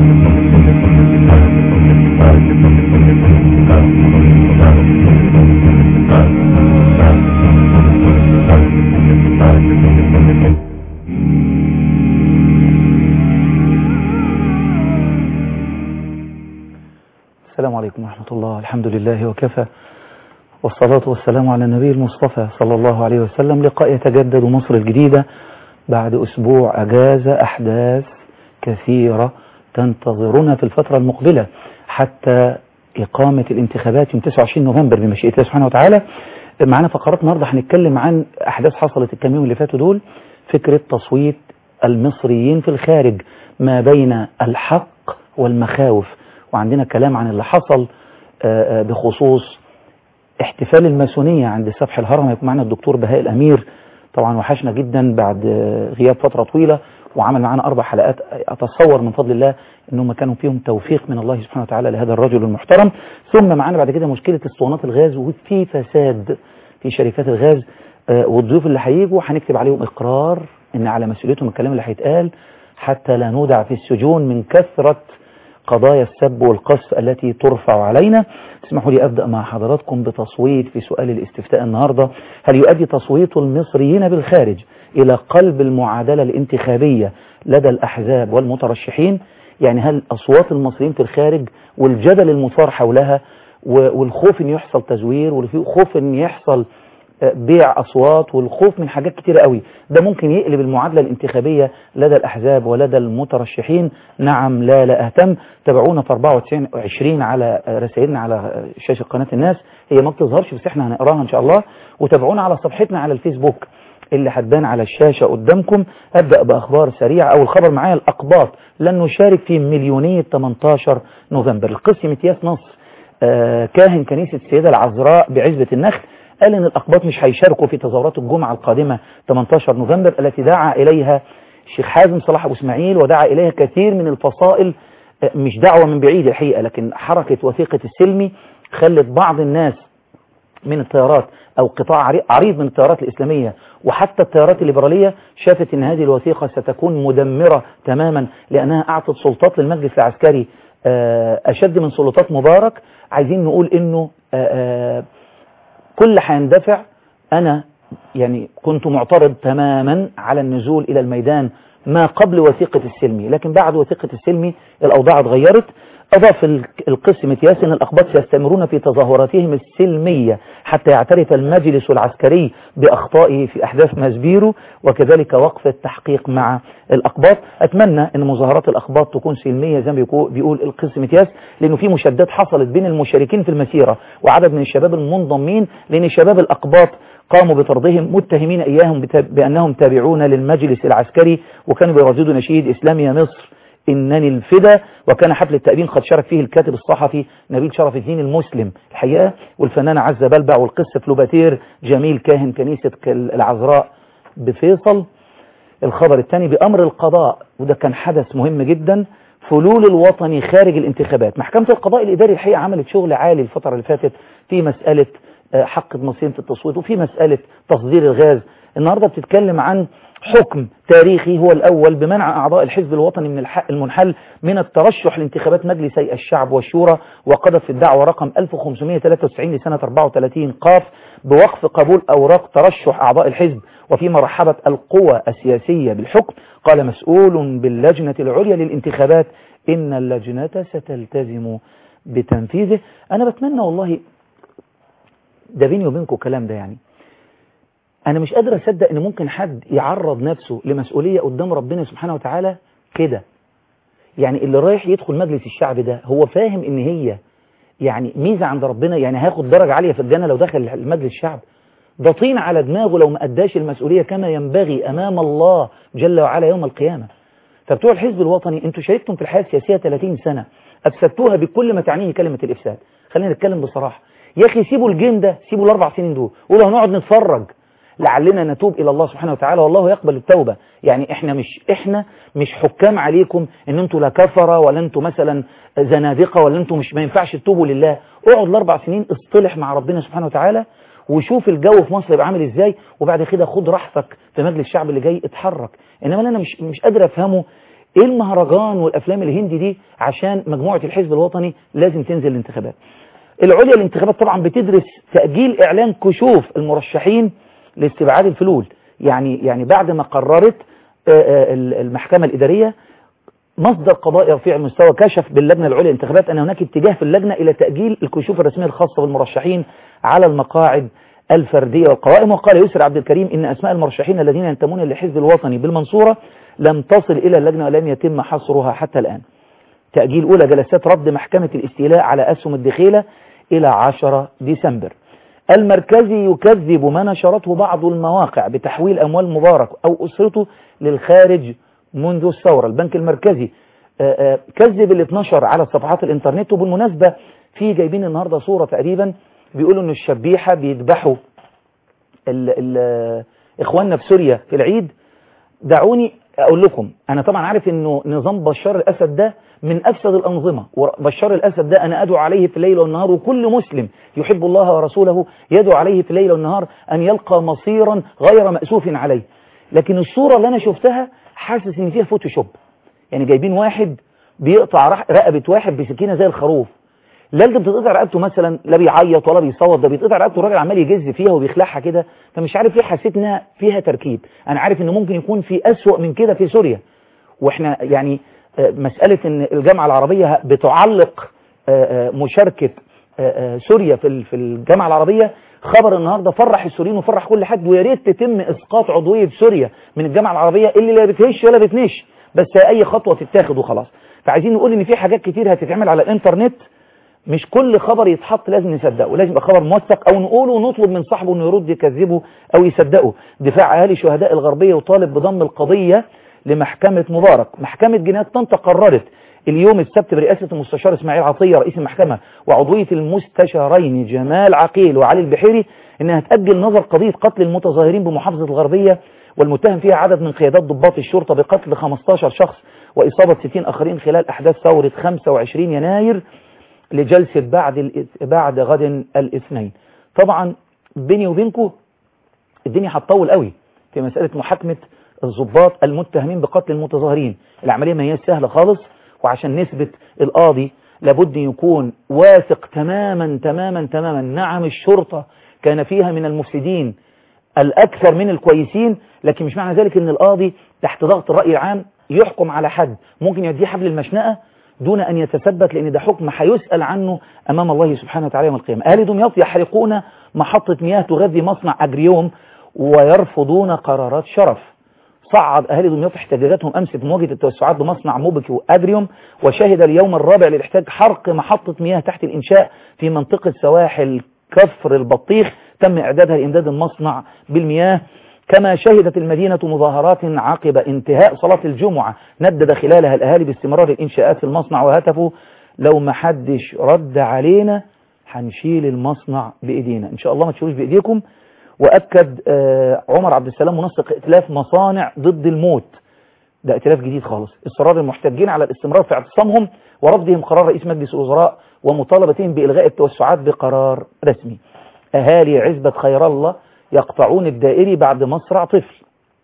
السلام عليكم ورحمة الله الحمد لله وكفى والصلاة والسلام على النبي المصطفى صلى الله عليه وسلم لقاء يتجدد مصر الجديدة بعد أسبوع أجازة أحداث كثيرة تنتظرنا في الفترة المقبلة حتى إقامة الانتخابات يوم 29 نوفمبر بمشيئة الله سبحانه وتعالى معنا فقرات النهارده هنتكلم عن أحداث حصلت الكام يوم اللي فاتوا دول فكرة تصويت المصريين في الخارج ما بين الحق والمخاوف وعندنا كلام عن اللي حصل آه، آه، بخصوص احتفال الماسونية عند سفح الهرم هيكون معنا الدكتور بهاء الأمير طبعا وحشنا جدا بعد آه، غياب فترة طويلة وعمل معنا أربع حلقات أتصور من فضل الله أنهم كانوا فيهم توفيق من الله سبحانه وتعالى لهذا الرجل المحترم ثم معنا بعد كده مشكلة اسطوانات الغاز وفي فساد في شركات الغاز آه، والضيوف اللي هيجوا هنكتب عليهم إقرار إن على مسؤوليتهم الكلام اللي هيتقال حتى لا نودع في السجون من كثرة قضايا السب والقذف التي ترفع علينا اسمحوا لي أبدأ مع حضراتكم بتصويت في سؤال الاستفتاء النهاردة هل يؤدي تصويت المصريين بالخارج إلى قلب المعادلة الانتخابية لدى الأحزاب والمترشحين يعني هل أصوات المصريين في الخارج والجدل المثار حولها و- والخوف ان يحصل تزوير والخوف ان يحصل آه، بيع أصوات والخوف من حاجات كتيرة قوي ده ممكن يقلب المعادلة الانتخابية لدى الأحزاب ولدى المترشحين نعم لا لا أهتم تابعونا في 24 20 على آه، رسائلنا على آه، شاشة قناة الناس هي ما بتظهرش بس احنا هنقراها إن شاء الله وتابعونا على صفحتنا على الفيسبوك اللي هتبان على الشاشة قدامكم أبدأ بأخبار سريعة أول خبر معايا الأقباط لن نشارك في مليونية 18 نوفمبر القسم متياس نصر آه، كاهن كنيسة السيدة العذراء بعزبة النخل قال ان الأقباط مش هيشاركوا في تظاهرات الجمعة القادمة 18 نوفمبر التي دعا إليها الشيخ حازم صلاح أبو إسماعيل ودعا إليها كثير من الفصائل آه، مش دعوة من بعيد الحقيقة لكن حركة وثيقة السلمي خلت بعض الناس من التيارات أو قطاع عري- عريض من التيارات الإسلامية وحتى التيارات الليبرالية شافت أن هذه الوثيقة ستكون مدمرة تماما لأنها أعطت سلطات للمجلس العسكري آه، أشد من سلطات مبارك عايزين نقول أنه آه، آه، كل هيندفع أنا يعني كنت معترض تماما على النزول إلى الميدان ما قبل وثيقة السلمي لكن بعد وثيقة السلمي الأوضاع اتغيرت أضاف ال- القسم متياس أن الأقباط سيستمرون في تظاهراتهم السلمية حتى يعترف المجلس العسكري بأخطائه في أحداث مازبيرو وكذلك وقف التحقيق مع الأقباط أتمنى أن مظاهرات الأقباط تكون سلمية زي ما بيقو- بيقول القسم متياس لأنه في مشادات حصلت بين المشاركين في المسيرة وعدد من الشباب المنضمين لأن شباب الأقباط قاموا بطردهم متهمين إياهم بتا- بأنهم تابعون للمجلس العسكري وكانوا بيرددوا نشيد إسلامي يا مصر إنني الفدا وكان حفل التأبين قد شارك فيه الكاتب الصحفي نبيل شرف الدين المسلم الحقيقة والفنانة عزة بلبع والقس فلوباتير جميل كاهن كنيسة العذراء بفيصل الخبر الثاني بأمر القضاء وده كان حدث مهم جدا فلول الوطني خارج الانتخابات محكمة القضاء الإداري الحقيقة عملت شغل عالي الفترة اللي فاتت في مسألة آه، حق المصريين في التصويت وفي مسألة تصدير الغاز النهاردة بتتكلم عن حكم تاريخي هو الأول بمنع أعضاء الحزب الوطني من الحق المنحل من الترشح لانتخابات مجلسي الشعب والشورى وقضت في الدعوة رقم 1593 لسنة 34 قاف بوقف قبول أوراق ترشح أعضاء الحزب وفيما رحبت القوى السياسية بالحكم قال مسؤول باللجنة العليا للانتخابات إن اللجنة ستلتزم بتنفيذه أنا بتمنى والله ده بيني وبينكم كلام ده يعني أنا مش قادر أصدق إن ممكن حد يعرض نفسه لمسؤولية قدام ربنا سبحانه وتعالى كده يعني اللي رايح يدخل مجلس الشعب ده هو فاهم إن هي يعني ميزة عند ربنا يعني هياخد درجة عالية في الجنة لو دخل المجلس الشعب ده طين على دماغه لو ما أداش المسؤولية كما ينبغي أمام الله جل وعلا يوم القيامة فبتوع الحزب الوطني انتوا شاركتم في الحياة السياسية 30 سنة أفسدتوها بكل ما تعنيه كلمة الإفساد خلينا نتكلم بصراحة يا أخي سيبوا الجيم ده سيبوا الأربع سنين دول قولوا هنقعد نتفرج لعلنا نتوب إلى الله سبحانه وتعالى والله يقبل التوبة يعني إحنا مش إحنا مش حكام عليكم إن أنتوا لا كفرة ولا أنتوا مثلا زنادقة ولا أنتوا مش ما ينفعش تتوبوا لله اقعد الأربع سنين اصطلح مع ربنا سبحانه وتعالى وشوف الجو في مصر يبقى عامل ازاي وبعد كده خد راحتك في مجلس الشعب اللي جاي اتحرك انما انا مش مش قادر افهمه ايه المهرجان والافلام الهندي دي عشان مجموعة الحزب الوطني لازم تنزل الانتخابات العليا الانتخابات طبعا بتدرس تأجيل اعلان كشوف المرشحين لاستبعاد الفلول يعني يعني بعد ما قررت المحكمة الإدارية مصدر قضائي رفيع المستوى كشف باللجنة العليا للانتخابات أن هناك اتجاه في اللجنة إلى تأجيل الكشوف الرسمية الخاصة بالمرشحين على المقاعد الفردية والقوائم وقال يسر عبد الكريم إن أسماء المرشحين الذين ينتمون للحزب الوطني بالمنصورة لم تصل إلى اللجنة ولم يتم حصرها حتى الآن تأجيل أولى جلسات رد محكمة الاستيلاء على أسهم الدخيلة إلى 10 ديسمبر المركزي يكذب ما نشرته بعض المواقع بتحويل أموال مبارك أو أسرته للخارج منذ الثورة البنك المركزي آآ آآ كذب اللي اتنشر على صفحات الانترنت وبالمناسبة في جايبين النهاردة صورة تقريبا بيقولوا ان الشبيحة بيذبحوا ال ال اخواننا في سوريا في العيد دعوني اقول لكم انا طبعا عارف انه نظام بشار الاسد ده من افسد الانظمة وبشار الاسد ده انا ادعو عليه في الليل والنهار وكل مسلم يحب الله ورسوله يدعو عليه في الليل والنهار ان يلقى مصيرا غير مأسوف عليه لكن الصورة اللي انا شفتها حاسس ان فيها فوتوشوب يعني جايبين واحد بيقطع رقبة واحد بسكينة زي الخروف لا اللي بتتقطع رقبته مثلا لا بيعيط ولا بيصوت ده بيتقطع رقبته الراجل عمال يجز فيها وبيخلعها كده فمش عارف ليه حسيت انها فيها تركيب انا عارف ان ممكن يكون في اسوأ من كده في سوريا واحنا يعني مسألة ان الجامعة العربية بتعلق مشاركة سوريا في في الجامعة العربية خبر النهاردة فرح السوريين وفرح كل حد ويا ريت تتم اسقاط عضوية سوريا من الجامعة العربية اللي لا بتهش ولا بتنش بس اي خطوة تتاخد وخلاص فعايزين نقول ان في حاجات كتير هتتعمل على الانترنت مش كل خبر يتحط لازم نصدقه لازم يبقى خبر موثق او نقوله ونطلب من صاحبه انه يرد يكذبه او يصدقه دفاع اهالي شهداء الغربية وطالب بضم القضية لمحكمة مبارك محكمة جنايات طنطا قررت اليوم السبت برئاسة المستشار اسماعيل عطية رئيس المحكمة وعضوية المستشارين جمال عقيل وعلي البحيري انها تأجل نظر قضية قتل المتظاهرين بمحافظة الغربية والمتهم فيها عدد من قيادات ضباط الشرطة بقتل 15 شخص وإصابة 60 آخرين خلال أحداث ثورة 25 يناير لجلسة بعد بعد غد الاثنين طبعا بيني وبينكم الدنيا هتطول قوي في مسألة محاكمة الضباط المتهمين بقتل المتظاهرين العملية ما هي سهلة خالص وعشان نثبت القاضي لابد يكون واثق تماما تماما تماما نعم الشرطة كان فيها من المفسدين الأكثر من الكويسين لكن مش معنى ذلك ان القاضي تحت ضغط الرأي العام يحكم على حد ممكن يديه حبل المشنقة دون أن يتثبت لأن ده حكم هيسأل عنه أمام الله سبحانه وتعالى يوم القيامة أهل دمياط يحرقون محطة مياه تغذي مصنع أجريوم ويرفضون قرارات شرف صعد أهالي دمياط احتجاجاتهم أمس في مواجهة التوسعات بمصنع موبك وأدريوم وشهد اليوم الرابع للاحتاج حرق محطة مياه تحت الإنشاء في منطقة سواحل كفر البطيخ تم إعدادها لإمداد المصنع بالمياه كما شهدت المدينة مظاهرات عقب انتهاء صلاة الجمعة ندد خلالها الأهالي باستمرار الإنشاءات في المصنع وهتفوا لو ما حدش رد علينا هنشيل المصنع بإيدينا إن شاء الله ما تشيلوش بإيديكم وأكد عمر عبد السلام منسق ائتلاف مصانع ضد الموت ده ائتلاف جديد خالص اصرار المحتجين على الاستمرار في اعتصامهم ورفضهم قرار رئيس مجلس الوزراء ومطالبتهم بإلغاء التوسعات بقرار رسمي أهالي عزبة خير الله يقطعون الدائري بعد مصرع طفل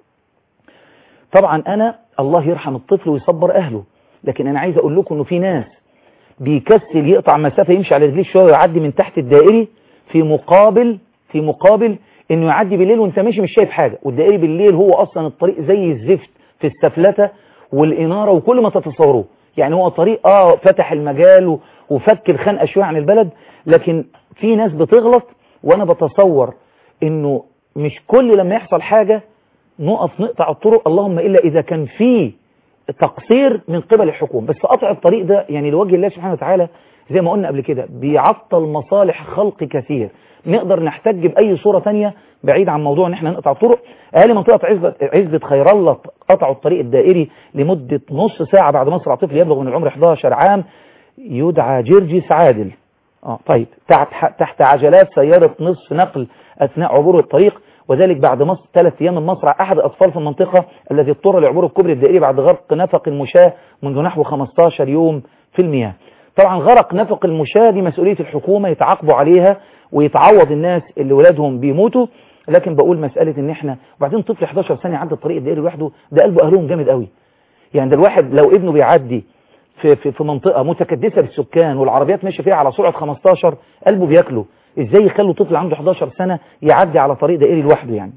طبعا أنا الله يرحم الطفل ويصبر أهله لكن أنا عايز أقول لكم أنه في ناس بيكسل يقطع مسافة يمشي على رجليه شوية ويعدي من تحت الدائري في مقابل في مقابل انه يعدي بالليل وانت ماشي مش شايف حاجة والدائري بالليل هو اصلا الطريق زي الزفت في السفلتة والانارة وكل ما تتصوروه يعني هو طريق اه فتح المجال وفك الخنقة شوية عن البلد لكن في ناس بتغلط وانا بتصور انه مش كل لما يحصل حاجة نقف نقطع الطرق اللهم الا اذا كان في تقصير من قبل الحكومة بس قطع الطريق ده يعني لوجه الله سبحانه وتعالى زي ما قلنا قبل كده بيعطل مصالح خلق كثير نقدر نحتج بأي صورة تانية بعيد عن موضوع ان احنا نقطع الطرق اهالي منطقة عزبة, عزبة خير الله قطعوا الطريق الدائري لمدة نص ساعة بعد مصرع طفل يبلغ من العمر 11 عام يدعى جرجس عادل اه طيب تحت, تحت عجلات سيارة نصف نقل اثناء عبور الطريق وذلك بعد مصر ثلاث ايام من مصرع احد الاطفال في المنطقة الذي اضطر لعبور الكوبري الدائري بعد غرق نفق المشاة منذ نحو 15 يوم في المياه طبعا غرق نفق المشاة دي مسؤولية الحكومة يتعاقبوا عليها ويتعوض الناس اللي ولادهم بيموتوا لكن بقول مسألة ان احنا وبعدين طفل 11 سنة يعدي الطريق الدائري لوحده ده قلبه اهلهم جامد قوي يعني ده الواحد لو ابنه بيعدي في, في, في منطقة متكدسة بالسكان والعربيات ماشية فيها على سرعة 15 قلبه بياكله ازاي يخلوا طفل عنده 11 سنة يعدي على طريق دائري لوحده يعني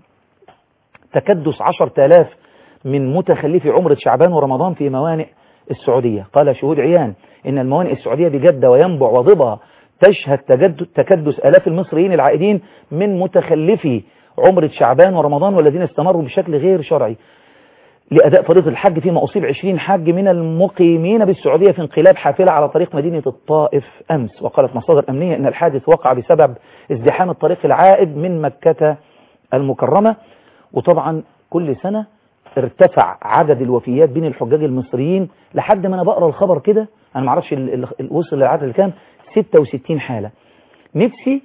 تكدس 10000 من متخلفي عمرة شعبان ورمضان في موانئ السعودية قال شهود عيان إن الموانئ السعودية بجدة وينبع وضبها تشهد تكدس آلاف المصريين العائدين من متخلفي عمرة شعبان ورمضان والذين استمروا بشكل غير شرعي لأداء فريضة الحج فيما أصيب 20 حاج من المقيمين بالسعودية في انقلاب حافلة على طريق مدينة الطائف أمس وقالت مصادر أمنية أن الحادث وقع بسبب ازدحام الطريق العائد من مكة المكرمة وطبعا كل سنة ارتفع عدد الوفيات بين الحجاج المصريين لحد ما أنا بقرأ الخبر كده أنا معرفش وصل للعدد الكام 66 حالة نفسي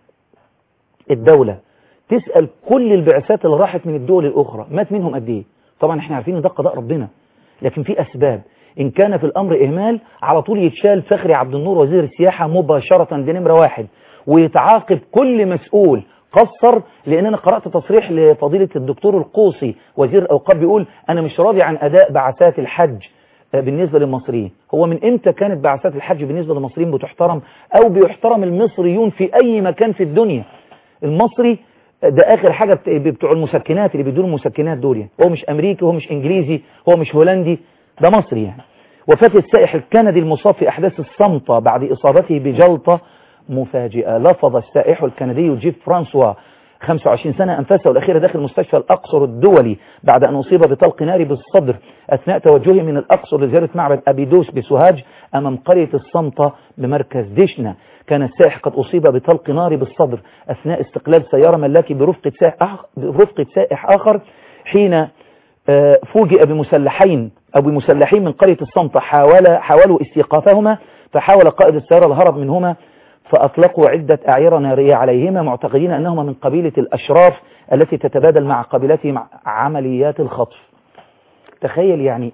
الدولة تسأل كل البعثات اللي راحت من الدول الأخرى مات منهم قد إيه طبعا احنا عارفين ان ده قضاء ربنا لكن في أسباب إن كان في الأمر إهمال على طول يتشال فخري عبد النور وزير السياحة مباشرة دي نمرة واحد ويتعاقب كل مسؤول قصر لأن أنا قرأت تصريح لفضيلة الدكتور القوصي وزير الأوقاف بيقول أنا مش راضي عن أداء بعثات الحج بالنسبة للمصريين هو من إمتى كانت بعثات الحج بالنسبة للمصريين بتحترم أو بيحترم المصريون في أي مكان في الدنيا المصري ده آخر حاجة بتوع المسكنات اللي بيدوا المسكنات دول يعني هو مش أمريكي هو مش إنجليزي هو مش هولندي ده مصري يعني وفاة السائح الكندي المصاب في أحداث الصمتة بعد إصابته بجلطة مفاجئة لفظ السائح الكندي جيف فرانسوا 25 سنة أنفاسه الأخيرة داخل مستشفى الأقصر الدولي بعد أن أصيب بطلق ناري بالصدر أثناء توجهه من الأقصر لزيارة معبد أبيدوس بسوهاج أمام قرية الصمتة بمركز ديشنا كان السائح قد أصيب بطلق ناري بالصدر أثناء استقلال سيارة ملاكي برفقة سائح, برفقة سائح آخر حين فوجئ بمسلحين أو بمسلحين من قرية الصمتة حاول حاولوا استيقافهما فحاول قائد السيارة الهرب منهما فأطلقوا عدة أعيرة نارية عليهما معتقدين أنهما من قبيلة الأشراف التي تتبادل مع قبيلتهم عمليات الخطف تخيل يعني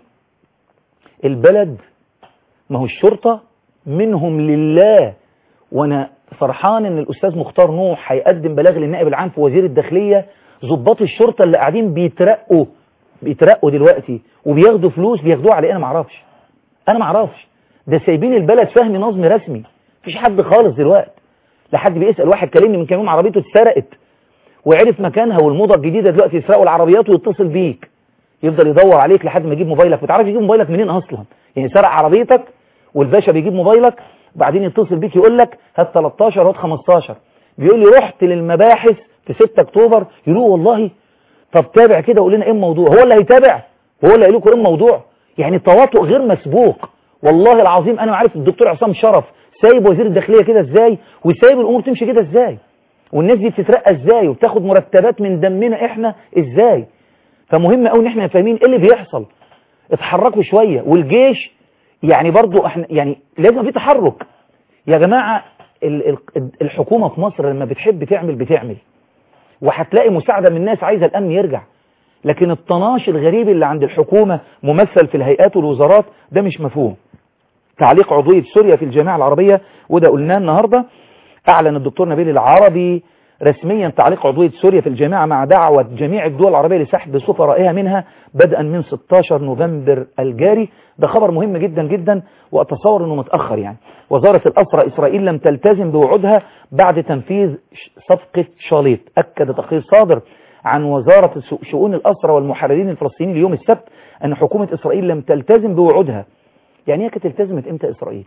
البلد ما هو الشرطة منهم لله وانا فرحان ان الاستاذ مختار نوح هيقدم بلاغ للنائب العام في وزير الداخلية ضباط الشرطة اللي قاعدين بيترقوا بيترقوا دلوقتي وبياخدوا فلوس بياخدوها على ايه انا معرفش انا معرفش ده سايبين البلد فهم نظم رسمي مفيش حد خالص دلوقتي لا حد بيسأل واحد كلمني من كام يوم عربيته اتسرقت وعرف مكانها والموضة الجديدة دلوقتي يسرقوا العربيات ويتصل بيك يفضل يدور عليك لحد ما يجيب موبايلك بتعرفش يجيب موبايلك منين اصلا يعني سرق عربيتك والباشا بيجيب موبايلك وبعدين يتصل بيك يقول لك هات 13 هات 15 بيقول لي رحت للمباحث في 6 اكتوبر يقولوا والله طب تابع كده وقول لنا ايه الموضوع هو اللي هيتابع هو اللي هيقول لكم ايه الموضوع يعني تواطؤ غير مسبوق والله العظيم انا عارف الدكتور عصام شرف سايب وزير الداخليه كده ازاي وسايب الامور تمشي كده ازاي والناس دي بتترقى ازاي وبتاخد مرتبات من دمنا احنا ازاي فمهم قوي ان احنا فاهمين ايه اللي بيحصل اتحركوا شويه والجيش يعني برضو احنا يعني لازم في تحرك يا جماعة الحكومة في مصر لما بتحب تعمل بتعمل وهتلاقي مساعدة من الناس عايزة الأمن يرجع لكن الطناش الغريب اللي عند الحكومة ممثل في الهيئات والوزارات ده مش مفهوم تعليق عضوية سوريا في الجامعة العربية وده قلناه النهاردة أعلن الدكتور نبيل العربي رسميا تعليق عضوية سوريا في الجامعة مع دعوة جميع الدول العربية لسحب سفرائها منها بدءا من 16 نوفمبر الجاري ده خبر مهم جدا جدا وأتصور أنه متأخر يعني وزارة الأسرى إسرائيل لم تلتزم بوعودها بعد تنفيذ صفقة شاليط أكد تقرير صادر عن وزارة شؤون الأسرى والمحررين الفلسطينيين اليوم السبت أن حكومة إسرائيل لم تلتزم بوعودها يعني هي كانت التزمت إمتى إسرائيل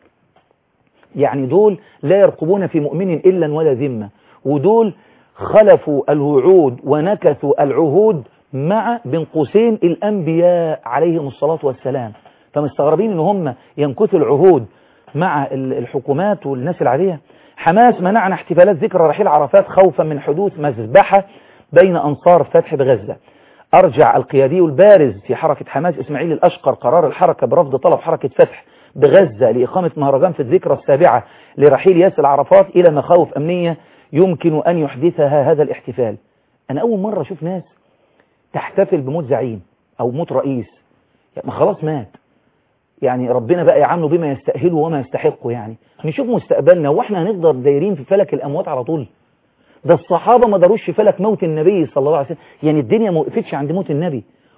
يعني دول لا يرقبون في مؤمن إلا ولا ذمة ودول خلفوا الوعود ونكثوا العهود مع بين قوسين الأنبياء عليهم الصلاة والسلام فمستغربين ان هم ينكثوا العهود مع الحكومات والناس العادية حماس منعنا احتفالات ذكرى رحيل عرفات خوفا من حدوث مذبحة بين أنصار فتح بغزة أرجع القيادي البارز في حركة حماس إسماعيل الأشقر قرار الحركة برفض طلب حركة فتح بغزة لإقامة مهرجان في الذكرى السابعة لرحيل ياسر عرفات إلى مخاوف أمنية يمكن أن يحدثها هذا الاحتفال أنا أول مرة أشوف ناس تحتفل بموت زعيم أو موت رئيس يعني ما خلاص مات يعني ربنا بقى يعامله بما يستأهله وما يستحقه يعني نشوف مستقبلنا واحنا هنفضل دايرين في فلك الأموات على طول ده الصحابة ما داروش في فلك موت النبي صلى الله عليه وسلم يعني الدنيا ما وقفتش عند موت النبي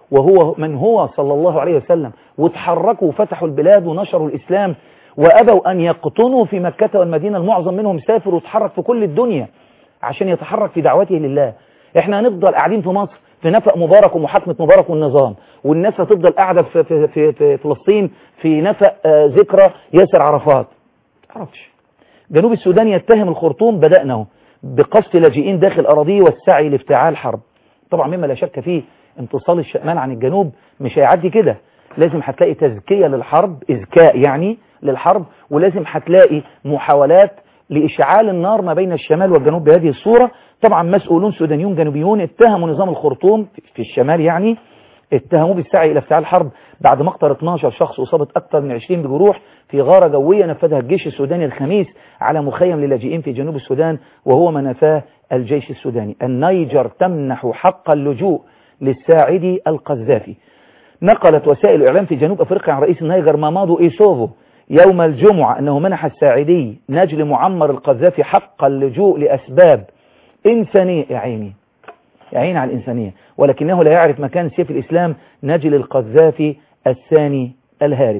وهو من هو صلى الله عليه وسلم وتحركوا وفتحوا البلاد ونشروا الإسلام وأبوا أن يقطنوا في مكة والمدينة المعظم منهم سافر وتحرك في كل الدنيا عشان يتحرك في دعوته لله احنا هنفضل قاعدين في مصر في نفق مبارك ومحاكمة مبارك والنظام والناس هتفضل قاعدة في, في, في, في فلسطين في نفق آه ذكرى ياسر عرفات تعرفش جنوب السودان يتهم الخرطوم بدأنا بقصف لاجئين داخل أراضيه والسعي لافتعال حرب طبعا مما لا شك فيه انفصال الشمال عن الجنوب مش هيعدي كده لازم هتلاقي تزكية للحرب إذكاء يعني للحرب ولازم هتلاقي محاولات لإشعال النار ما بين الشمال والجنوب بهذه الصورة طبعا مسؤولون سودانيون جنوبيون اتهموا نظام الخرطوم في الشمال يعني اتهموه بالسعي إلى افتعال حرب بعد مقتل 12 شخص وصابت أكثر من 20 بجروح في غارة جوية نفذها الجيش السوداني الخميس على مخيم للاجئين في جنوب السودان وهو ما نفاه الجيش السوداني النيجر تمنح حق اللجوء للساعدي القذافي نقلت وسائل الإعلام في جنوب أفريقيا عن رئيس النيجر مامادو إيسوفو يوم الجمعة أنه منح الساعدي نجل معمر القذافي حق اللجوء لأسباب إنسانية يا عيني يا عيني على الإنسانية ولكنه لا يعرف مكان سيف الإسلام نجل القذافي الثاني الهارب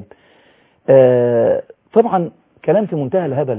آه طبعا كلام في منتهى الهبل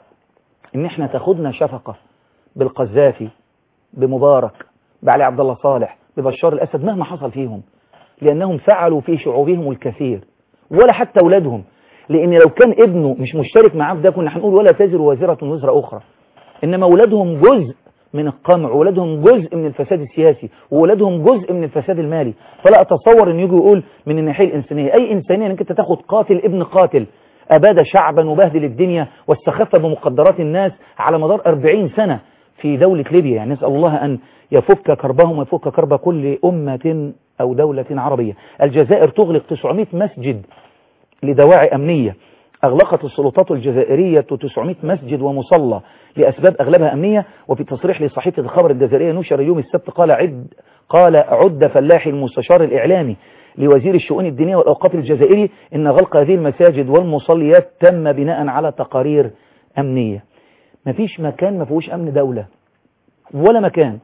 ان احنا تاخدنا شفقة بالقذافي بمبارك بعلي عبد الله صالح ببشار الأسد مهما حصل فيهم لأنهم فعلوا في شعوبهم الكثير ولا حتى أولادهم لأن لو كان ابنه مش مشترك معاه في ده كنا هنقول ولا تزر وازرة وزر أخرى إنما أولادهم جزء من القمع وولادهم جزء من الفساد السياسي وولادهم جزء من الفساد المالي فلا أتصور أن يجي يقول من الناحية الإنسانية أي إنسانية أنك أنت تاخد قاتل ابن قاتل أباد شعبا وبهدل الدنيا واستخف بمقدرات الناس على مدار 40 سنة في دولة ليبيا يعني نسأل الله أن يفك كربهم ويفك كرب كل أمة أو دولة عربية الجزائر تغلق 900 مسجد لدواعي أمنية أغلقت السلطات الجزائرية 900 مسجد ومصلى لأسباب أغلبها أمنية وفي تصريح لصحيفة الخبر الجزائرية نشر يوم السبت قال عد قال عد فلاحي المستشار الإعلامي لوزير الشؤون الدينية والأوقاف الجزائري إن غلق هذه المساجد والمصليات تم بناء على تقارير أمنية مفيش مكان ما فيهوش أمن دولة ولا مكان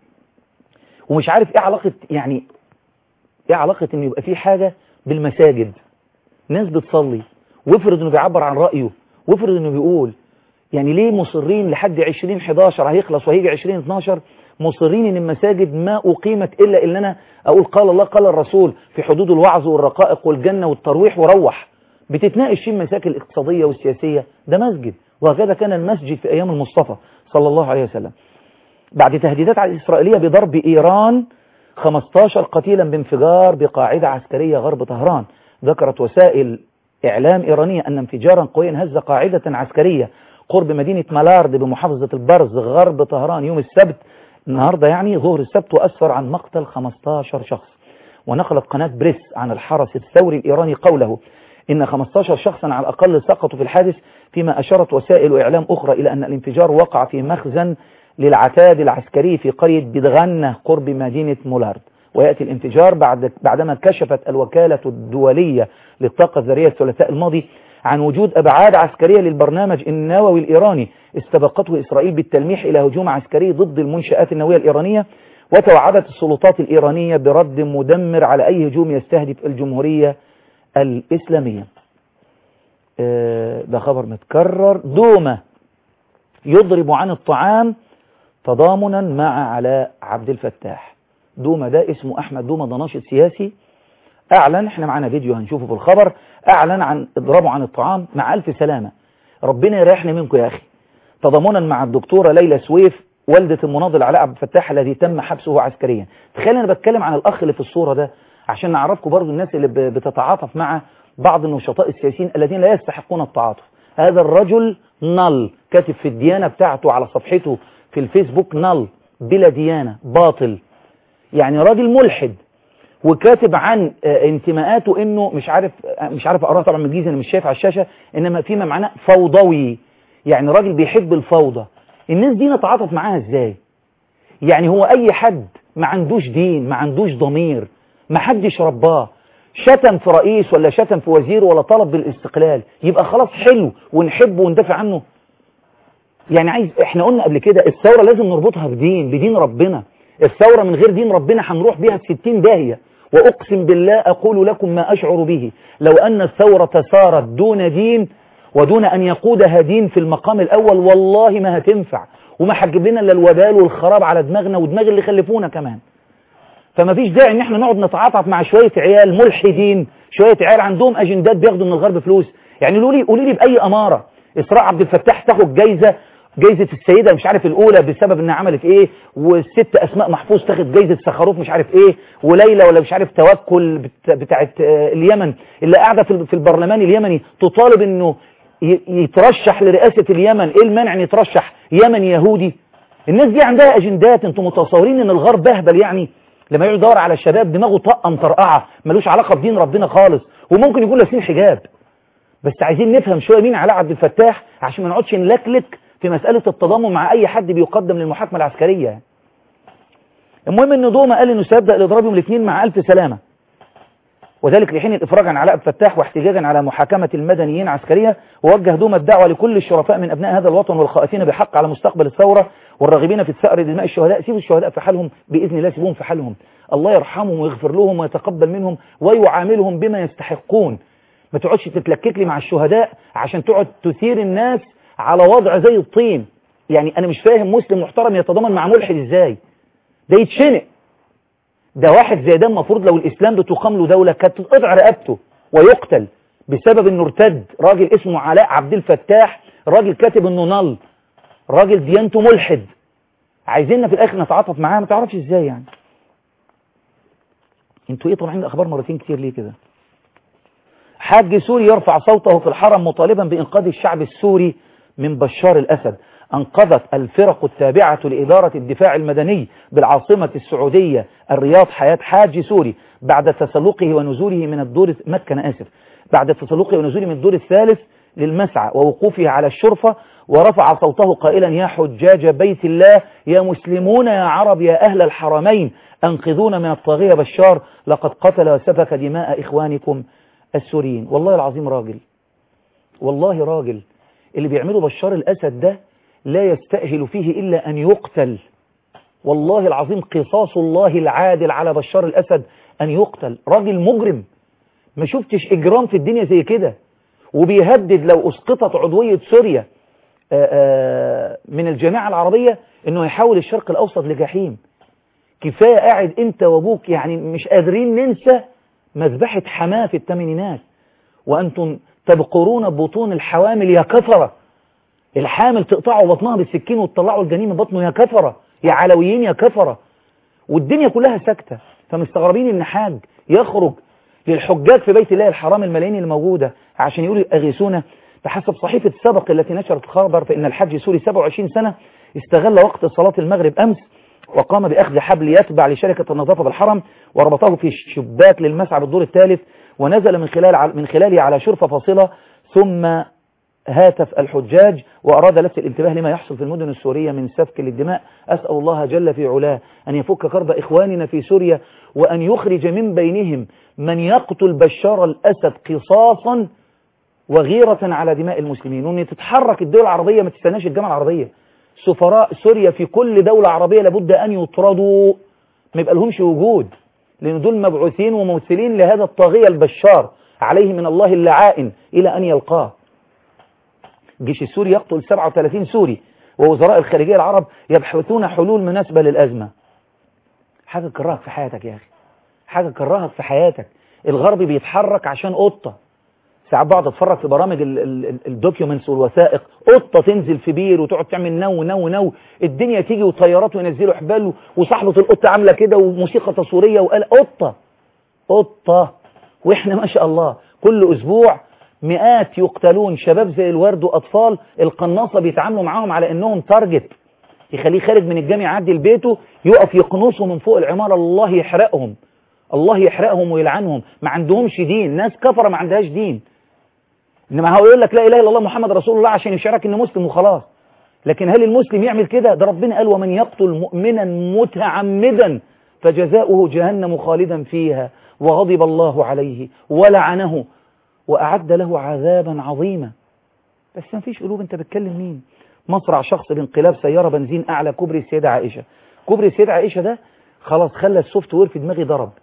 ومش عارف إيه علاقة يعني إيه علاقة إن يبقى في حاجة بالمساجد ناس بتصلي وافرض إنه بيعبر عن رأيه وافرض إنه بيقول يعني ليه مصرين لحد 2011 هيخلص وهيجي 2012 مصرين ان المساجد ما اقيمت الا ان انا اقول قال الله قال الرسول في حدود الوعظ والرقائق والجنة والترويح وروح بتتناقش فيه المشاكل الاقتصادية والسياسية ده مسجد وهكذا كان المسجد في ايام المصطفى صلى الله عليه وسلم بعد تهديدات على الاسرائيلية بضرب ايران 15 قتيلا بانفجار بقاعدة عسكرية غرب طهران ذكرت وسائل اعلام ايرانية ان انفجارا قويا هز قاعدة عسكرية قرب مدينة مالارد بمحافظة البرز غرب طهران يوم السبت النهاردة يعني ظهر السبت وأسفر عن مقتل 15 شخص ونقلت قناة بريس عن الحرس الثوري الإيراني قوله إن 15 شخصا على الأقل سقطوا في الحادث فيما أشارت وسائل إعلام أخرى إلى أن الانفجار وقع في مخزن للعتاد العسكري في قرية بدغنة قرب مدينة مولارد ويأتي الانفجار بعد بعدما كشفت الوكالة الدولية للطاقة الذرية الثلاثاء الماضي عن وجود أبعاد عسكرية للبرنامج النووي الإيراني استبقته إسرائيل بالتلميح إلى هجوم عسكري ضد المنشآت النووية الإيرانية وتوعدت السلطات الإيرانية برد مدمر على أي هجوم يستهدف الجمهورية الإسلامية ده خبر متكرر دومة يضرب عن الطعام تضامنا مع علاء عبد الفتاح دومة ده اسمه أحمد دومة ده ناشط سياسي أعلن احنا معانا فيديو هنشوفه في الخبر أعلن عن إضرابه عن الطعام مع ألف سلامة ربنا يريحنا منكم يا أخي تضامنا مع الدكتورة ليلى سويف والدة المناضل علاء عبد الفتاح الذي تم حبسه عسكريا تخيل أنا بتكلم عن الأخ اللي في الصورة ده عشان نعرفكم برضو الناس اللي بتتعاطف مع بعض النشطاء السياسيين الذين لا يستحقون التعاطف هذا الرجل نل كاتب في الديانة بتاعته على صفحته في الفيسبوك نل بلا ديانة باطل يعني راجل ملحد وكاتب عن انتماءاته انه مش عارف مش عارف اقراها طبعا من الجيزه انا مش شايف على الشاشه انما فيما معناه فوضوي يعني راجل بيحب الفوضى الناس دي نتعاطف معاها ازاي يعني هو اي حد ما عندوش دين ما عندوش ضمير ما حدش رباه شتم في رئيس ولا شتم في وزير ولا طلب بالاستقلال يبقى خلاص حلو ونحبه وندافع عنه يعني عايز احنا قلنا قبل كده الثوره لازم نربطها بدين بدين ربنا الثوره من غير دين ربنا هنروح بيها في 60 داهيه وأقسم بالله أقول لكم ما أشعر به لو أن الثورة سارت دون دين ودون أن يقودها دين في المقام الأول والله ما هتنفع وما هتجيب لنا إلا الوبال والخراب على دماغنا ودماغ اللي خلفونا كمان فما فيش داعي ان احنا نقعد نتعاطف مع شوية عيال ملحدين شوية عيال عندهم اجندات بياخدوا من الغرب فلوس يعني قولوا لي قولوا لي باي اماره اسراء عبد الفتاح تاخد جايزه جايزه السيده مش عارف الاولى بسبب انها عملت ايه والست اسماء محفوظ تاخد جايزه سخروف مش عارف ايه وليلى ولا مش عارف توكل بتاعت اليمن اللي قاعده في البرلمان اليمني تطالب انه يترشح لرئاسه اليمن ايه المانع ان يترشح يمن يهودي الناس دي عندها اجندات انتم متصورين ان الغرب بهبل يعني لما يقعد يدور على الشباب دماغه طقه مطرقعه ملوش علاقه بدين ربنا خالص وممكن يكون لابسين حجاب بس عايزين نفهم شويه مين علاء عبد الفتاح عشان ما نقعدش نلكلك في مساله التضامن مع اي حد بيقدم للمحاكمه العسكريه المهم ان دوما قال انه سيبدا الاضراب يوم الاثنين مع الف سلامه وذلك لحين الافراج عن علاء الفتاح واحتجاجا على محاكمه المدنيين عسكريه ووجه دوما الدعوه لكل الشرفاء من ابناء هذا الوطن والخائفين بحق على مستقبل الثوره والراغبين في الثأر دماء الشهداء سيبوا الشهداء في حالهم باذن الله سيبوهم في حالهم الله يرحمهم ويغفر لهم ويتقبل منهم ويعاملهم بما يستحقون ما تقعدش تتلكك لي مع الشهداء عشان تقعد تثير الناس على وضع زي الطين يعني انا مش فاهم مسلم محترم يتضامن مع ملحد ازاي ده يتشنق ده واحد زي ده المفروض لو الاسلام بتقام له دوله كانت تتقطع رقبته ويقتل بسبب انه ارتد راجل اسمه علاء عبد الفتاح راجل كاتب انه نل راجل ديانته ملحد عايزيننا في الاخر نتعاطف معاه ما تعرفش ازاي يعني انتوا ايه طالعين الاخبار مرتين كتير ليه كده حاج سوري يرفع صوته في الحرم مطالبا بإنقاذ الشعب السوري من بشار الأسد أنقذت الفرق التابعة لإدارة الدفاع المدني بالعاصمة السعودية الرياض حياة حاج سوري بعد تسلقه ونزوله من الدور مكة أنا آسف بعد تسلقه ونزوله من الدور الثالث للمسعى ووقوفه على الشرفة ورفع صوته قائلا يا حجاج بيت الله يا مسلمون يا عرب يا أهل الحرمين أنقذونا من الطاغية بشار لقد قتل وسفك دماء إخوانكم السوريين والله العظيم راجل والله راجل اللي بيعمله بشار الأسد ده لا يستأهل فيه إلا أن يقتل والله العظيم قصاص الله العادل على بشار الأسد أن يقتل راجل مجرم ما شفتش إجرام في الدنيا زي كده وبيهدد لو أسقطت عضوية سوريا آآ آآ من الجامعة العربية أنه يحول الشرق الأوسط لجحيم كفاية قاعد أنت وأبوك يعني مش قادرين ننسى مذبحة حماة في الثمانينات وأنتم تبقرون بطون الحوامل يا كفرة الحامل تقطعوا بطنها بالسكين وتطلعوا الجنين من بطنه يا كفرة يا علويين يا كفرة والدنيا كلها ساكتة فمستغربين ان حاج يخرج للحجاج في بيت الله الحرام الملايين الموجودة عشان يقولوا أغيثونا بحسب صحيفة السبق التي نشرت الخبر فإن الحج سوري 27 سنة استغل وقت صلاة المغرب أمس وقام بأخذ حبل يتبع لشركة النظافة بالحرم وربطه في شباك للمسعى بالدور الثالث ونزل من خلال من خلاله على شرفة فاصلة ثم هاتف الحجاج وأراد لفت الانتباه لما يحصل في المدن السورية من سفك للدماء أسأل الله جل في علاه أن يفك كرب إخواننا في سوريا وأن يخرج من بينهم من يقتل بشار الأسد قصاصا وغيرة على دماء المسلمين وأن تتحرك الدول العربية ما تستناش الجامعة العربية سفراء سوريا في كل دولة عربية لابد أن يطردوا ما يبقى لهمش وجود لأن دول مبعوثين وممثلين لهذا الطاغية البشار عليه من الله اللعائن إلى أن يلقاه الجيش السوري يقتل 37 سوري ووزراء الخارجية العرب يبحثون حلول مناسبة للأزمة حاجة كرهك في حياتك يا أخي حاجة كرهك في حياتك الغرب بيتحرك عشان قطة ساعات بقعد اتفرج في برامج الدوكيومنتس والوثائق قطه تنزل في بير وتقعد تعمل نو نو نو الدنيا تيجي وطيارات وينزلوا حبال وصاحبه القطه عامله كده وموسيقى تصويريه وقال قطه قطه واحنا ما شاء الله كل اسبوع مئات يقتلون شباب زي الورد واطفال القناصه بيتعاملوا معاهم على انهم تارجت يخليه خارج من الجامع يعدي لبيته يقف يقنصه من فوق العماره الله يحرقهم الله يحرقهم ويلعنهم ما عندهمش دين ناس كفره ما عندهاش دين انما هو يقول لك لا اله الا الله محمد رسول الله عشان يشعرك انه مسلم وخلاص لكن هل المسلم يعمل كده ده ربنا قال ومن يقتل مؤمنا متعمدا فجزاؤه جهنم خالدا فيها وغضب الله عليه ولعنه واعد له عذابا عظيما بس ما فيش قلوب انت بتكلم مين مصرع شخص بانقلاب سياره بنزين اعلى كوبري السيده عائشه كوبري السيده عائشه ده خلاص خلى السوفت وير في دماغي ضرب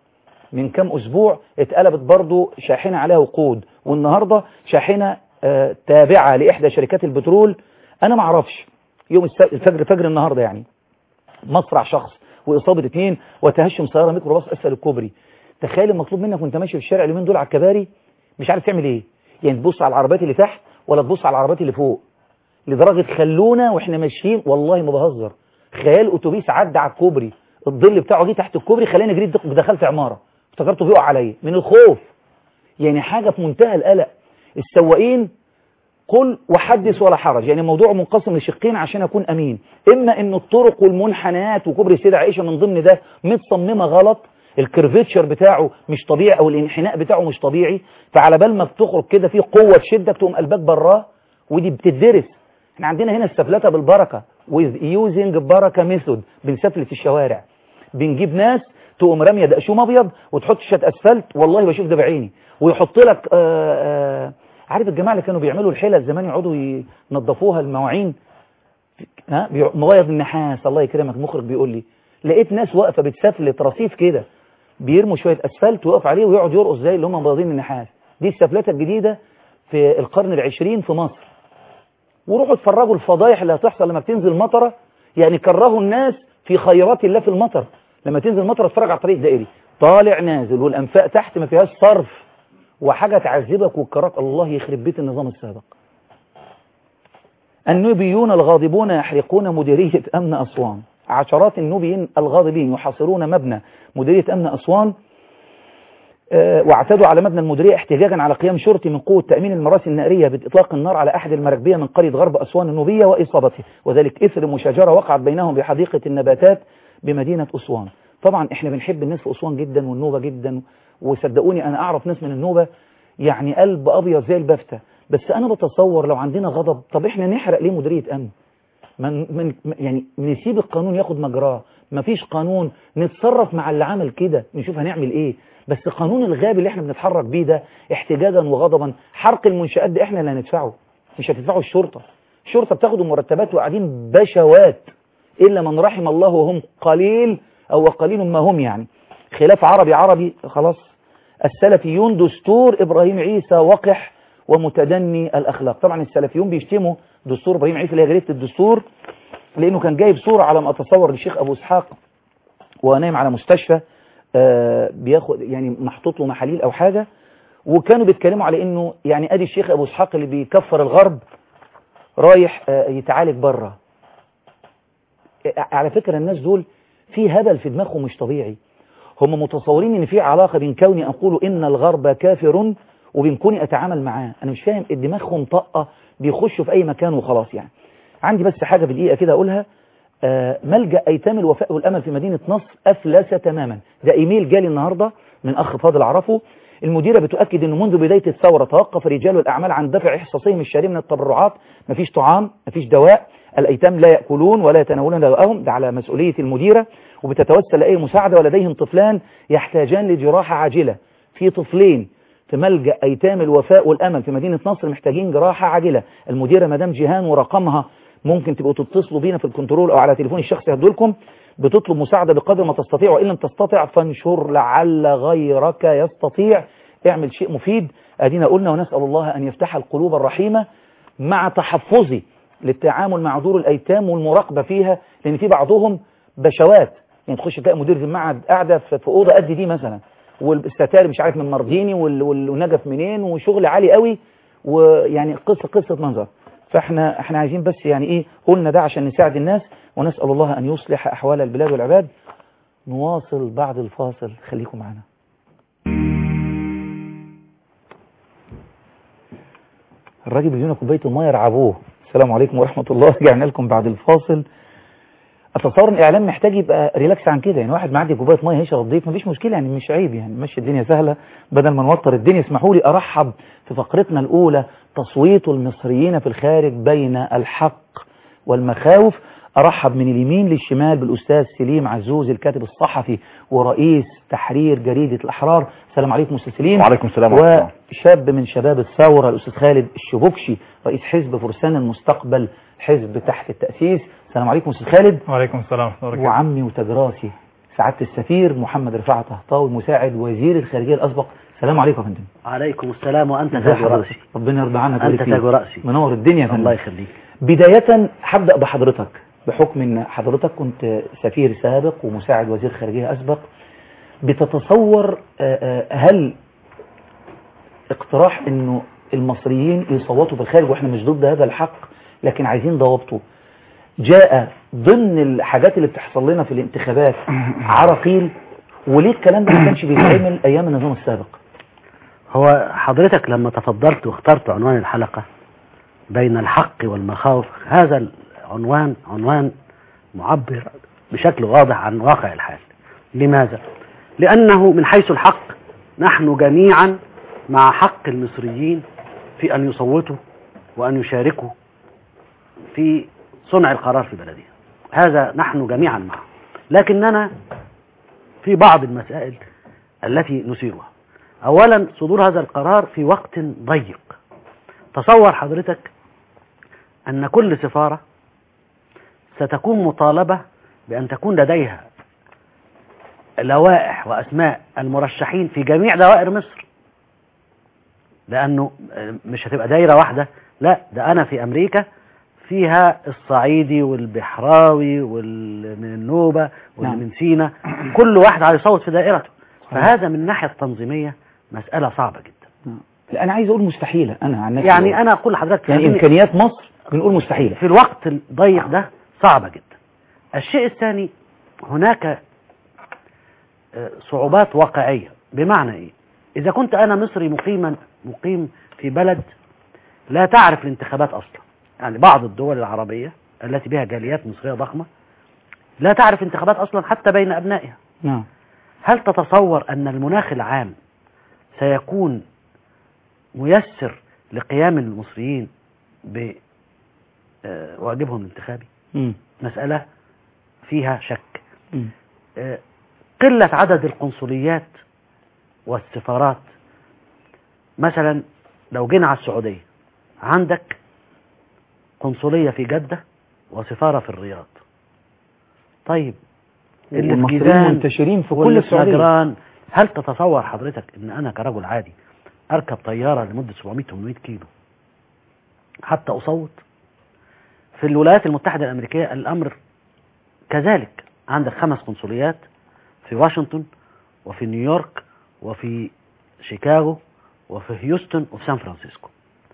من كام اسبوع اتقلبت برضو شاحنة عليها وقود والنهاردة شاحنة آه تابعة لاحدى شركات البترول انا ما اعرفش يوم الس- الفجر فجر النهاردة يعني مصرع شخص واصابة اثنين وتهشم سيارة ميكروباص اسفل الكوبري تخيل المطلوب منك وانت ماشي في الشارع اليومين دول على الكباري مش عارف تعمل ايه يعني تبص على العربيات اللي تحت ولا تبص على العربيات اللي فوق لدرجة خلونا واحنا ماشيين والله ما بهزر خيال اتوبيس عدى على الكوبري الظل بتاعه جه تحت الكوبري خلاني جريت دق- دخلت عمارة افتكرته بيقع عليا من الخوف يعني حاجة في منتهى القلق السواقين قل وحدث ولا حرج يعني الموضوع منقسم لشقين عشان اكون امين اما ان الطرق والمنحنيات وكوبري السيدة عائشة من ضمن ده متصممة غلط الكيرفيتشر بتاعه مش طبيعي او الانحناء بتاعه مش طبيعي فعلى بال ما بتخرج كده في قوة تشدك تقوم قلبك براه ودي بتدرس احنا عندنا هنا السفلته بالبركة with using بركة ميثود بنسفلت الشوارع بنجيب ناس تقوم راميه دقشوم ابيض وتحط شات اسفلت والله بشوف ده بعيني ويحط لك آآ آآ عارف الجماعه اللي كانوا بيعملوا الحلل زمان يقعدوا ينظفوها المواعين ها بيع- مبيض النحاس الله يكرمك المخرج بيقول لي لقيت ناس واقفه بتسفلت رصيف كده بيرموا شويه اسفلت ويقف عليه ويقعد يرقص زي اللي هم مبيضين النحاس دي السفلته الجديده في القرن العشرين في مصر وروحوا اتفرجوا الفضايح اللي هتحصل لما بتنزل مطره يعني كرهوا الناس في خيرات الله في المطر لما تنزل مطر اتفرج على الطريق الدائري طالع نازل والانفاق تحت ما فيهاش صرف وحاجه تعذبك وتكرهك الله يخرب بيت النظام السابق النوبيون الغاضبون يحرقون مديرية أمن أسوان عشرات النوبيين الغاضبين يحاصرون مبنى مديرية أمن أسوان آه، واعتدوا على مبنى المديرية احتجاجا على قيام شرطي من قوة تأمين المراسي النارية بإطلاق النار على أحد المراكبية من قرية غرب أسوان النوبية وإصابته وذلك إثر مشاجرة وقعت بينهم بحديقة النباتات بمدينة أسوان طبعا احنا بنحب الناس في أسوان جدا والنوبة جدا وصدقوني أنا أعرف ناس من النوبة يعني قلب أبيض زي البفتة بس أنا بتصور لو عندنا غضب طب احنا نحرق ليه مديرية أمن من من يعني نسيب القانون ياخد مجراه مفيش قانون نتصرف مع اللي عمل كده نشوف هنعمل ايه بس قانون الغاب اللي احنا بنتحرك بيه ده احتجاجا وغضبا حرق المنشآت ده احنا اللي هندفعه مش هتدفعه الشرطة الشرطة بتاخد مرتبات وقاعدين بشوات إلا من رحم الله وهم قليل أو قليل ما هم يعني خلاف عربي عربي خلاص السلفيون دستور إبراهيم عيسى وقح ومتدني الأخلاق طبعا السلفيون بيشتموا دستور إبراهيم عيسى اللي هي جريدة الدستور لأنه كان جايب صورة على ما أتصور للشيخ أبو إسحاق ونايم على مستشفى آه، بياخد يعني محطوط له محاليل أو حاجة وكانوا بيتكلموا على إنه يعني أدي الشيخ أبو إسحاق اللي بيكفر الغرب رايح آه، يتعالج بره على فكرة الناس دول في هبل في دماغهم مش طبيعي هم متصورين ان في علاقة بين كوني اقول ان الغرب كافر وبين كوني اتعامل معاه انا مش فاهم دماغهم طاقة بيخشوا في اي مكان وخلاص يعني عندي بس حاجة بالدقيقة كده اقولها آه، ملجأ ايتام الوفاء والامل في مدينة نصر افلس تماما ده ايميل جالي النهاردة من اخ فاضل اعرفه المديرة بتؤكد انه منذ بداية الثورة توقف رجال الاعمال عن دفع حصصهم الشهري من التبرعات مفيش طعام مفيش دواء الايتام لا ياكلون ولا يتناولون دواءهم ده على مسؤولية المديرة وبتتوسل لاي مساعدة ولديهم طفلان يحتاجان لجراحة عاجلة في طفلين في ملجأ أيتام الوفاء والأمل في مدينة نصر محتاجين جراحة عاجلة المديرة مدام جيهان ورقمها ممكن تبقوا تتصلوا بينا في الكنترول أو على تليفون الشخصي هدولكم بتطلب مساعدة بقدر ما تستطيع وإن لم تستطع فانشر لعل غيرك يستطيع اعمل شيء مفيد أدينا قلنا ونسأل الله أن يفتح القلوب الرحيمة مع تحفظي للتعامل مع دور الأيتام والمراقبة فيها لأن في بعضهم بشوات يعني تخش تلاقي مدير في المعهد قاعدة في في أوضة قد دي مثلا والستار مش عارف من مرديني وال- وال- والنجف منين وشغل عالي قوي ويعني قصة قصة منظر فاحنا احنا عايزين بس يعني ايه قلنا ده عشان نساعد الناس ونسأل الله أن يصلح أحوال البلاد والعباد نواصل بعد الفاصل خليكم معنا الراجل بيدينا كوبايه الميه يرعبوه السلام عليكم ورحمه الله رجعنا لكم بعد الفاصل اتصور ان الاعلام محتاج يبقى ريلاكس عن كده يعني واحد معدي كوبايه ميه هيشرب ضيف مفيش مشكله يعني مش عيب يعني ماشي الدنيا سهله بدل ما نوتر الدنيا اسمحوا لي ارحب في فقرتنا الاولى تصويت المصريين في الخارج بين الحق والمخاوف ارحب من اليمين للشمال بالاستاذ سليم عزوز الكاتب الصحفي ورئيس تحرير جريده الاحرار السلام عليكم استاذ سليم وعليكم السلام ورحمة الله. وشاب من شباب الثوره الاستاذ خالد الشبوكشي رئيس حزب فرسان المستقبل حزب تحت التاسيس السلام عليكم استاذ خالد وعليكم السلام ورحمة الله وبركاته وعمي وتجراسي سعادة السفير محمد رفاعة طهطاوي مساعد وزير الخارجية الأسبق السلام عليكم يا فندم عليكم السلام وأنت ازي تاج حضرتك؟ رأسي ربنا يرضى عنك أنت ويبارك فيك. تاج رأسي منور الدنيا يا فندم الله يخليك بداية هبدأ بحضرتك بحكم ان حضرتك كنت سفير سابق ومساعد وزير خارجية أسبق بتتصور آه، آه، هل اقتراح انه المصريين يصوتوا في الخارج واحنا مش ضد هذا الحق لكن عايزين ضوابطه جاء ضمن الحاجات اللي بتحصل لنا في الانتخابات عراقيل وليه الكلام ده ما كانش بيتعمل ايام النظام السابق هو حضرتك لما تفضلت واخترت عنوان الحلقة بين الحق والمخاوف هذا العنوان عنوان معبر بشكل واضح عن واقع الحال لماذا؟ لأنه من حيث الحق نحن جميعا مع حق المصريين في أن يصوتوا وأن يشاركوا في صنع القرار في بلدهم هذا نحن جميعا معه لكننا في بعض المسائل التي نثيرها أولا صدور هذا القرار في وقت ضيق تصور حضرتك أن كل سفارة ستكون مطالبة بأن تكون لديها لوائح وأسماء المرشحين في جميع دوائر مصر لأنه مش هتبقى دايرة واحدة لا ده أنا في أمريكا فيها الصعيدي والبحراوي واللي من النوبة واللي نعم. من سينا كل واحد هيصوت في دائرته فهذا من الناحية التنظيمية مسألة صعبة جدا لا انا عايز اقول مستحيلة انا عن نفسي يعني أنا أقول لحضرتك يعني خليني- امكانيات مصر بنقول مستحيلة في الوقت الضيق ده صعبة جدا الشيء الثاني هناك آه، صعوبات واقعية بمعنى ايه اذا كنت انا مصري مقيما مقيم في بلد لا تعرف الانتخابات اصلا يعني بعض الدول العربية التي بها جاليات مصرية ضخمة لا تعرف انتخابات اصلا حتى بين ابنائها نعم هل تتصور أن المناخ العام سيكون ميسر لقيام المصريين بواجبهم الانتخابي مم. مسألة فيها شك مم. آه، قلة عدد القنصليات والسفارات مثلا لو جينا على السعودية عندك قنصلية في جدة وسفارة في الرياض طيب اللي في والمصريين جيزان منتشرين في كل واللي في السعودية نجران هل تتصور حضرتك ان انا كرجل عادي اركب طيارة لمدة 700 800 كيلو حتى اصوت في الولايات المتحدة الامريكية الامر كذلك عندك خمس قنصليات في واشنطن وفي نيويورك وفي شيكاغو وفي هيوستن وفي سان فرانسيسكو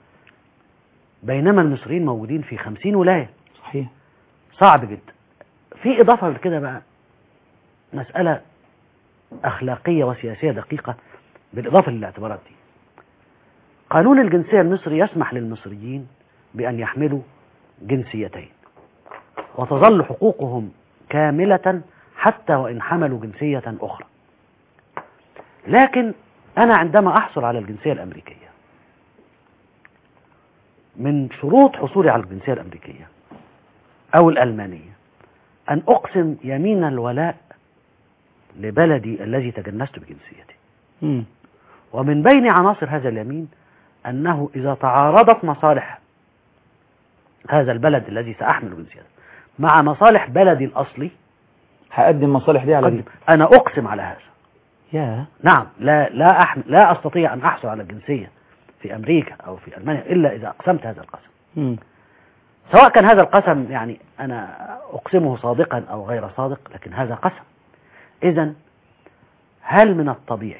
بينما المصريين موجودين في 50 ولاية صحيح صعب جدا في إضافة لكده بقى مسألة أخلاقية وسياسية دقيقة بالإضافة للاعتبارات دي قانون الجنسية المصري يسمح للمصريين بأن يحملوا جنسيتين وتظل حقوقهم كاملة حتى وإن حملوا جنسية أخرى لكن أنا عندما أحصل على الجنسية الأمريكية من شروط حصولي على الجنسية الأمريكية أو الألمانية أن أقسم يمين الولاء لبلدي الذي تجنست بجنسيتي مم. ومن بين عناصر هذا اليمين أنه إذا تعارضت مصالح هذا البلد الذي سأحمل جنسيته مع مصالح بلدي الأصلي هقدم مصالح دي على دي أنا أقسم على هذا يا نعم لا لا أحمل لا أستطيع أن أحصل على الجنسية في أمريكا أو في ألمانيا إلا إذا أقسمت هذا القسم مم. سواء كان هذا القسم يعني أنا أقسمه صادقا أو غير صادق لكن هذا قسم إذا هل من الطبيعي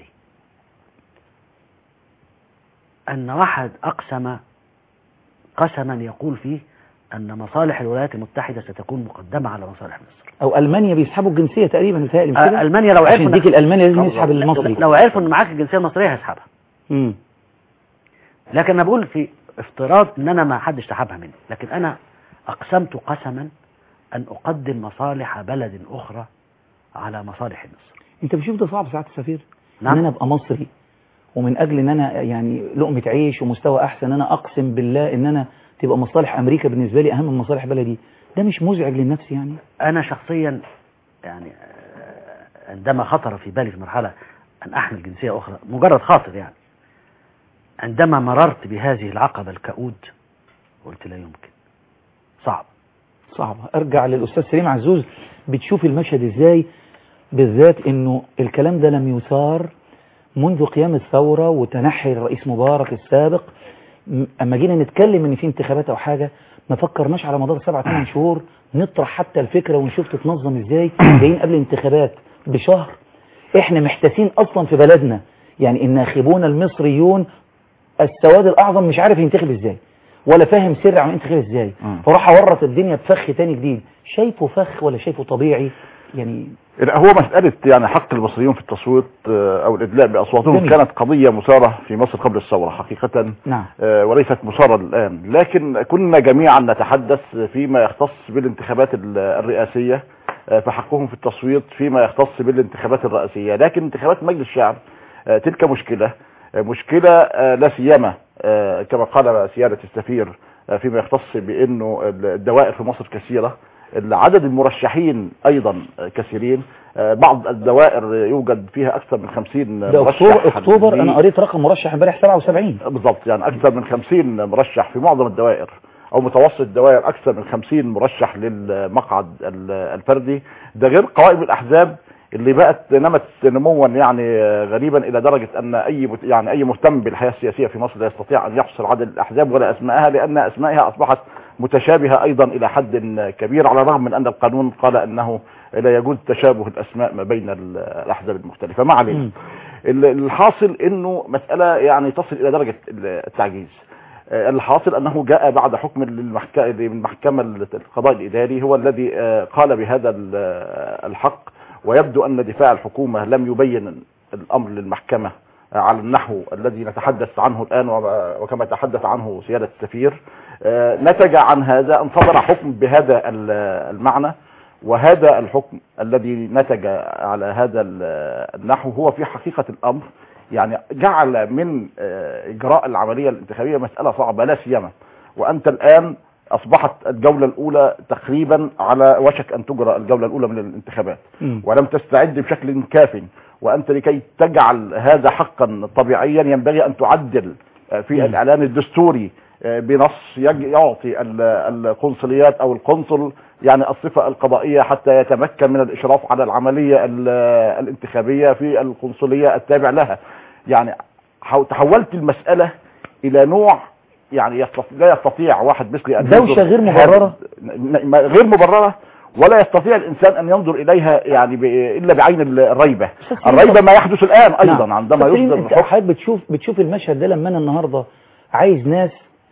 أن واحد أقسم قسما يقول فيه أن مصالح الولايات المتحدة ستكون مقدمة على مصالح مصر او المانيا بيسحبوا الجنسيه تقريبا بيتهيألي مش كده؟ آه، ألمانيا لو عشان عرفوا يديك إن- الالماني لازم يسحب المصري لو عرفوا أن معاك الجنسية المصرية هيسحبها مم. لكن أنا بقول في افتراض أن أنا ما حدش سحبها مني لكن أنا أقسمت قسما أن أقدم مصالح بلد أخرى على مصالح مصر انت بتشوف ده صعب ساعات السفير نعم. ان انا ابقى مصري ومن اجل ان انا يعني لقمه عيش ومستوى احسن انا اقسم بالله ان انا تبقى مصالح امريكا بالنسبه لي اهم من مصالح بلدي ده مش مزعج للنفس يعني أنا شخصيا يعني آه، عندما خطر في بالي في مرحلة أن أحمل جنسية أخرى مجرد خاطر يعني عندما مررت بهذه العقبة الكؤود قلت لا يمكن صعب صعبة ارجع للاستاذ سليم عزوز بتشوف المشهد ازاي بالذات انه الكلام ده لم يثار منذ قيام الثورة وتنحي الرئيس مبارك السابق م- اما جينا نتكلم ان في انتخابات او حاجة ما فكرناش على مدار سبعة ثمان شهور نطرح حتى الفكرة ونشوف تتنظم ازاي جايين قبل الانتخابات بشهر احنا محتاسين اصلا في بلدنا يعني الناخبون المصريون السواد الاعظم مش عارف ينتخب ازاي ولا فاهم سر عم ينتخب ازاي مم. فراح اورط الدنيا بفخ تاني جديد شايفه فخ ولا شايفه طبيعي يعني لا، هو مسألة يعني حق المصريين في التصويت آه، أو الإدلاء بأصواتهم جميل. كانت قضية مثارة في مصر قبل الثورة حقيقة نعم آه، وليست مثارة الآن لكن كنا جميعا نتحدث فيما يختص بالانتخابات ال- الرئاسية آه، فحقهم في التصويت فيما يختص بالانتخابات الرئاسية لكن انتخابات مجلس الشعب آه، تلك مشكلة آه، مشكلة آه، لا سيما آه، كما قال سيادة السفير آه، فيما يختص بأنه الدوائر في مصر كثيرة عدد المرشحين ايضا كثيرين آه، بعض الدوائر يوجد فيها اكثر من 50 ده مرشح اكتوبر اكتوبر ل- انا قريت رقم مرشح امبارح 77 بالضبط يعني اكثر من 50 مرشح في معظم الدوائر او متوسط الدوائر اكثر من 50 مرشح للمقعد ال- الفردي ده غير قوائم الاحزاب اللي بقت نمت نموا يعني غريبا الى درجه ان اي مت- يعني اي مهتم بالحياه السياسيه في مصر لا يستطيع ان يحصر عدد الاحزاب ولا اسمائها لان اسمائها اصبحت متشابهه ايضا الى حد كبير على الرغم من ان القانون قال انه لا يجوز تشابه الاسماء ما بين ال- الاحزاب المختلفه ما علينا مم. ال- الحاصل انه مسألة يعني تصل الى درجة التعجيز آه، الحاصل انه جاء بعد حكم للمحك- للمحكمة القضاء الاداري هو الذي آه، قال بهذا ال- الحق ويبدو ان دفاع الحكومة لم يبين الامر للمحكمة آه، على النحو الذي نتحدث عنه الان وما- وكما تحدث عنه سيادة السفير آه، نتج عن هذا ان صدر حكم بهذا ال- المعنى وهذا الحكم الذي نتج على هذا ال- النحو هو في حقيقة الأمر يعني جعل من آه، إجراء العملية الانتخابية مسألة صعبة لا سيما وأنت الآن أصبحت الجولة الأولى تقريبا على وشك أن تجرى الجولة الأولى من الانتخابات مم. ولم تستعد بشكل كاف وأنت لكي تجعل هذا حقا طبيعيا ينبغي أن تعدل آه، في مم. الإعلان الدستوري آه، بنص يج- يعطي ال- القنصليات أو القنصل يعني الصفة القضائية حتى يتمكن من الإشراف على العملية ال- الانتخابية في القنصلية التابع لها يعني حو- تحولت المسألة إلى نوع يعني يستطيع لا يستطيع واحد مثلي أن دوشة ينظر غير هذا- مبررة. ن- ن- غير مبررة ولا يستطيع الإنسان أن ينظر إليها يعني ب- إلا بعين ال- الريبة أستاذ الريبة سليم، ما يحدث الآن أيضا نعم. عندما أستاذ سليم، يصدر انت الحكم حضرتك بتشوف بتشوف المشهد ده لما انا النهارده عايز ناس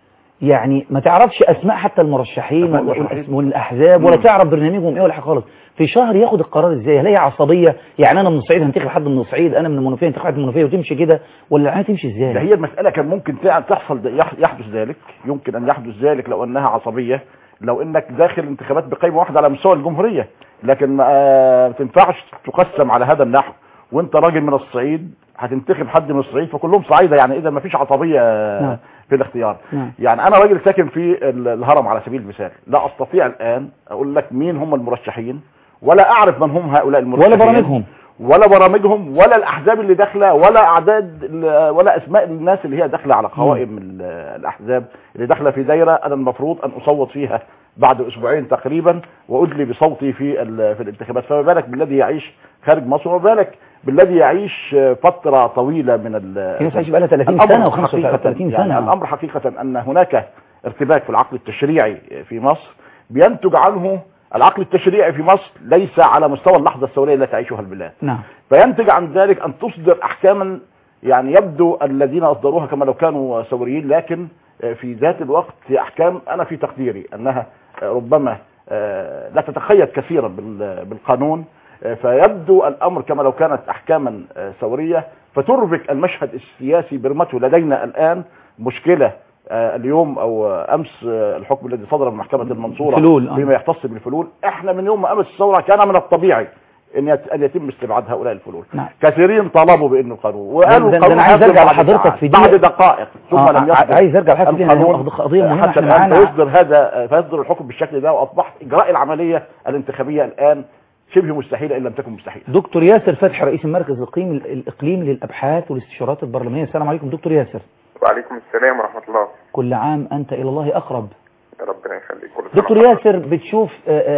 يعني ما تعرفش اسماء حتى المرشحين أسماء وال- المرشحين. والاحزاب ولا مم. تعرف برنامجهم ايه ولا حاجه خالص في شهر ياخد القرار ازاي هل هي عصبيه يعني انا من الصعيد هنتخب حد من الصعيد انا من المنوفيه هنتخب حد من المنوفيه وتمشي كده ولا العمليه تمشي ده ازاي هي المسألة كان ممكن تع- تحصل ده- يح- يحدث ذلك يمكن أن يحدث ذلك لو أنها عصبية لو أنك داخل انتخابات بقيمة واحدة على مستوى الجمهورية لكن ما آه، تنفعش تقسم على هذا النحو وأنت راجل من الصعيد هتنتخب حد من الصعيد فكلهم صعيدة يعني إذا ما فيش عصبية آه، نعم. في الاختيار نعم. يعني أنا راجل ساكن في ال- الهرم على سبيل المثال لا أستطيع الآن أقول لك مين هم المرشحين ولا أعرف من هم هؤلاء المرشحين ولا برامجهم ولا برامجهم ولا الاحزاب اللي داخله ولا اعداد ال- ولا اسماء الناس اللي هي داخله على قوائم ال- الاحزاب اللي داخله في دايره انا المفروض ان اصوت فيها بعد اسبوعين تقريبا وادلي بصوتي في ال- في الانتخابات فما بالك بالذي يعيش خارج مصر وما بالك بالذي يعيش فتره طويله من ال- في ناس عايشه بقى لها 30 الأمر سنه حقيقة و35 يعني سنه الامر حقيقه ان هناك ارتباك في العقل التشريعي في مصر بينتج عنه العقل التشريعي في مصر ليس على مستوى اللحظه الثوريه التي تعيشها البلاد نعم فينتج عن ذلك ان تصدر احكاما يعني يبدو الذين اصدروها كما لو كانوا ثوريين لكن آه، في ذات الوقت هي احكام انا في تقديري انها آه، ربما آه، لا تتقيد كثيرا بال- بالقانون آه، فيبدو الامر كما لو كانت احكاما آه، ثوريه فتربك المشهد السياسي برمته لدينا الان مشكله آه، اليوم او آه، امس آه، الحكم الذي صدر من محكمه المنصوره الفلول، آه. فيما يختص بالفلول احنا من يوم ما قامت الثوره كان من الطبيعي ان يت- ان يتم استبعاد هؤلاء الفلول نعم. كثيرين طالبوا بان القانون وقالوا ده- ده القانون أنا عايز هيصدر أرجع بعد لحضرتك ساعات، في دي. بعد دقائق ثم آه، لم ع- يصدر عايز أرجع لحضرتك في دي، لأن هي القانون قضية مهمة، حتى إحنا الان معانا- فيصدر هذا فيصدر الحكم بالشكل ده واصبح اجراء العمليه الانتخابيه الان شبه مستحيله ان لم تكن مستحيله دكتور ياسر فتحي رئيس المركز الاقليمي الاقليمي للابحاث والاستشارات البرلمانيه السلام عليكم دكتور ياسر وعليكم السلام ورحمة الله كل عام انت الى الله اقرب ربنا يخليك كل سنة دكتور وحضرتك. ياسر بتشوف آه، آه،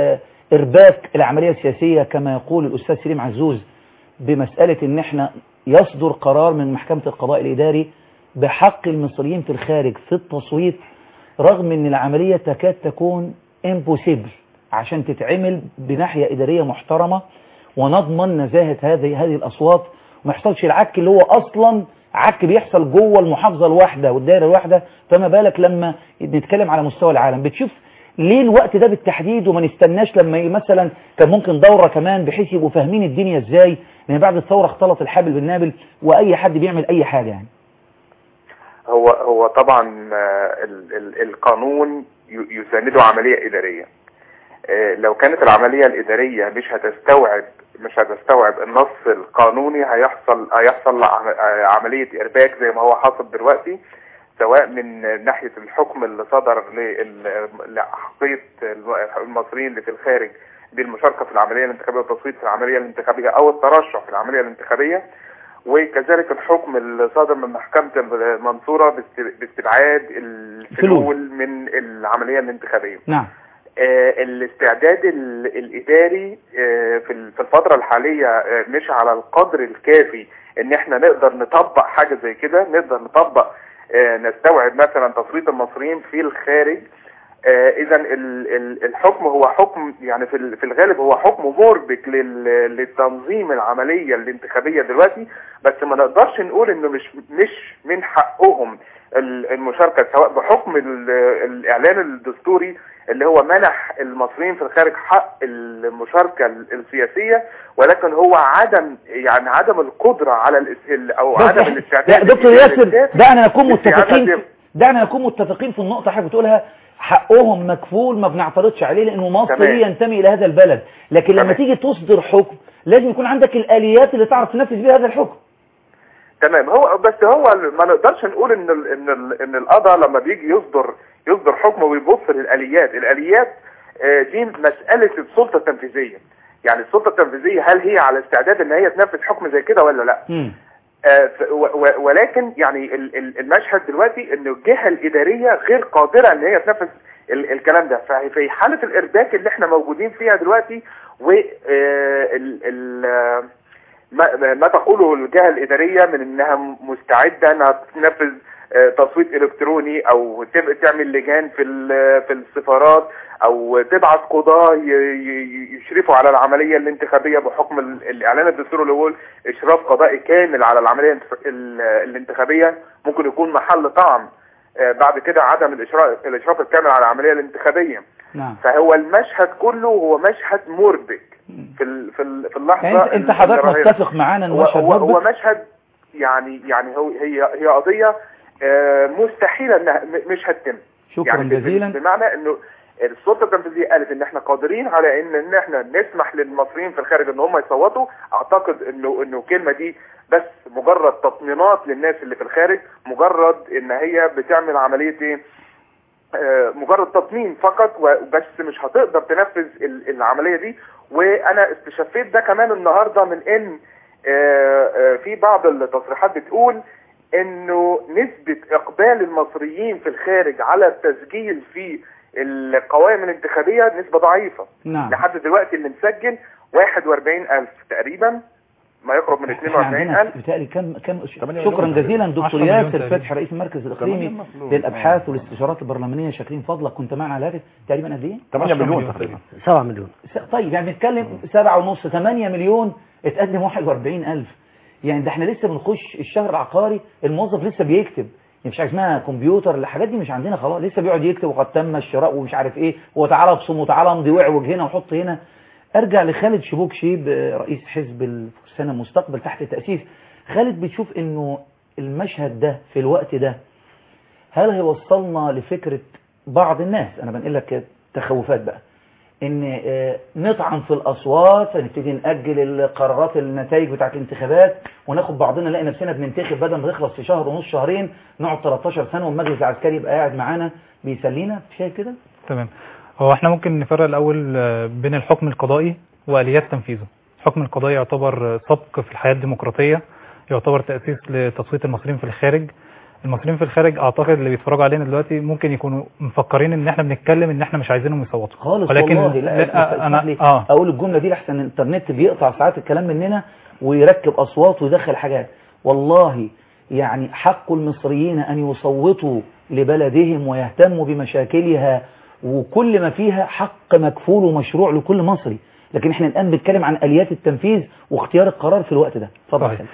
إرباك العملية السياسية كما يقول الأستاذ سليم عزوز بمسألة إن إحنا يصدر قرار من محكمة القضاء الإداري بحق المصريين في الخارج في التصويت رغم إن العملية تكاد تكون impossible عشان تتعمل بناحية إدارية محترمة ونضمن نزاهة هذه هذه الأصوات وما يحصلش العك اللي هو أصلا عك بيحصل جوه المحافظة الواحدة والدائرة الواحدة فما بالك لما نتكلم على مستوى العالم بتشوف ليه الوقت ده بالتحديد وما نستناش لما ي- مثلا كان ممكن دورة كمان بحيث يبقوا فاهمين الدنيا ازاي لان بعد الثورة اختلط الحابل بالنابل واي حد بيعمل اي حاجة يعني هو هو طبعا آه، ال- ال- القانون ي- يسانده عملية إدارية آه، لو كانت العملية الإدارية مش هتستوعب مش هتستوعب النص القانوني هيحصل هيحصل عم- آه، عملية إرباك زي ما هو حاصل دلوقتي سواء من ناحية الحكم اللي صدر لل- لحقية الم- المصريين اللي في الخارج بالمشاركة في العملية الانتخابية والتصويت في العملية الانتخابية أو الترشح في العملية الانتخابية وكذلك الحكم اللي صادر من محكمة المنصورة باست- باستبعاد الفلول من العملية الانتخابية نعم آه، الاستعداد ال- الإداري آه، في ال- في الفترة الحالية آه، مش على القدر الكافي ان احنا نقدر نطبق حاجة زي كده نقدر نطبق آه، نستوعب مثلا تصويت المصريين في الخارج اذا الحكم هو حكم يعني في ال- في الغالب هو حكم مربك لل- لتنظيم العملية الانتخابية دلوقتي بس ما نقدرش نقول انه مش مش من حقهم ال- المشاركة سواء بحكم ال- الاعلان الدستوري اللي هو منح المصريين في الخارج حق المشاركة ال- السياسية ولكن هو عدم يعني عدم القدرة على الاس- ال- او بس عدم إحنا- الاستعداد لا دكتور ياسر الكافي دعنا نكون لاستعادة متفقين دعنا نكون متفقين في النقطة حضرتك بتقولها حقهم مكفول ما بنعترضش عليه لانه مصري تمام. ينتمي الى هذا البلد لكن لما تمام. تيجي تصدر حكم لازم يكون عندك الاليات اللي تعرف تنفذ بيها هذا الحكم تمام هو بس هو ما نقدرش نقول ان ال ان ال ان القضاء لما بيجي يصدر يصدر حكم ويبص للاليات الاليات آه، دي مساله السلطه التنفيذيه يعني السلطه التنفيذيه هل هي على استعداد ان هي تنفذ حكم زي كده ولا لا مم. آه، ف- و- و- ولكن يعني ال- ال- المشهد دلوقتي ان الجهه الاداريه غير قادره ان هي تنفذ ال- الكلام ده ففي حاله الارباك اللي احنا موجودين فيها دلوقتي و آه، ال- ال- آه، ما, ما تقوله الجهه الاداريه من انها مستعده انها تنفذ آه، تصويت الكتروني او تب- تعمل لجان في ال- في السفارات او تبعث قضاه ي- ي- يشرفوا على العمليه الانتخابيه بحكم ال- الاعلان الدستوري اللي هو اشراف قضائي كامل على العمليه الانتخ- ال- الانتخابيه ممكن يكون محل طعن آه، بعد كده عدم الاشراف الاشراف الكامل على العمليه الانتخابيه نعم فهو المشهد كله هو مشهد مربك في ال- في ال- في اللحظه يعني انت, انت اللي حضرتك راهنة. متفق معانا ان هو مشهد هو, هو مربك مشهد يعني يعني هو هي هي قضيه آه، مستحيله انها م- مش هتتم شكرا يعني ب- جزيلا بمعنى انه السلطه التنفيذيه قالت ان احنا قادرين على ان ان احنا نسمح للمصريين في الخارج ان هم يصوتوا اعتقد انه انه الكلمه دي بس مجرد تطمينات للناس اللي في الخارج مجرد ان هي بتعمل عمليه ايه آه، مجرد تطمين فقط وبس مش هتقدر تنفذ ال- العمليه دي وانا استشفيت ده كمان النهارده من ان آه، آه، في بعض التصريحات بتقول انه نسبة اقبال المصريين في الخارج على التسجيل في القوائم الانتخابية نسبة ضعيفة نعم لحد دلوقتي اللي مسجل 41 ألف تقريبا ما يقرب من احنا 42 عندنا ألف بتهيألي كم كم تمانية شكرا مليون. جزيلا دكتور 10 مليون ياسر تقريبا. فتحي رئيس المركز تمانية الاقليمي مفلوس. للابحاث والاستشارات البرلمانيه شاكرين فضلك كنت معنا على الهاتف تقريبا قد ايه 8 10 مليون مليون تقريبا 7 مليون س- طيب يعني بنتكلم سبعة ونص 8 مليون اتقدم 41 ألف يعني ده احنا لسه بنخش الشهر العقاري الموظف لسه بيكتب يعني مش حاجه اسمها كمبيوتر الحاجات دي مش عندنا خلاص لسه بيقعد يكتب وقد تم الشراء ومش عارف ايه وتعالى ابصم وتعالى امضي واعوج هنا وحط هنا ارجع لخالد شبوك شيب آه، رئيس حزب الفرسان المستقبل تحت تأسيس خالد بتشوف انه المشهد ده في الوقت ده هل هيوصلنا لفكرة بعض الناس انا بنقل لك تخوفات بقى ان آه، نطعن في الاصوات فنبتدي ناجل القرارات النتائج بتاعت الانتخابات وناخد بعضنا نلاقي نفسنا بننتخب بدل ما تخلص في شهر ونص شهرين نقعد 13 سنه والمجلس العسكري يبقى قاعد معانا بيسلينا شايف كده تمام هو احنا ممكن نفرق الاول آه، بين الحكم القضائي واليات تنفيذه الحكم القضائي يعتبر آه، سبق في الحياه الديمقراطيه يعتبر تاسيس لتصويت المصريين في الخارج المصريين في الخارج اعتقد اللي بيتفرجوا علينا دلوقتي ممكن يكونوا مفكرين ان احنا بنتكلم ان احنا مش عايزينهم يصوتوا خالص ولكن والله لا, لا انا لي اه اقول الجمله دي لحسن الانترنت بيقطع ساعات الكلام مننا ويركب اصوات ويدخل حاجات والله يعني حق المصريين ان يصوتوا لبلدهم ويهتموا بمشاكلها وكل ما فيها حق مكفول ومشروع لكل مصري لكن احنا الان بنتكلم عن اليات التنفيذ واختيار القرار في الوقت ده اتفضل صحيح.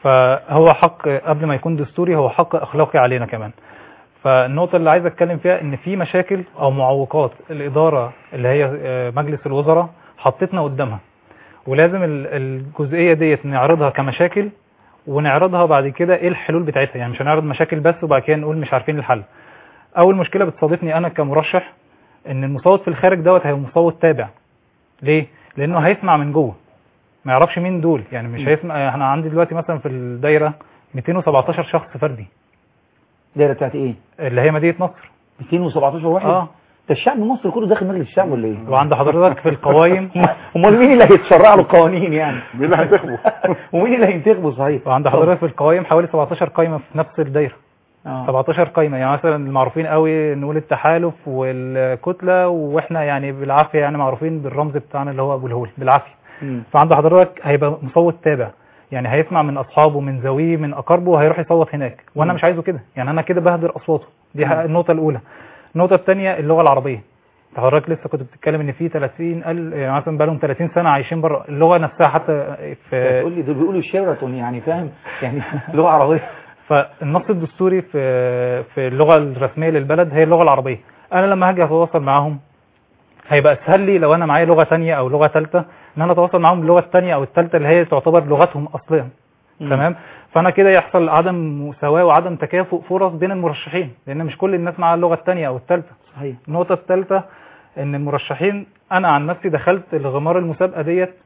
فهو حق قبل ما يكون دستوري هو حق اخلاقي علينا كمان فالنقطة اللي عايز اتكلم فيها ان في مشاكل او معوقات الادارة اللي هي آه، مجلس الوزراء حطتنا قدامها ولازم ال- الجزئية ديت نعرضها كمشاكل ونعرضها بعد كده ايه الحلول بتاعتها يعني مش هنعرض مشاكل بس وبعد كده نقول مش عارفين الحل اول مشكلة بتصادفني انا كمرشح ان المصوت في الخارج دوت هيبقى مصوت تابع ليه لانه هيسمع من جوه ما يعرفش مين دول يعني مش هيسمع احنا عندي دلوقتي مثلا في الدايره 217 شخص فردي الدايره بتاعت ايه اللي هي مدينه نصر 217 واحد اه ده الشعب المصري كله داخل مجلس الشعب ولا ايه وعند حضرتك في القوائم امال مين اللي هيتشرع له القوانين يعني مين اللي هينتخبه ومين اللي هينتخبه صحيح وعند حضرتك في القوائم حوالي 17 قايمه في نفس الدايره آه. 17 قايمه يعني مثلا المعروفين قوي نقول التحالف والكتله واحنا يعني بالعافيه يعني معروفين بالرمز بتاعنا اللي هو ابو الهول بالعافيه مم. فعند حضرتك هيبقى مصوت تابع يعني هيسمع من اصحابه من زويه من اقاربه وهيروح يصوت هناك وانا مم. مش عايزه كده يعني انا كده بهدر اصواته دي مم. النقطه الاولى النقطه الثانيه اللغه العربيه حضرتك لسه كنت بتتكلم ان في 30 ال يعني مثلا بقالهم 30 سنه عايشين بره اللغه نفسها حتى في تقول لي دول بيقولوا شيراتون يعني فاهم يعني لغه عربيه فالنص الدستوري في في اللغه الرسميه للبلد هي اللغه العربيه انا لما هاجي اتواصل معاهم هيبقى اسهل لي لو انا معايا لغه ثانيه او لغه ثالثه ان انا اتواصل معاهم باللغه الثانيه او الثالثه اللي هي تعتبر لغتهم اصليا مم. تمام فانا كده يحصل عدم مساواه وعدم تكافؤ فرص بين المرشحين لان مش كل الناس معاها اللغه الثانيه او الثالثه صحيح النقطه الثالثه ان المرشحين انا عن نفسي دخلت الغمار المسابقه ديت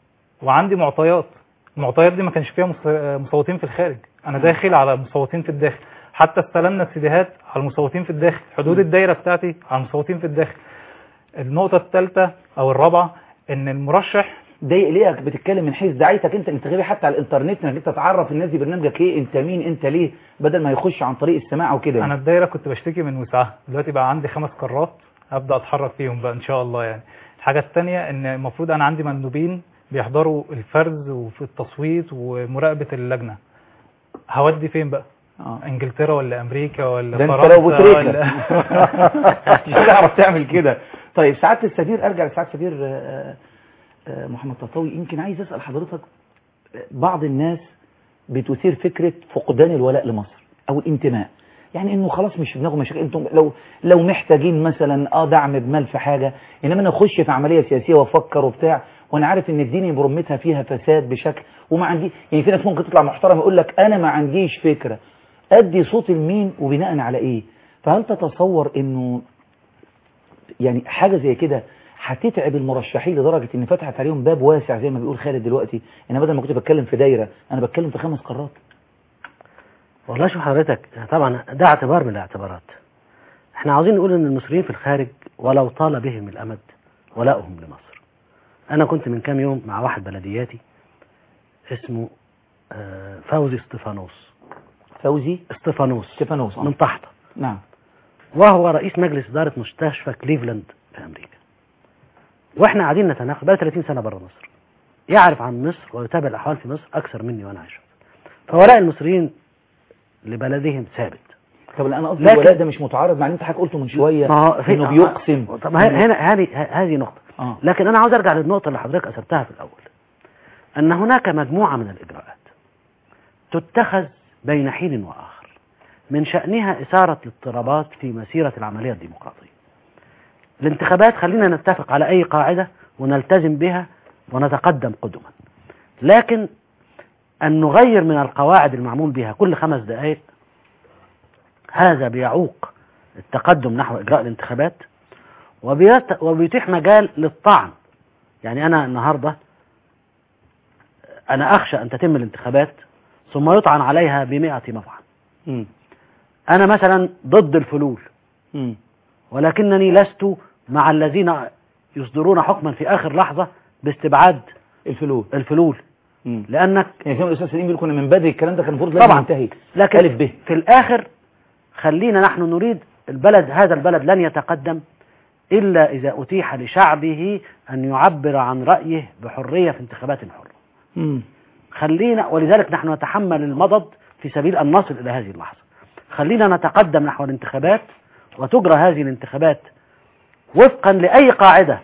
وعندي معطيات المعطيات دي ما كانش فيها مص- مصوتين في الخارج انا داخل على مصوتين في الداخل حتى استلمنا السيديهات على المصوتين في الداخل حدود الدايره بتاعتي على المصوتين في الداخل النقطه الثالثه او الرابعه ان المرشح ده يقلقك بتتكلم من حيث دعايتك انت الانتخابي حتى على الانترنت انك انت تعرف الناس دي برنامجك ايه انت مين انت ليه بدل ما يخش عن طريق السماع وكده انا الدايره كنت بشتكي من وسعها دلوقتي بقى عندي خمس قارات هبدا اتحرك فيهم بقى ان شاء الله يعني الحاجه الثانيه ان المفروض انا عندي مندوبين بيحضروا الفرز وفي التصويت ومراقبه اللجنه هودي فين بقى اه انجلترا ولا امريكا ولا ده انت فرنسا لو بتريكة ولا مش هتعرف تعمل كده طيب سعاده السفير ارجع لسعاده السفير آه، آه، محمد تطاوي يمكن عايز اسال حضرتك آه، بعض الناس بتثير فكره فقدان الولاء لمصر او الانتماء يعني انه خلاص مش في دماغه مشاكل انتم لو لو محتاجين مثلا اه دعم بمال في حاجه انما انا اخش في عمليه سياسيه وافكر وبتاع وانا عارف ان الدين برمتها فيها فساد بشكل وما عندي يعني في ناس ممكن تطلع محترمه يقول لك انا ما عنديش فكره ادي صوت لمين وبناء على ايه فهل تتصور انه يعني حاجه زي كده هتتعب المرشحين لدرجه ان فتحت عليهم باب واسع زي ما بيقول خالد دلوقتي انا بدل ما كنت بتكلم في دايره انا بتكلم في خمس قارات والله شوف حضرتك طبعا ده اعتبار من الاعتبارات احنا عاوزين نقول ان المصريين في الخارج ولو طال بهم الامد ولاؤهم لمصر انا كنت من كام يوم مع واحد بلدياتي اسمه آه، فوزي استفانوس فوزي استفانوس ستيفانوس آه. من طحطة نعم وهو رئيس مجلس إدارة مستشفى كليفلاند في أمريكا واحنا قاعدين نتناقش بقى 30 سنة بره مصر يعرف عن مصر ويتابع الأحوال في مصر أكثر مني وأنا عايش فولاء المصريين لبلدهم ثابت طب لا انا قصدي لكن- الولاء ده مش متعارض مع اللي انت حضرتك قلته من شويه ما هو في- انه بيقسم طب ه- هنا هذه هذه نقطة اه لكن أنا عاوز أرجع للنقطة اللي حضرتك أثرتها في الأول أن هناك مجموعة من الإجراءات تتخذ بين حين وآخر من شأنها إثارة الاضطرابات في مسيرة العملية الديمقراطية الانتخابات خلينا نتفق على أي قاعدة ونلتزم بها ونتقدم قدما لكن أن نغير من القواعد المعمول بها كل خمس دقائق هذا بيعوق التقدم نحو إجراء الانتخابات وبيت- وبيتيح مجال للطعن يعني أنا النهاردة أنا أخشى أن تتم الانتخابات ثم يطعن عليها بمئة مطعن مم. أنا مثلا ضد الفلول مم. ولكنني لست مع الذين يصدرون حكما في آخر لحظة باستبعاد الفلول الفلول مم. لانك يعني زي ما الاستاذ سليم بيقول كنا من بدري الكلام ده كان المفروض لازم طبعا ينتهي لكن الف ب في الاخر خلينا نحن نريد البلد هذا البلد لن يتقدم الا اذا اتيح لشعبه ان يعبر عن رايه بحريه في انتخابات حره مم. خلينا ولذلك نحن نتحمل المضض في سبيل ان نصل الى هذه اللحظه خلينا نتقدم نحو الانتخابات وتجرى هذه الانتخابات وفقا لاي قاعده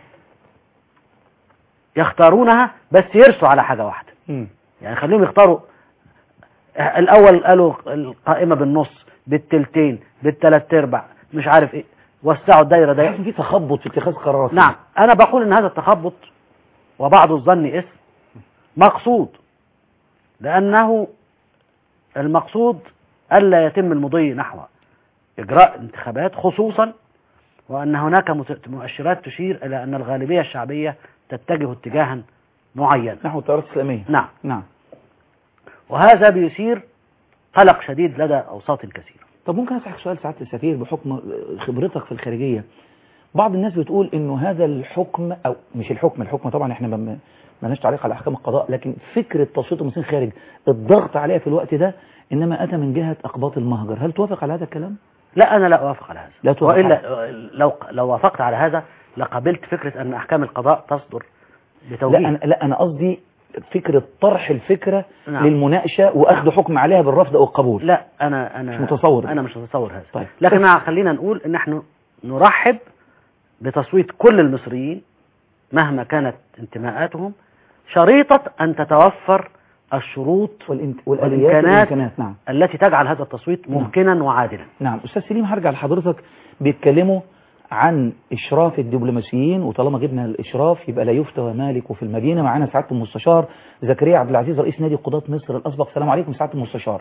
يختارونها بس يرسوا على حاجه واحده مم. يعني خليهم يختاروا الاول قالوا القائمه بالنص بالتلتين بالتلات ارباع مش عارف ايه وسعوا الدايره حاسس دايره في تخبط في اتخاذ قرارات نعم انا بقول ان هذا التخبط وبعض الظن اسم مقصود لانه المقصود الا يتم المضي نحو اجراء انتخابات خصوصا وان هناك مت- مؤشرات تشير الى ان الغالبيه الشعبيه تتجه اتجاها معينا نحو التيارات الاسلاميه نعم نعم وهذا بيثير قلق شديد لدى اوساط كثيره طب ممكن اسالك سؤال سعاده السفير بحكم خبرتك في الخارجيه بعض الناس بتقول انه هذا الحكم او مش الحكم الحكم طبعا احنا ما مالناش تعليق على احكام القضاء لكن فكره تصويت المسلمين خارج الضغط عليها في الوقت ده انما اتى من جهه اقباط المهجر هل توافق على هذا الكلام لا انا لا اوافق على هذا لا توافق والا لو لو وافقت على هذا لقبلت فكره ان احكام القضاء تصدر بتوجيه لا انا لا انا قصدي فكره طرح الفكره نعم. للمناقشه واخذ نعم. حكم عليها بالرفض او القبول لا انا انا مش متصور ده. انا مش متصور هذا طيب. لكن أنا خلينا نقول ان احنا نرحب بتصويت كل المصريين مهما كانت انتماءاتهم شريطة ان تتوفر الشروط والإنت... والاليات والإمكانات والامكانات نعم التي تجعل هذا التصويت ممكنا وعادلا نعم أستاذ سليم هرجع لحضرتك بيتكلموا عن إشراف الدبلوماسيين وطالما جبنا الإشراف يبقى لا يفتى مالك في المدينة معانا سعادة المستشار زكريا عبد العزيز رئيس نادي قضاة مصر الأسبق السلام عليكم سعادة المستشار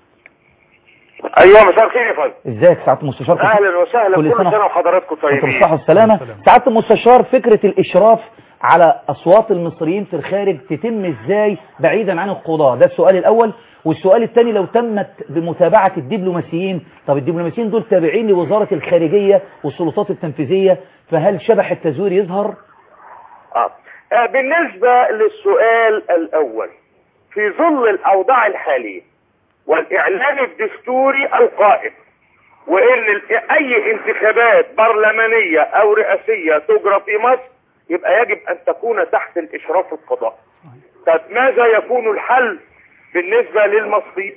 ايوه مساء الخير يا فندم ازيك سعادة المستشار كنت- اهلا وسهلا كل كل سنة سنه وحضراتكم كنت طيبين بالصحة والسلامة سعادة المستشار فكرة الإشراف على أصوات المصريين في الخارج تتم إزاي بعيدا عن القضاة ده السؤال الأول والسؤال الثاني لو تمت بمتابعة الدبلوماسيين طب الدبلوماسيين دول تابعين لوزارة الخارجية والسلطات التنفيذية فهل شبح التزوير يظهر؟ آه. آه، بالنسبه للسؤال الاول في ظل الاوضاع الحاليه والاعلان الدستوري القائم وان ال- اي انتخابات برلمانيه او رئاسيه تجرى في مصر يبقى يجب ان تكون تحت الاشراف القضائي طب ماذا يكون الحل بالنسبه للمصريين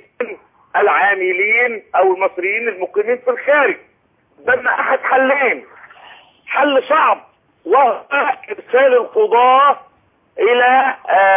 العاملين او المصريين المقيمين في الخارج قدامنا احد حلين حل صعب وهو ارسال القضاة الى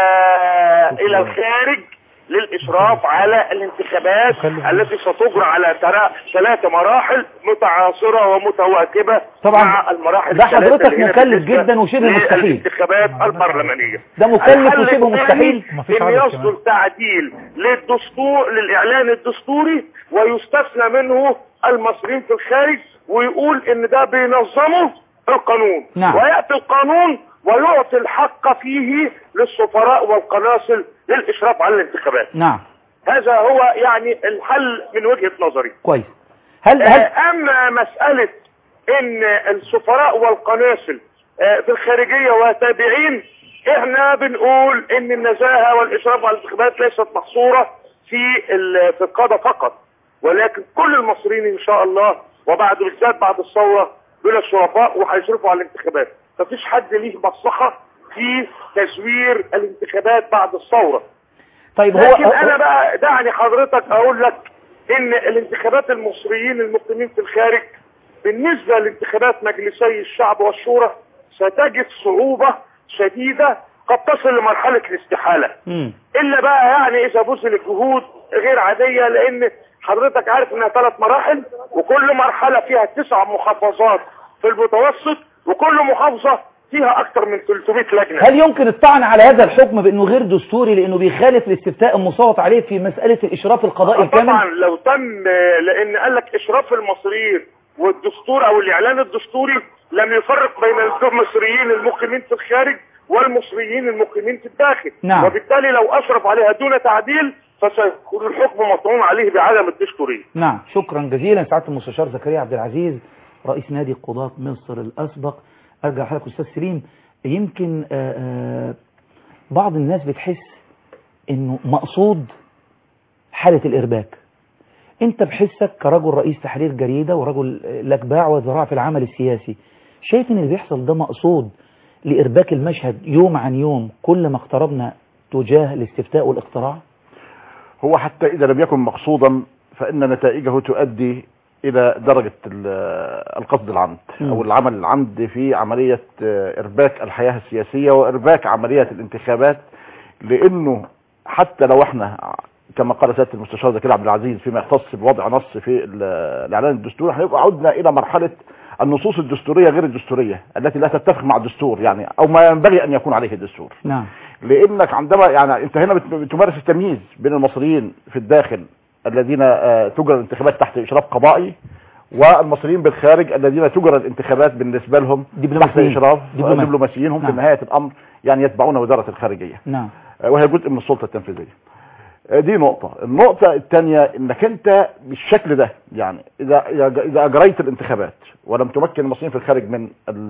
آه الى الخارج للاشراف على الانتخابات التي ستجرى على ترى- ثلاث مراحل متعاصرة ومتواكبة طبعا مع المراحل ده الثلاثة حضرتك اللي هي مكلف بالنسبة جدا وشبه مستحيل. للانتخابات البرلمانية ده مكلف الحل وشبه الثاني مستحيل ومفيش ان عدد يصدر كمان. تعديل للدستور للاعلان الدستوري ويستثنى منه المصريين في الخارج ويقول ان ده بينظمه القانون نعم. وياتي القانون ويعطي الحق فيه للسفراء والقناصل للاشراف على الانتخابات نعم هذا هو يعني الحل من وجهة نظري كويس هل هل آه، اما مسألة ان السفراء والقناصل آه، في الخارجية وتابعين احنا بنقول ان النزاهة والاشراف على الانتخابات ليست محصورة في ال- في القادة فقط ولكن كل المصريين ان شاء الله وبعد بالذات بعد الثورة دول الشرفاء وهيشرفوا على الانتخابات مفيش حد ليه مصلحة في تزوير الانتخابات بعد الثورة طيب هو لكن انا بقى دعني حضرتك اقول لك ان الانتخابات المصريين المقيمين في الخارج بالنسبة لانتخابات مجلسي الشعب والشورى ستجد صعوبة شديدة قد تصل لمرحلة الاستحالة مم. الا بقى يعني اذا بذلت جهود غير عادية لان حضرتك عارف انها ثلاث مراحل وكل مرحلة فيها تسع محافظات في المتوسط وكل محافظة فيها اكثر من 300 لجنة هل يمكن الطعن على هذا الحكم بانه غير دستوري لانه بيخالف الاستفتاء المصوت عليه في مسألة الاشراف القضائي طبعا الكامل لو تم لان قال لك اشراف المصريين والدستور او الاعلان الدستوري لم يفرق بين المصريين المقيمين في الخارج والمصريين المقيمين في الداخل نعم. وبالتالي لو اشرف عليها دون تعديل فسيكون الحكم مطعون عليه بعدم الدستورية نعم شكرا جزيلا سعادة المستشار زكريا عبد العزيز رئيس نادي قضاة مصر الأسبق أرجع لحضرتك أستاذ سليم يمكن آه، آه، بعض الناس بتحس انه مقصود حالة الارباك انت بحسك كرجل رئيس تحرير جريدة ورجل لك باع وذراع في العمل السياسي شايف ان اللي بيحصل ده مقصود لارباك المشهد يوم عن يوم كل ما اقتربنا تجاه الاستفتاء والاقتراع هو حتى إذا لم يكن مقصودا فإن نتائجه تؤدي إلى درجة ال- القصد العمد مم. أو العمل العمد في عملية آه، إرباك الحياة السياسية وإرباك عملية الانتخابات لأنه حتى لو احنا كما قال سيادة المستشار زكي عبد العزيز فيما يختص بوضع نص في ال- الإعلان الدستوري هنبقى عدنا إلى مرحلة النصوص الدستورية غير الدستورية التي لا تتفق مع الدستور يعني أو ما ينبغي أن يكون عليه الدستور نعم لانك عندما يعني انت هنا بت- بتمارس التمييز بين المصريين في الداخل الذين آه، تجرى الانتخابات تحت اشراف قضائي والمصريين بالخارج الذين تجرى الانتخابات بالنسبه لهم تحت دبلوماسيين. اشراف دبلوماسي. دبلوماسيين هم في نعم. نهايه الامر يعني يتبعون وزاره الخارجيه نعم آه، وهي جزء من السلطه التنفيذيه آه، دي نقطة، النقطة الثانية انك انت بالشكل ده يعني اذا اذا اذا اجريت الانتخابات ولم تمكن المصريين في الخارج من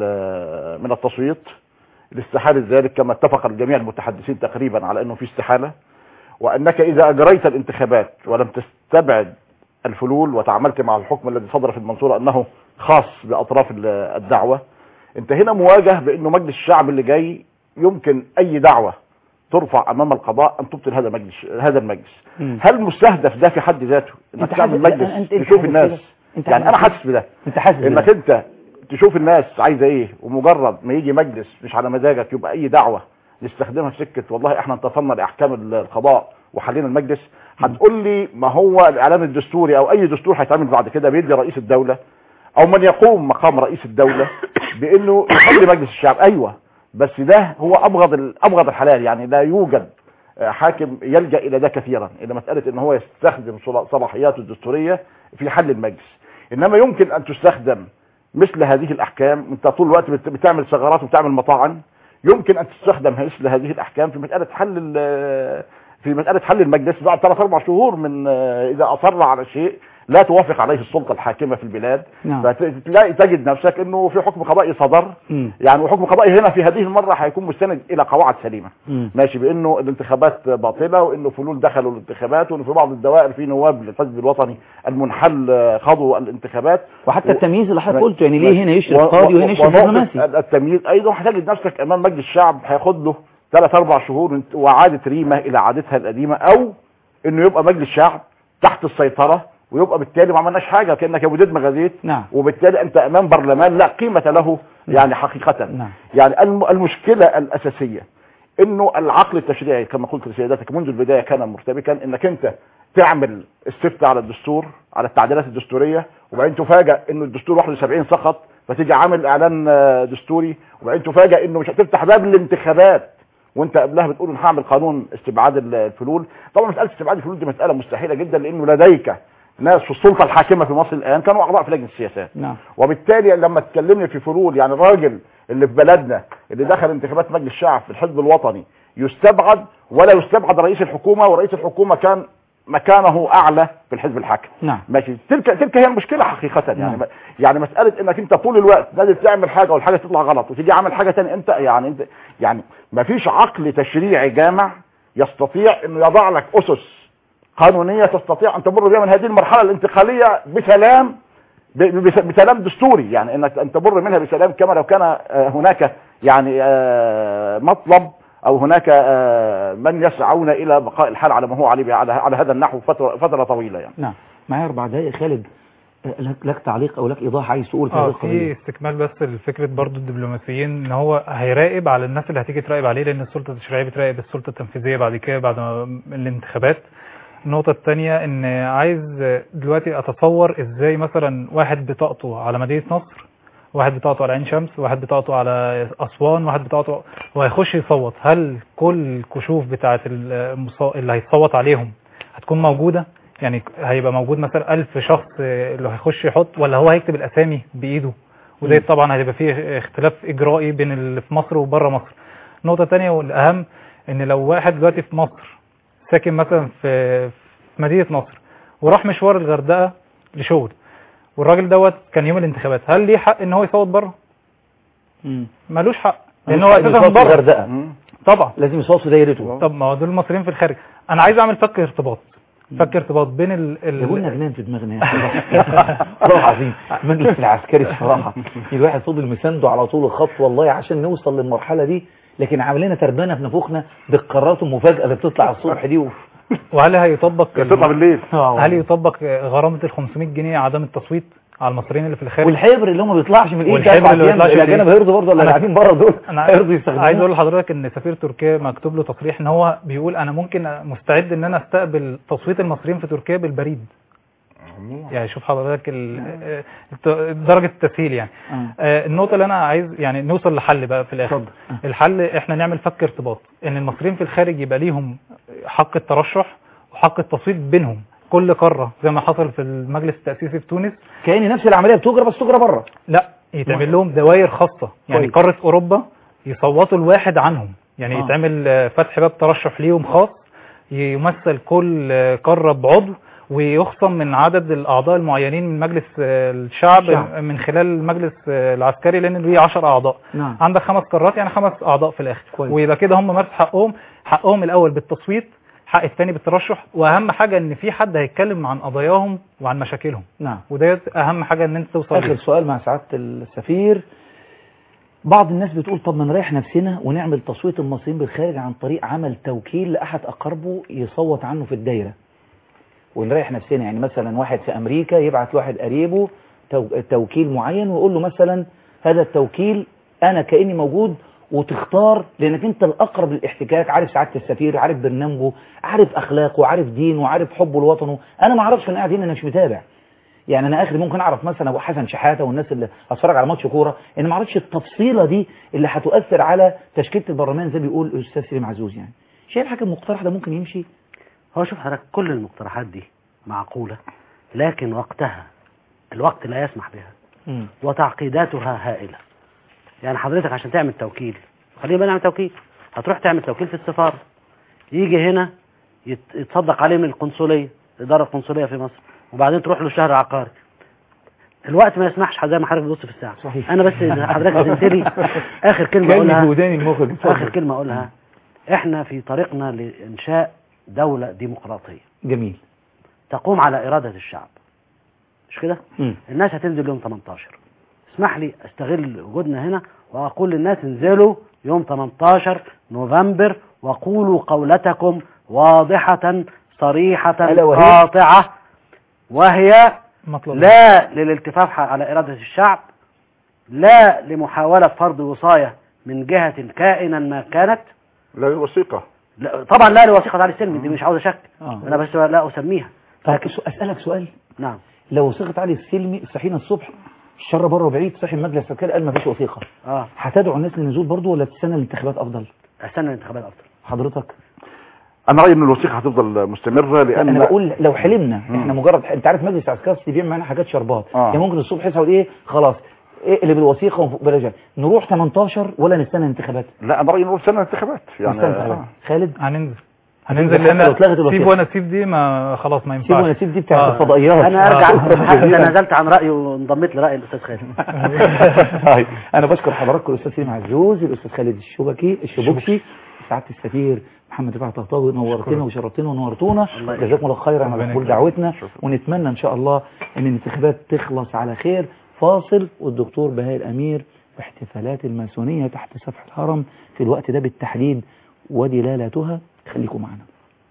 ال- من التصويت لاستحالة ذلك كما اتفق الجميع المتحدثين تقريبا على انه في استحالة وانك اذا اجريت الانتخابات ولم تستبعد الفلول وتعاملت مع الحكم الذي صدر في المنصورة انه خاص باطراف ال- الدعوة انت هنا مواجه بانه مجلس الشعب اللي جاي يمكن اي دعوة ترفع امام القضاء ان تبطل هذا المجلس هذا المجلس مم. هل مستهدف ده في حد ذاته انك أنت تعمل حاسس- مجلس أنت- أنت تشوف حاسس الناس كده؟ أنت يعني حاسس انا كده؟ حاسس بده انت حاسس انك بده. انت تشوف الناس عايزه ايه ومجرد ما يجي مجلس مش على مزاجك يبقى اي دعوه نستخدمها في سكه والله احنا انتصرنا لاحكام ال- القضاء وحلينا المجلس هتقول لي ما هو الاعلان الدستوري او اي دستور هيتعمل بعد كده بيدي رئيس الدوله او من يقوم مقام رئيس الدوله بانه يخلي مجلس الشعب ايوه بس ده هو ابغض ال- ابغض الحلال يعني لا يوجد آه، حاكم يلجا الى ده كثيرا الى مساله ان هو يستخدم صلا- صلاحياته الدستوريه في حل المجلس انما يمكن ان تستخدم مثل هذه الاحكام انت طول الوقت بت- بتعمل ثغرات وبتعمل مطاعن يمكن ان تستخدم مثل هذه الاحكام في مساله حل ال- في مساله حل المجلس بعد ثلاث اربع شهور من آه، اذا اصر على شيء لا توافق عليه السلطه الحاكمه في البلاد نعم. فتلاقي تجد نفسك انه في حكم قضائي صدر مم. يعني وحكم قضائي هنا في هذه المره هيكون مستند الى قواعد سليمه مم. ماشي بانه الانتخابات باطله وانه فلول دخلوا الانتخابات وانه في بعض الدوائر في نواب للحزب الوطني المنحل آه، خاضوا الانتخابات وحتى التمييز اللي حضرتك ماشي. قلته يعني ليه ماشي. هنا يشرف و- قاضي و- وهنا يشرف ونقطة دبلوماسي التمييز ايضا هتجد نفسك امام مجلس الشعب هياخد له ثلاث اربع شهور وعاده ريمه الى عادتها القديمه او انه يبقى مجلس شعب تحت السيطره ويبقى بالتالي ما عملناش حاجه كانك يا ابو ديد مغازيت نعم. وبالتالي انت امام برلمان لا قيمه له يعني حقيقه نعم. يعني الم- المشكله الاساسيه انه العقل التشريعي كما قلت لسيادتك منذ البدايه كان مرتبكا انك انت تعمل استفتاء على الدستور على التعديلات الدستوريه وبعدين تفاجئ انه الدستور 71 سقط فتيجي عامل اعلان آه، دستوري وبعدين تفاجئ انه مش هتفتح باب الانتخابات وانت قبلها بتقول ان هعمل قانون استبعاد ال- الفلول طبعا مساله استبعاد الفلول دي مساله مستحيله جدا لانه لديك ناس في السلطه الحاكمه في مصر الان كانوا اعضاء في لجنه السياسات نعم وبالتالي لما تكلمني في فلول يعني الراجل اللي في بلدنا اللي دخل انتخابات مجلس الشعب في الحزب الوطني يستبعد ولا يستبعد رئيس الحكومه ورئيس الحكومه كان مكانه اعلى في الحزب الحاكم نعم ماشي تلك تلك هي المشكله حقيقه يعني نعم. يعني مساله انك انت طول الوقت نازل تعمل حاجه والحاجه تطلع غلط وتيجي عامل حاجه ثانيه انت يعني انت يعني ما فيش عقل تشريعي جامع يستطيع انه يضع لك اسس قانونيه تستطيع ان تمر بها من هذه المرحله الانتقاليه بسلام ب- بس- بسلام دستوري يعني انك ان تمر منها بسلام كما لو كان آه، هناك يعني آه، مطلب او هناك آه، من يسعون الى بقاء الحال على ما هو عليه على على هذا النحو فتره فتره طويله يعني نعم معايا اربع دقائق خالد آه، لك, لك تعليق او لك ايضاح عايز تقول في هذه اه في القضيه استكمال بس لفكره برضو الدبلوماسيين ان هو هيراقب على الناس اللي هتيجي تراقب عليه لان السلطه التشريعيه بتراقب السلطه التنفيذيه بعد كده بعد ما الانتخابات النقطة الثانية ان عايز دلوقتي اتصور ازاي مثلا واحد بطاقته على مدينة نصر واحد بطاقته على عين شمس واحد بطاقته على اسوان واحد بطاقته وهيخش يصوت هل كل الكشوف بتاعت المصا- اللي هيتصوت عليهم هتكون موجودة يعني هيبقى موجود مثلا ألف شخص اللي هيخش يحط ولا هو هيكتب الأسامي بإيده وده مم. طبعا هيبقى فيه اختلاف إجرائي بين اللي في مصر وبره مصر النقطة الثانية والأهم إن لو واحد دلوقتي في مصر ساكن مثلا في في مدينة نصر وراح مشوار الغردقة لشغل والراجل دوت كان يوم الانتخابات هل ليه حق ان هو يصوت بره؟ مم. ملوش حق ملوش لان هو حق اساسا يصوت في بره الغردقة. مم. طبعا لازم يصوصوا دايرته طب ما هو دول المصريين في الخارج انا عايز اعمل فك ارتباط فك ارتباط بين ال, ال... يقولنا جنان في دماغنا يا صراحة والله العظيم المجلس العسكري الصراحة الواحد فضل مسانده على طول الخط والله عشان نوصل للمرحلة دي لكن عامل لنا تربانة في نفوخنا بالقرارات المفاجئة اللي بتطلع الصبح دي و... وهل هيطبق تطلع بالليل هل يطبق غرامة ال 500 جنيه عدم التصويت على المصريين اللي في الخارج والحبر اللي هم ما بيطلعش من الايد والحبر اللي ما بيطلعش من الاجانب الإيد. هيرضوا برضه ولا اللي أنا- قاعدين بره دول انا هيرضوا يستخدموه عايز اقول لحضرتك ان سفير تركيا مكتوب له تصريح ان هو بيقول انا ممكن مستعد ان انا استقبل تصويت المصريين في تركيا بالبريد يعني شوف حضرتك ال- الت- درجة التسهيل يعني آه. آه، النقطة اللي أنا عايز يعني نوصل لحل بقى في الآخر اتفضل. آه. الحل إحنا نعمل فك ارتباط إن المصريين في الخارج يبقى ليهم حق الترشح وحق التصويت بينهم كل قارة زي ما حصل في المجلس التأسيسي في تونس كأن نفس العملية بتجرى بس تجرى بره لا يتعمل لهم دوائر خاصة يعني كويس. قارة أوروبا يصوتوا الواحد عنهم يعني آه. يتعمل آه، فتح باب ترشح ليهم خاص يمثل كل آه، قارة بعضو ويخصم من عدد الأعضاء المعينين من مجلس آه، الشعب الشعب. من خلال المجلس آه، العسكري لأن ليه 10 أعضاء نعم عندك خمس قارات يعني خمس أعضاء في الآخر كويس. ويبقى كده هم مارس حقهم حقهم الأول بالتصويت حق الثاني بالترشح وأهم حاجة إن في حد هيتكلم عن قضاياهم وعن مشاكلهم نعم وده أهم حاجة إن أنت توصل آخر ليه. سؤال مع سعادة السفير بعض الناس بتقول طب ما نريح نفسنا ونعمل تصويت المصريين بالخارج عن طريق عمل توكيل لأحد أقاربه يصوت عنه في الدايرة ونريح نفسنا يعني مثلا واحد في أمريكا يبعت لواحد قريبه تو- توكيل معين ويقول له مثلا هذا التوكيل أنا كأني موجود وتختار لأنك أنت الأقرب للاحتكاك عارف سعادة السفير عارف برنامجه عارف أخلاقه عارف دينه عارف حبه لوطنه أنا ما أعرفش أنا قاعد هنا أنا مش متابع يعني انا اخري ممكن اعرف مثلا ابو حسن شحاته والناس اللي اتفرج على ماتش كوره ان ما اعرفش التفصيله دي اللي هتؤثر على تشكيله البرلمان زي ما بيقول الاستاذ سليم عزوز يعني شايف حاجه المقترح ده ممكن يمشي هو شوف حضرتك كل المقترحات دي معقولة لكن وقتها الوقت لا يسمح بها مم. وتعقيداتها هائلة يعني حضرتك عشان تعمل توكيل خلينا بقى نعمل توكيل هتروح تعمل توكيل في السفارة يجي هنا يت- يتصدق عليه من القنصلية الإدارة القنصلية في مصر وبعدين تروح له الشهر عقاري الوقت ما يسمحش زي ما حضرتك بتبص في الساعة صحيح. أنا بس حضرتك أذنت لي آخر كلمة كان أقولها في وداني المخرج آخر اتفضل. كلمة أقولها إحنا في طريقنا لإنشاء دولة ديمقراطية جميل تقوم على إرادة الشعب مش كده؟ مم. الناس هتنزل يوم 18 اسمح لي استغل وجودنا هنا واقول للناس انزلوا يوم 18 نوفمبر وقولوا قولتكم واضحة صريحة ألا وهي؟ قاطعة وهي مطلب لا للالتفاف على إرادة الشعب لا لمحاولة فرض وصاية من جهة كائنا ما كانت لا وثيقة لا طبعا لا لوثيقة علي السلمي دي مش عاوز شك آه. انا بس لا اسميها طب سو- اسالك سؤال نعم لو وثيقه علي السلمي صحينا الصبح الشر بره وبعيد صحي المجلس العسكري قال ما فيش وثيقه اه هتدعو الناس للنزول برضه ولا تستنى الانتخابات افضل استنى الانتخابات افضل حضرتك انا رايي ان الوثيقه هتفضل مستمره لان انا بقول لو حلمنا مم. احنا مجرد انت عارف مجلس العسكري بيعمل معانا حاجات شربات آه. يعني ممكن الصبح يسعد ايه خلاص ايه اللي بالوثيقه وبلاش نروح 18 ولا نستنى انتخابات لا انا رايي نروح سنه انتخابات يعني نستنى انتخابات آه. خالد هننزل هتنزل هننزل حتى لو اتلغت لان الوثيقة. سيب وانا سيب دي ما خلاص ما سيب ينفعش ونسيب دي بتاعت آه. الفضائيات انا ارجع آه. تنازلت عن رايي وانضميت لراي الاستاذ خالد طيب انا بشكر حضراتكم الاستاذ سليم عزوز الاستاذ خالد الشبكي الشبكسي سعاده السفير محمد رفعت طهطاوي نورتنا وشرفتنا ونورتونا الله يخليك. جزاكم الله خيرا على ربنا قبول يكرمك. دعوتنا ونتمنى ان شاء الله ان الانتخابات تخلص على خير فاصل والدكتور بهاء الامير واحتفالات الماسونيه تحت سفح الهرم في الوقت ده بالتحديد ودلالاتها خليكم معنا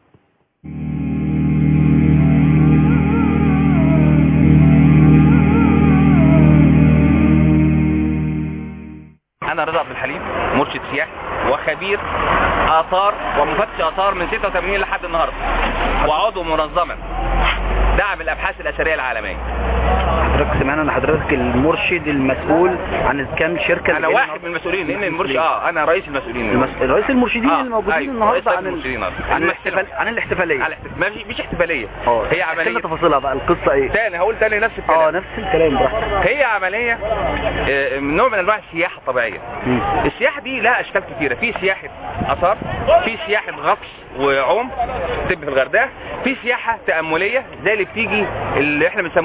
انا رضا عبد الحليم مرشد سياحي وخبير اثار ومفتش اثار من 86 لحد النهارده وعضو منظمه دعم الابحاث الاثريه العالميه حضرتك سمعنا ان حضرتك المرشد المسؤول عن كام شركه انا اللي واحد جايين من المسؤولين لان المرشد اه انا رئيس المسؤولين المس... رئيس المرشدين آه، اللي موجودين أيوة، النهارده رئيس عن ال... المرشدين آه. عن الممثلة. الاحتفال عن الاحتفاليه على احتف- ما في مش احتفاليه اه هي احكي عمليه لنا تفاصيلها بقى القصه ايه تاني هقول تاني نفس الكلام اه نفس الكلام براحتك هي عمليه آه، من نوع من انواع السياحه الطبيعيه مم. السياحه دي لها اشكال كتيره في سياحه اثار في سياحه غطس وعوم تبقى في الغردقه في سياحه تامليه زي اللي بتيجي اللي احنا بنسموهم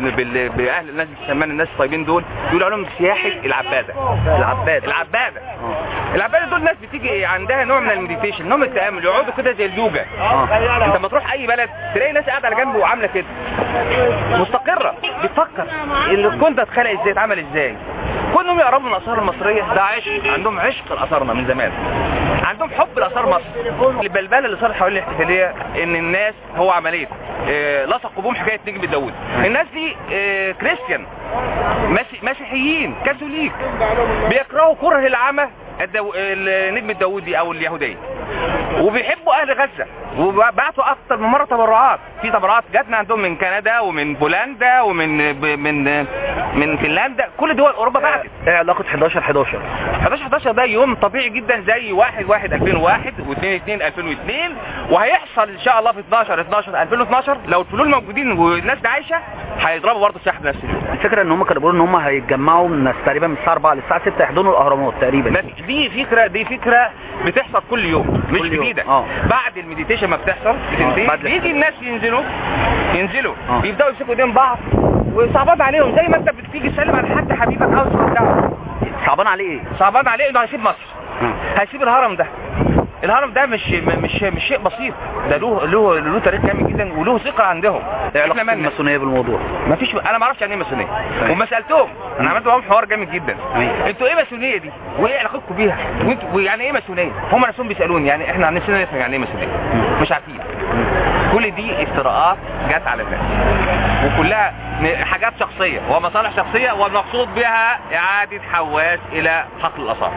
بال- باهل الناس السمان الناس الطيبين دول يقولوا عليهم سياحه العباده العباد العباده العباده دول ناس بتيجي عندها نوع من المديتيشن نوع من التامل يقعدوا كده زي اليوجا انت لما تروح اي بلد تلاقي ناس قاعده على جنب وعامله كده مستقره بتفكر الكون ده اتخلق ازاي اتعمل ازاي كلهم يقربوا من الاثار المصريه ده عشق عندهم عشق لاثارنا من زمان عندهم حب لاثار مصر البلبله اللي صارت حوالين الاحتفاليه ان الناس هو عمليه اه لصقوا بهم حكايه نجم داوود الناس دي اه كريستيان مسي- مسيحيين كاثوليك بيكرهوا كره العمى الدو... النجم الداودي او اليهوديه وبيحبوا اهل غزه وبعتوا اكتر من مره تبرعات في تبرعات جاتنا عندهم من كندا ومن بولندا ومن ب... من من فنلندا كل دول اوروبا بعتت ايه علاقة 11 11 11 11 ده يوم طبيعي جدا زي 1 1 2001 و2 2 2002 وهيحصل ان شاء الله في 12 12 2012 لو الفلول موجودين والناس دي عايشه هيضربوا برضه السحب نفس اليوم الفكرة ان هم كانوا بيقولوا ان هم هيتجمعوا من الناس تقريبا من الساعة 4 للساعة 6 يحضنوا الاهرامات تقريبا ما في- دي فكره دي فكره بتحصل كل يوم مش كل يوم. جديده آه. بعد المديتيشن ما بتحصل بتنتهي بعد بيجي الناس ينزلوا ينزلوا آه. يبداوا يمسكوا ايدين بعض وصعبان عليهم زي ما انت بتيجي تسلم على حد حبيبك عاوز تودعه صعبان عليه ايه؟ صعبان عليه انه هيسيب مصر آه. هيسيب الهرم ده الهرم ده مش مش مش شيء بسيط ده له له له تاريخ جامد جدا وله ثقه عندهم ايه احنا علاقة مالنا الماسونية بالموضوع؟ ما فيش انا ما اعرفش يعني ايه ماسونيه وما سالتهم انا عملت معاهم حوار جامد جدا أمين. انتوا ايه ماسونيه دي وايه علاقتكم بيها وانتوا ويعني ايه ماسونيه هم نفسهم بيسالوني يعني احنا نفسنا نفهم يعني ايه ماسونيه مش عارفين كل دي افتراءات جت على الناس وكلها م- حاجات شخصيه ومصالح شخصيه والمقصود بها اعاده حواس الى حقل الاثار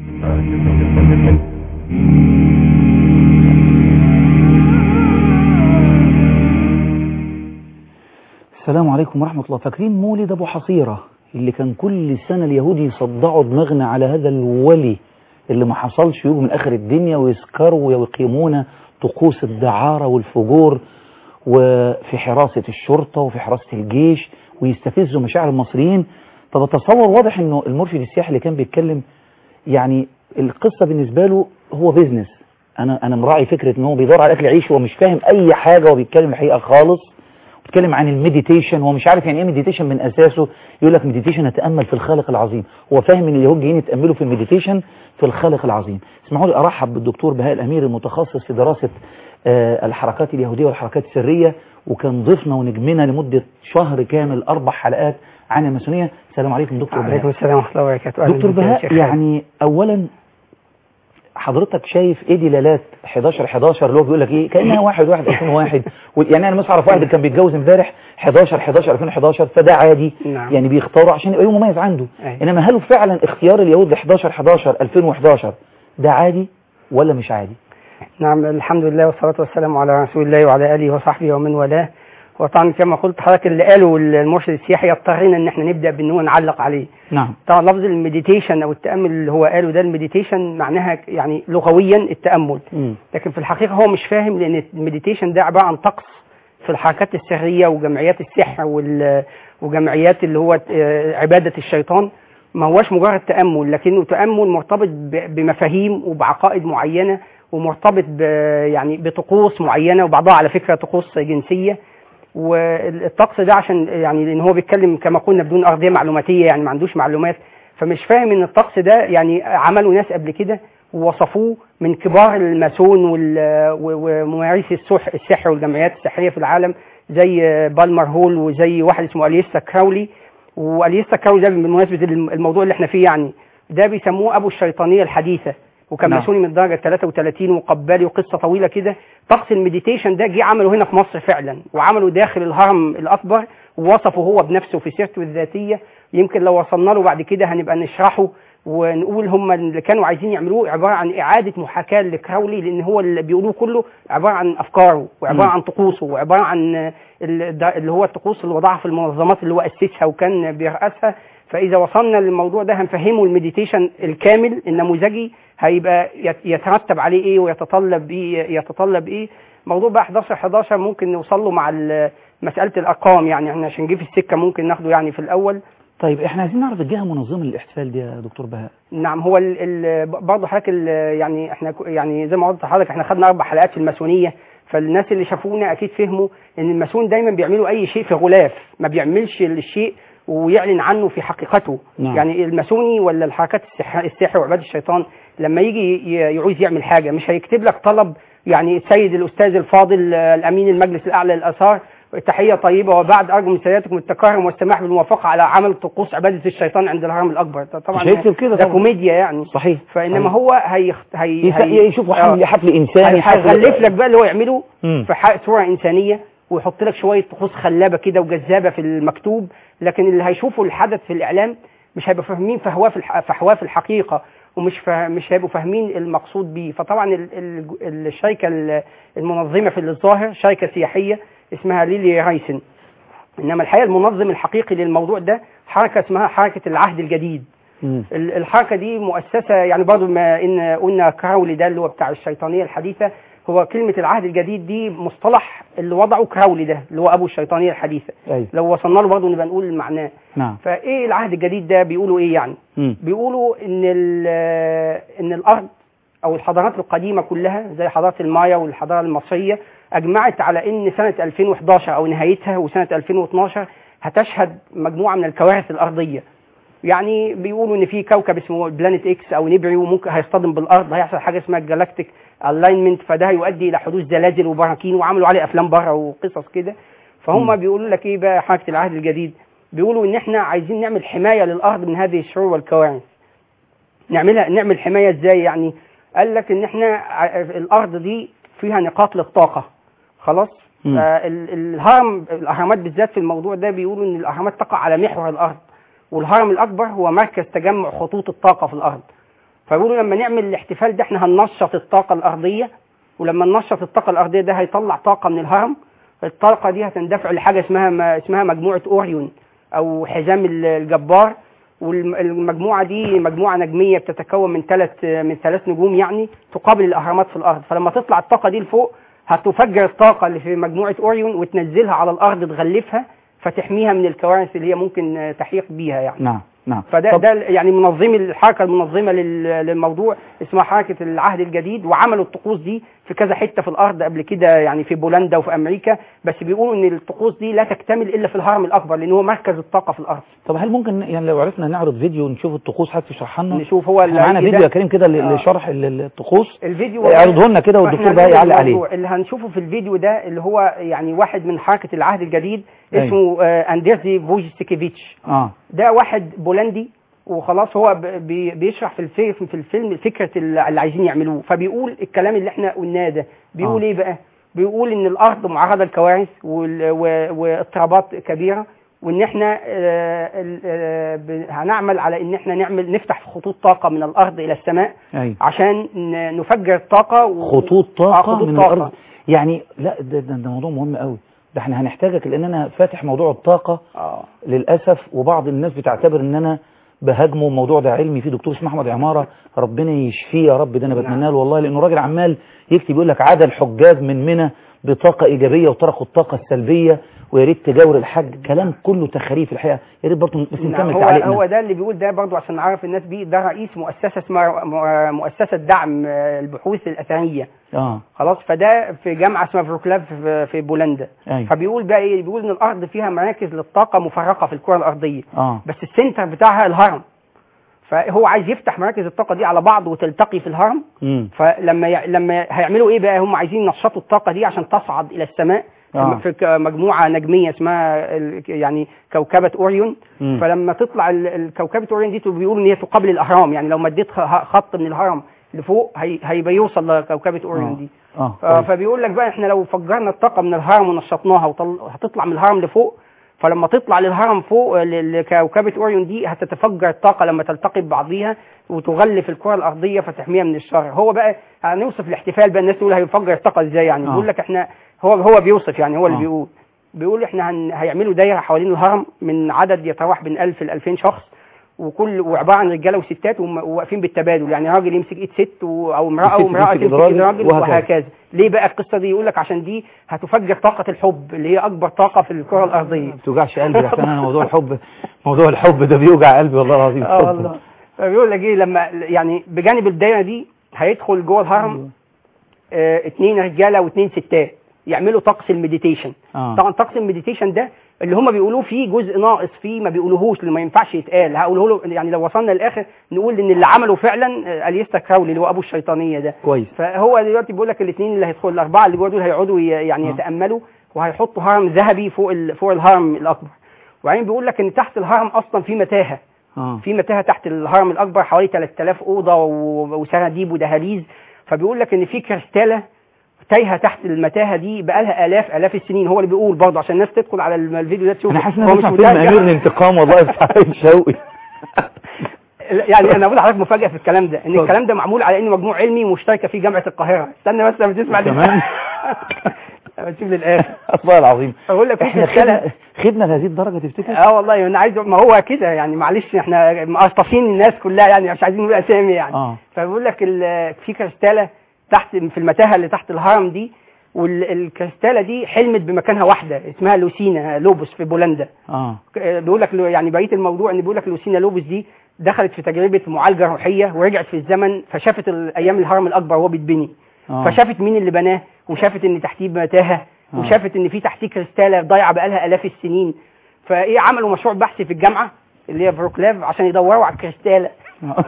السلام عليكم ورحمة الله فاكرين مولد أبو حصيرة اللي كان كل سنة اليهود يصدعوا دماغنا على هذا الولي اللي ما حصلش يجوا من آخر الدنيا ويسكروا ويقيمون طقوس الدعارة والفجور وفي حراسة الشرطة وفي حراسة الجيش ويستفزوا مشاعر المصريين فبتصور واضح انه المرشد السياحي اللي كان بيتكلم يعني القصة بالنسبة له هو بيزنس انا انا مراعي فكرة ان هو بيدور على اكل عيش ومش فاهم اي حاجة وبيتكلم الحقيقة خالص بيتكلم عن المديتيشن هو مش عارف يعني ايه مديتيشن من اساسه يقول لك مديتيشن اتامل في الخالق العظيم هو فاهم ان اليهود جايين يتاملوا في المديتيشن في الخالق العظيم اسمحوا لي ارحب بالدكتور بهاء الامير المتخصص في دراسه آه، الحركات اليهوديه والحركات السريه وكان ضيفنا ونجمنا لمده شهر كامل اربع حلقات عن الماسونيه السلام عليكم دكتور عليكم بهاء السلام ورحمة الله وبركاته أهلا دكتور بك يا بهاء شيخ يعني اولا حضرتك شايف ايه دلالات 11 11 اللي هو بيقول لك ايه كانها 1 1 2001 و- يعني انا مثلا اعرف واحد كان بيتجوز امبارح 11 11 2011 فده عادي نعم. يعني بيختاروا عشان يبقى يوم مميز عنده أي. انما هل فعلا اختيار اليهود ل 11 11 2011 ده عادي ولا مش عادي نعم الحمد لله والصلاة والسلام على رسول الله وعلى آله وصحبه ومن والاه وطبعا كما قلت حضرتك اللي قاله المرشد السياحي يضطرنا ان احنا نبدا بان هو نعلق عليه نعم طبعا لفظ المديتيشن او التامل اللي هو قاله ده المديتيشن معناها يعني لغويا التامل مم. لكن في الحقيقه هو مش فاهم لان المديتيشن ده عباره عن طقس في الحركات السريه وجمعيات السحر وال- وجمعيات اللي هو آه، عباده الشيطان ما هوش مجرد تامل لكنه تامل مرتبط ب- بمفاهيم وبعقائد معينه ومرتبط ب يعني بطقوس معينه وبعضها على فكره طقوس جنسيه والطقس ده عشان يعني لان هو بيتكلم كما قلنا بدون ارضيه معلوماتيه يعني ما عندوش معلومات فمش فاهم ان الطقس ده يعني عملوا ناس قبل كده ووصفوه من كبار الماسون وال- و- وممارسي السح السحر والجمعيات السحريه في العالم زي بالمر هول وزي واحد اسمه اليستا كراولي واليستا كراولي ده بمناسبه الموضوع اللي احنا فيه يعني ده بيسموه ابو الشيطانيه الحديثه وكان نعم. ماسوني من الدرجه 33 وقبالي وقصه طويله كده طقس المديتيشن ده جه عمله هنا في مصر فعلا وعمله داخل الهرم الاكبر ووصفه هو بنفسه في سيرته الذاتيه يمكن لو وصلنا له بعد كده هنبقى نشرحه ونقول هم اللي كانوا عايزين يعملوه عباره عن اعاده محاكاه لكراولي لان هو اللي بيقولوه كله عباره عن افكاره وعباره مم. عن طقوسه وعباره عن ال- ده اللي هو الطقوس اللي وضعها في المنظمات اللي هو اسسها وكان بيرأسها فاذا وصلنا للموضوع ده هنفهمه المديتيشن الكامل النموذجي هيبقى يت- يترتب عليه ايه ويتطلب ايه يتطلب ايه موضوع بقى 11 11 ممكن نوصل له مع ال- مساله الارقام يعني احنا عشان نجي في السكه ممكن ناخده يعني في الاول طيب احنا عايزين نعرف الجهه المنظمه للاحتفال دي يا دكتور بهاء نعم هو ال ال برضه حضرتك ال- يعني احنا ك- يعني زي ما قلت لحضرتك احنا خدنا اربع حلقات في الماسونيه فالناس اللي شافونا اكيد فهموا ان الماسون دايما بيعملوا اي شيء في غلاف ما بيعملش الشيء ويعلن عنه في حقيقته نعم. يعني الماسوني ولا الحركات السحر, السحر وعباد الشيطان لما يجي ي- يعوز يعمل حاجه مش هيكتب لك طلب يعني السيد الاستاذ الفاضل آه، الامين المجلس الاعلى للاثار تحيه طيبه وبعد ارجو من سيادتكم التكرم والسماح بالموافقه على عمل طقوس عباده الشيطان عند الهرم الاكبر ده طبعا مش هيكتب كده ده طبعا. كوميديا يعني صحيح فانما صحيح. هو هي هي يس- هي- يشوفوا آه. حفل حفل انساني حفل- هيغلف لك بقى اللي هو يعمله مم. في ح- صوره انسانيه ويحط لك شويه طقوس خلابه كده وجذابه في المكتوب لكن اللي هيشوفوا الحدث في الاعلام مش هيبقوا فاهمين فهواه في الح- فهواه في الحقيقه ومش فا... مش هيبقوا فاهمين المقصود بيه فطبعا ال... ال... الشركه ال- المنظمه في الظاهر شركه سياحيه اسمها ليلي رايسن انما الحقيقه المنظم الحقيقي للموضوع ده حركه اسمها حركه العهد الجديد مم. ال- الحركه دي مؤسسه يعني برضو ما ان قلنا كراولي ده اللي هو بتاع الشيطانيه الحديثه هو كلمه العهد الجديد دي مصطلح اللي وضعه كراولي ده اللي هو ابو الشيطانيه الحديثه ايوه لو وصلنا له برضو نبقى نقول معناه نعم فايه العهد الجديد ده بيقولوا ايه يعني مم. بيقولوا ان ال- ان الارض او الحضارات القديمه كلها زي حضاره المايا والحضاره المصريه اجمعت على ان سنه 2011 او نهايتها وسنه 2012 هتشهد مجموعه من الكوارث الارضيه يعني بيقولوا ان في كوكب اسمه بلانيت اكس او نبريو ممكن هيصطدم بالارض هيحصل حاجه اسمها الجالاكتيك الاينمنت فده هيؤدي الى حدوث زلازل وبراكين وعملوا عليه افلام بره وقصص كده فهم مم. بيقولوا لك ايه بقى حركه العهد الجديد بيقولوا ان احنا عايزين نعمل حمايه للارض من هذه الشرور والكوارث نعملها نعمل حمايه ازاي يعني قال لك ان احنا ع- الارض دي فيها نقاط للطاقه خلاص مم. فال- الهرم الاهرامات بالذات في الموضوع ده بيقولوا ان الاهرامات تقع على محور الارض والهرم الاكبر هو مركز تجمع خطوط الطاقه في الارض فبيقولوا لما نعمل الاحتفال ده احنا هننشط الطاقه الارضيه ولما ننشط الطاقه الارضيه ده هيطلع طاقه من الهرم الطاقه دي هتندفع لحاجه اسمها ما اسمها مجموعه اوريون او حزام ال- الجبار والمجموعه دي مجموعه نجميه بتتكون من ثلاث من ثلاث نجوم يعني تقابل الاهرامات في الارض فلما تطلع الطاقه دي لفوق هتفجر الطاقه اللي في مجموعه اوريون وتنزلها على الارض تغلفها فتحميها من الكوارث اللي هي ممكن آه، تحيق بيها يعني نعم نعم فده طب- ده يعني منظمي الحركه المنظمه لل- للموضوع اسمها حركه العهد الجديد وعملوا الطقوس دي في كذا حته في الارض قبل كده يعني في بولندا وفي امريكا بس بيقولوا ان الطقوس دي لا تكتمل الا في الهرم الاكبر لان هو مركز الطاقه في الارض طب هل ممكن يعني لو عرفنا نعرض فيديو نشوف الطقوس حضرتك تشرحها لنا نشوف هو احنا معانا اللي فيديو ده- يا كريم كده ل- آه. لشرح ال- ال- الطقوس الفيديو اعرضه لنا كده والدكتور فإحنا بقى هنقول يعلق عليه الموضوع. اللي هنشوفه في الفيديو ده اللي هو يعني واحد من حركه العهد الجديد أيوة. اسمه آه، اندرزي فوجستيكيفيتش اه ده واحد بولندي وخلاص هو ب- بي- بيشرح في الفيلم في الفيلم فكره اللي اللي عايزين يعملوه فبيقول الكلام اللي احنا قلناه ده بيقول آه. ايه بقى بيقول ان الارض معرضه لكوارث وال- و- واضطرابات كبيره وان احنا آه، ال- آه، ب- هنعمل على ان احنا نعمل نفتح خطوط طاقه من الارض الى السماء ايوه عشان ن- نفجر الطاقه و... خطوط آه، طاقة خطوط من طاقة. الأرض يعني لا ده, ده, ده موضوع مهم قوي ده احنا هنحتاجك لأن أنا فاتح موضوع الطاقة اه للأسف وبعض الناس بتعتبر إن أنا بهاجمه الموضوع ده علمي في دكتور اسمه أحمد عمارة ربنا يشفيه يا رب ده أنا بتمنى له والله لأنه راجل عمال يكتب يقول لك عاد الحجاج من منى بطاقة إيجابية وتركوا الطاقة السلبية ويا ريت تجاور الحج كلام كله تخاريف الحقيقة يا ريت برضه بس نعم، نكمل هو تعليقنا هو ده اللي بيقول ده برضو عشان نعرف الناس بيه ده رئيس مؤسسه اسمها م- مؤسسه دعم آه، البحوث الاثريه اه خلاص فده في جامعه اسمها فروكلاف في في بولندا ايوه فبيقول بقى ايه بيقول ان الارض فيها مراكز للطاقه مفرقه في الكره الارضيه اه بس السنتر بتاعها الهرم فهو عايز يفتح مراكز الطاقه دي على بعض وتلتقي في الهرم امم فلما ي... لما هيعملوا ايه بقى هم عايزين ينشطوا الطاقه دي عشان تصعد الى السماء آه. في ك- مجموعه نجميه اسمها ال- يعني كوكبه اوريون مم. فلما تطلع ال- الكوكبه اوريون دي بيقولوا ان هي تقابل الاهرام يعني لو مديت خ- خط من الهرم لفوق هي... هيبقى يوصل لكوكبه اوريون آه. دي اه ف- فبيقول لك بقى احنا لو فجرنا الطاقه من الهرم ونشطناها وطل... هتطلع من الهرم لفوق فلما تطلع للهرم فوق ل- لكوكبه اوريون دي هتتفجر الطاقه لما تلتقي ببعضيها وتغلف الكره الارضيه فتحميها من الشر هو بقى هنوصف الاحتفال بقى الناس تقول هيفجر الطاقه ازاي يعني آه. بيقول لك احنا هو هو بيوصف يعني هو اللي آه. بيقول بيقول احنا هن... هيعملوا دايره حوالين الهرم من عدد يتراوح بين 1000 ل 2000 شخص وكل وعباره عن رجاله وستات وم- وواقفين بالتبادل يعني راجل يمسك ايد ست و- او امراه والست وامراه تمسك تمسك إيد ايد راجل راجل وهكذا. وهكذا ليه بقى القصه دي يقول لك عشان دي هتفجر طاقه الحب اللي هي اكبر طاقه في الكره الارضيه ما بتوجعش قلبي عشان انا موضوع الحب موضوع الحب ده بيوجع قلبي والله العظيم اه اتفضل. والله فبيقول لك ايه لما يعني بجانب الدايره دي هيدخل جوه الهرم آه، اتنين رجاله واتنين ستات يعملوا طقس المديتيشن آه. طبعا طقس المديتيشن ده اللي هم بيقولوه فيه جزء ناقص فيه ما بيقولوهوش اللي ما ينفعش يتقال هقوله له يعني لو وصلنا للاخر نقول ان اللي عمله فعلا آه، اليستا كراولي اللي هو ابو الشيطانيه ده كويس فهو دلوقتي بيقول لك الاثنين اللي هيدخلوا الاربعه اللي جوه دول هيقعدوا ي- يعني آه. يتاملوا وهيحطوا هرم ذهبي فوق ال... فوق الهرم الاكبر وبعدين بيقول لك ان تحت الهرم اصلا في متاهه اه في متاهه تحت الهرم الاكبر حوالي 3000 اوضه و- وسراديب ودهاليز فبيقول لك ان في كريستاله تايهه تحت المتاهه دي بقالها الاف الاف السنين هو اللي بيقول برضه عشان الناس تدخل على الم- الفيديو ده تشوف انا حاسس ان هو انا مش بسمع فيلم مترجم. امير الانتقام والله بتاع فريد شوقي يعني انا بقول لحضرتك مفاجاه في الكلام ده ان اتفضل. الكلام ده معمول على انه مجموع علمي مشتركه فيه جامعه القاهره استنى بس لما تسمع كمان؟ لما تشوف للاخر والله العظيم اقول لك في احنا كريستاله خدنا خدنا لهذه الدرجه تفتكر؟ اه والله انا عايز ما هو كده يعني معلش احنا مقصصين الناس كلها يعني مش عايزين نقول اسامي يعني اه فبيقول لك ال- في كريستاله تحت في المتاهه اللي تحت الهرم دي والكريستاله دي حلمت بمكانها واحده اسمها لوسينا لوبوس في بولندا اه ك- بيقول لك لو- يعني بقيه الموضوع ان بيقول لك لوسينا لوبوس دي دخلت في تجربه معالجه روحيه ورجعت في الزمن فشافت ال- ايام الهرم الاكبر وهو بيتبني اه فشافت مين اللي بناه وشافت ان تحتيه متاهه آه. وشافت ان في تحتيه كريستاله ضايعه بقالها الاف السنين فايه عملوا مشروع بحثي في الجامعه اللي هي فروكلاف عشان يدوروا على الكريستاله آه.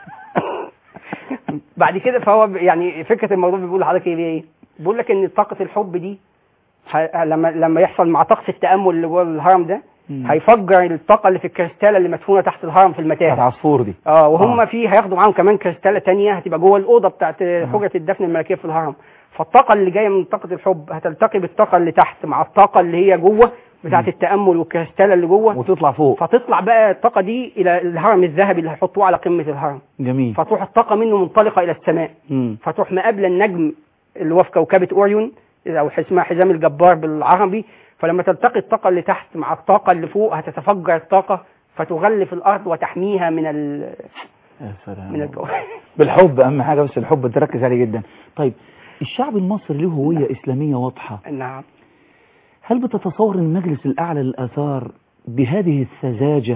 بعد كده فهو ب- يعني فكره الموضوع بيقول لحضرتك ايه ايه بيقول لك ان طاقه الحب دي ه- لما لما يحصل مع طقس التامل اللي جوه الهرم ده مم. هيفجر الطاقه اللي في الكريستاله اللي مدفونه تحت الهرم في بتاعت المتاهه عصفور دي اه وهم آه. في هياخدوا معاهم كمان كريستاله تانية هتبقى جوه الاوضه بتاعت حجره الدفن الملكيه في الهرم فالطاقه اللي جايه من طاقه الحب هتلتقي بالطاقه اللي تحت مع الطاقه اللي هي جوه بتاعت التامل والكريستاله اللي جوه وتطلع فوق فتطلع بقى الطاقه دي الى الهرم الذهبي اللي هيحطوه على قمه الهرم جميل فتروح الطاقه منه منطلقه الى السماء مم. فتروح مقابله النجم اللي هو في كوكبه اوريون او اسمها حزام الجبار بالعربي فلما تلتقي الطاقه اللي تحت مع الطاقه اللي فوق هتتفجر الطاقه فتغلف الارض وتحميها من ال يا سلام من الكون بالحب اهم حاجه بس الحب تركز عليه جدا طيب الشعب المصري له هويه اسلاميه واضحه نعم هل بتتصور ان المجلس الاعلى للاثار بهذه السذاجه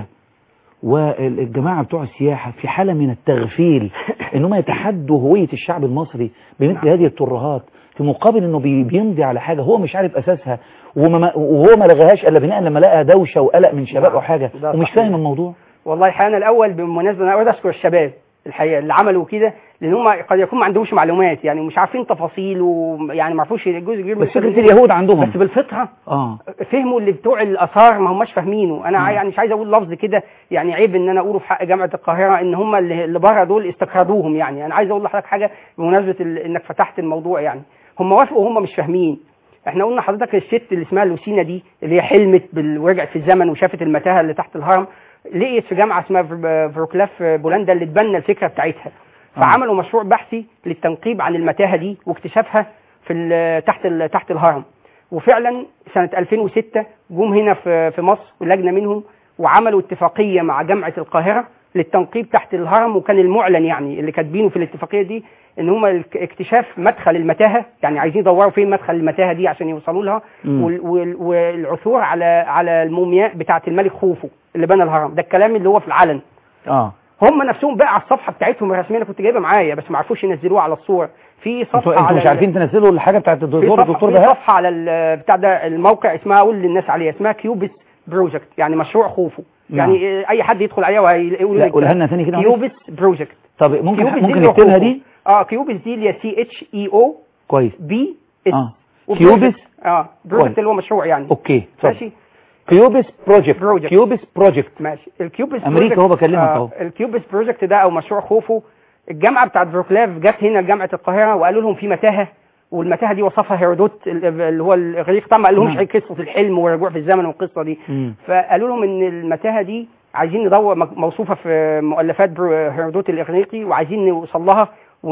والجماعه بتوع السياحه في حاله من التغفيل انهم يتحدوا هويه الشعب المصري بمثل هذه الترهات في مقابل انه بي- بيمضي على حاجه هو مش عارف اساسها وما- وهو ما لغاهاش الا بناء لما لقى دوشه وقلق من شباب او حاجه ده ومش صحيح. فاهم الموضوع والله الحقيقه أنا الاول بالمناسبه انا عاوز اشكر الشباب الحقيقه اللي عملوا كده لان هم قد يكون ما عندهمش معلومات يعني مش عارفين تفاصيل ويعني ما عرفوش جزء كبير من بس فكره الشباب- اليهود عندهم بس بالفطره اه فهموا اللي بتوع الاثار ما هماش فاهمينه انا مم. يعني مش عايز اقول لفظ كده يعني عيب ان انا اقوله في حق جامعه القاهره ان هم اللي اللي بره دول استكردوهم يعني انا عايز اقول لحضرتك حاجه بمناسبه ال- انك فتحت الموضوع يعني هم وافقوا وهم مش فاهمين احنا قلنا حضرتك الست اللي اسمها لوسينا دي اللي هي حلمت بال... ورجعت في الزمن وشافت المتاهه اللي تحت الهرم لقيت في جامعه اسمها فر- فروكلاف في بولندا اللي اتبنى الفكره بتاعتها فعملوا مشروع بحثي للتنقيب عن المتاهه دي واكتشافها في ال- تحت ال- تحت الهرم وفعلا سنة 2006 جم هنا في في مصر لجنة منهم وعملوا اتفاقية مع جامعة القاهرة للتنقيب تحت الهرم وكان المعلن يعني اللي كاتبينه في الاتفاقية دي ان هم الك- اكتشاف مدخل المتاهة يعني عايزين يدوروا فين مدخل المتاهة دي عشان يوصلوا لها مم. وال- وال- والعثور على على المومياء بتاعة الملك خوفو اللي بنى الهرم ده الكلام اللي هو في العلن اه هم نفسهم بقى على الصفحة بتاعتهم الرسمية انا كنت جايبها معايا بس ما عرفوش ينزلوها على الصور في صفحة انتوا انتوا على مش ال- عارفين تنزلوا الحاجه بتاعت في الدكتور صفحة, الدكتور في بهاء صفحة على ال- بتاع ده الموقع اسمها اقول للناس عليها اسمها كيوبس بروجكت يعني مشروع خوفو نعم. يعني اي حد يدخل عليها وهيقول لا قولها لنا تاني كده معلش. كيوبس بروجكت طب ممكن كيوبس دي ممكن اللي هو نكتبها خوفو. دي اه كيوبس دي اللي هي سي اتش اي او كويس بي اس اه وبروجكت. كيوبس اه كويس. بروجكت اللي هو مشروع يعني اوكي اتفضل. ماشي كيوبس بروجكت بروجكت. كيوبس بروجكت ماشي الكيوبس أمريكا بروجكت- هو بكلمك آه، أهو. الكيوبس بروجكت ده او مشروع خوفو الجامعه بتاعت بروكلاف جت هنا جامعه القاهره وقالوا لهم في متاهه والمتاهه دي وصفها هيرودوت ال- اللي هو الاغريق طبعا ما قالهمش نعم. اي قصه الحلم والرجوع في الزمن والقصه دي مم. فقالوا لهم ان المتاهه دي عايزين ندور م- موصوفه في مؤلفات برو- هيرودوت الاغريقي وعايزين نوصل لها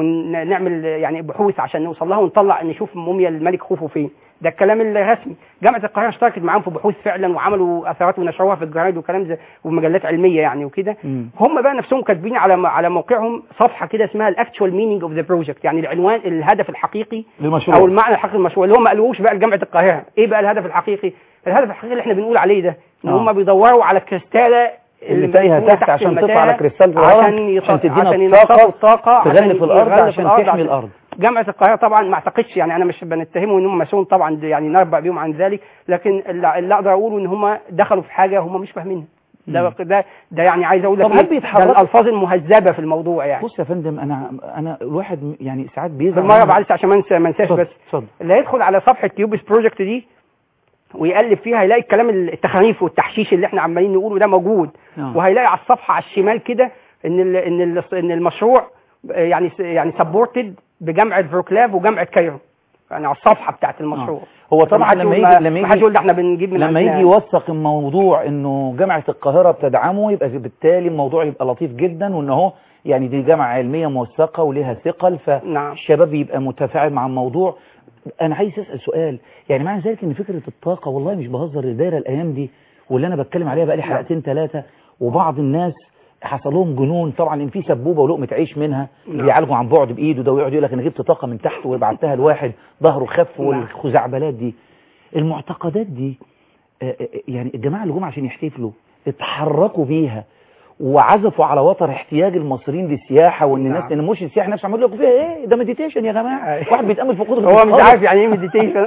ونعمل يعني بحوث عشان نوصل لها ونطلع نشوف موميا الملك خوفو فين ده الكلام الرسمي جامعه القاهره اشتركت معاهم في بحوث فعلا وعملوا اثارات ونشروها في الجرايد وكلام زي ومجلات علميه يعني وكده مم. هم بقى نفسهم كاتبين على على موقعهم صفحه كده اسمها الاكتشوال مينينج اوف ذا بروجكت يعني العنوان الهدف الحقيقي للمشروع او المعنى الحقيقي المشروع اللي هم ما قالوش بقى لجامعه القاهره ايه بقى الهدف الحقيقي الهدف الحقيقي اللي احنا بنقول عليه ده ان آه. هم بيدوروا على الكريستاله اللي تايهه مدفونة تحت عشان المتاهة تطلع على كريستال في عشان الهرم يص- عشان تدينا عشان الطاقه ينشطوا الطاقه عشان تغلف الارض يغلف عشان الأرض تحمي الارض جامعه القاهره طبعا ما اعتقدش يعني انا مش بنتهمهم ان هم ماسون طبعا يعني نربع بيهم عن ذلك لكن اللي اللي اقدر اقوله ان هم دخلوا في حاجه هم مش فاهمينها ده ده ده يعني عايز اقول لك طب هل إيه؟ ده بيتحركوا- الالفاظ المهذبه في الموضوع يعني بص يا فندم انا انا الواحد م- يعني ساعات بيزعل بالمره منها. معلش عشان ما انسى ما انساش اتفضل، بس اتفضل اللي هيدخل على صفحه كيوبس بروجكت دي ويقلب فيها هيلاقي الكلام التخاريف والتحشيش اللي احنا عمالين نقوله ده موجود آه. وهيلاقي على الصفحه على الشمال كده ان ال ان ال ان المشروع يعني يعني سبورتد بجامعه فروكلاف وجامعه كايرو يعني على الصفحه بتاعت المشروع هو طبعا فما حدش لما يقول يجي ما- لما ما حدش يجي يقول ده احنا بنجيب من لما عندنا. يجي يوثق الموضوع انه جامعه القاهره بتدعمه يبقى بالتالي الموضوع يبقى لطيف جدا وان هو يعني دي جامعه علميه موثقه وليها ثقل نعم فالشباب يبقى متفاعل مع الموضوع انا عايز اسال سؤال يعني معنى ذلك ان فكره الطاقه والله مش بهزر الدايره الايام دي واللي انا بتكلم عليها بقى لي حلقتين ثلاثه وبعض الناس حصل لهم جنون طبعا لان في سبوبه ولقمه عيش منها اللي نعم. بيعالجوا عن بعد بايده ده ويقعد يقول لك انا جبت طاقه من تحت وبعتها لواحد ظهره خف نعم. والخزعبلات دي المعتقدات دي آه، آه، يعني الجماعه اللي جم عشان يحتفلوا اتحركوا بيها وعزفوا على وتر احتياج المصريين للسياحه وان نعم. الناس ان مش السياحه نفسه عمال يقول لكم فيها ايه ده مديتيشن يا جماعه واحد بيتامل في قدره هو مش الخالق. عارف يعني ايه مديتيشن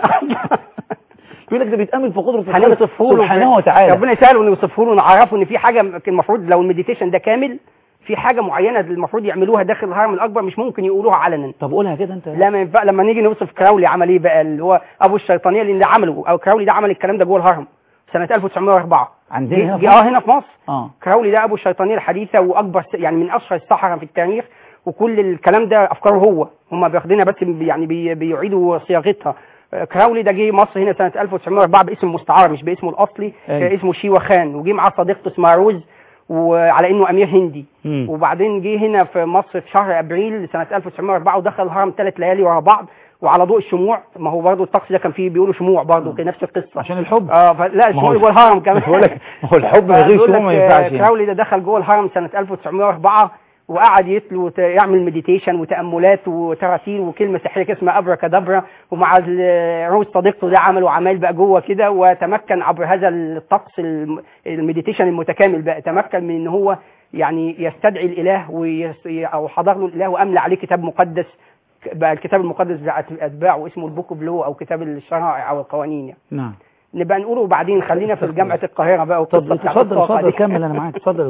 يقول لك ده بيتامل في قدره الخالق هنوصفه له سبحانه وتعالى ربنا يسهل ونوصفه له ونعرفه ان في حاجه كان المفروض لو المديتيشن ده كامل في حاجه معينه المفروض يعملوها داخل الهرم الاكبر مش ممكن يقولوها علنا طب قولها كده انت لا ما ينفع لما نيجي نوصف كراولي عمل ايه بقى اللي هو ابو الشيطانيه اللي ده عمله او كراولي ده عمل الكلام ده جوه الهرم سنه 1904 عندنا هنا جه- في جه- اه هنا في مصر اه كراولي ده ابو الشيطانيه الحديثه واكبر س- يعني من اشهر السحره في التاريخ وكل الكلام ده افكاره هو هم بياخدينها بس يعني بي بيعيدوا صياغتها آه، كراولي ده جه مصر هنا سنه 1904 باسم مستعار مش باسمه الاصلي أيوة. آه، اسمه شيوا خان وجه معاه صديقته اسمها روز وعلى انه امير هندي مم. وبعدين جه هنا في مصر في شهر ابريل سنه 1904 ودخل الهرم ثلاث ليالي ورا بعض وعلى ضوء الشموع ما هو برضه الطقس ده كان فيه بيقولوا شموع برضه كان نفس القصه عشان الحب اه فلا ما هو- الشموع جوه الهرم كمان بقول لك ما هو الحب من غير فبيقول شموع ما لك، ينفعش آه، يعني. كراولي ده دخل جوه الهرم سنة 1904 وقعد يتلو ت- يعمل مديتيشن وتأملات وتراتيل وكلمة سحرية كده اسمها أبرا كدبرا ومع ال- روز صديقته ده عملوا عمال بقى جوه كده وتمكن عبر هذا الطقس الم- المديتيشن المتكامل بقى تمكن من ان هو يعني يستدعي الإله ويس أو حضر له الإله وأملى عليه كتاب مقدس بقى الكتاب المقدس بتاع أتباعه اسمه البوك اوف لو أو كتاب الشرائع أو القوانين يعني. نعم نبقى نقوله وبعدين خلينا في جامعة القاهرة بقى طب والقصة بتاعت اتفضل الطاقة اتفضل دي. كمل انا معاك اتفضل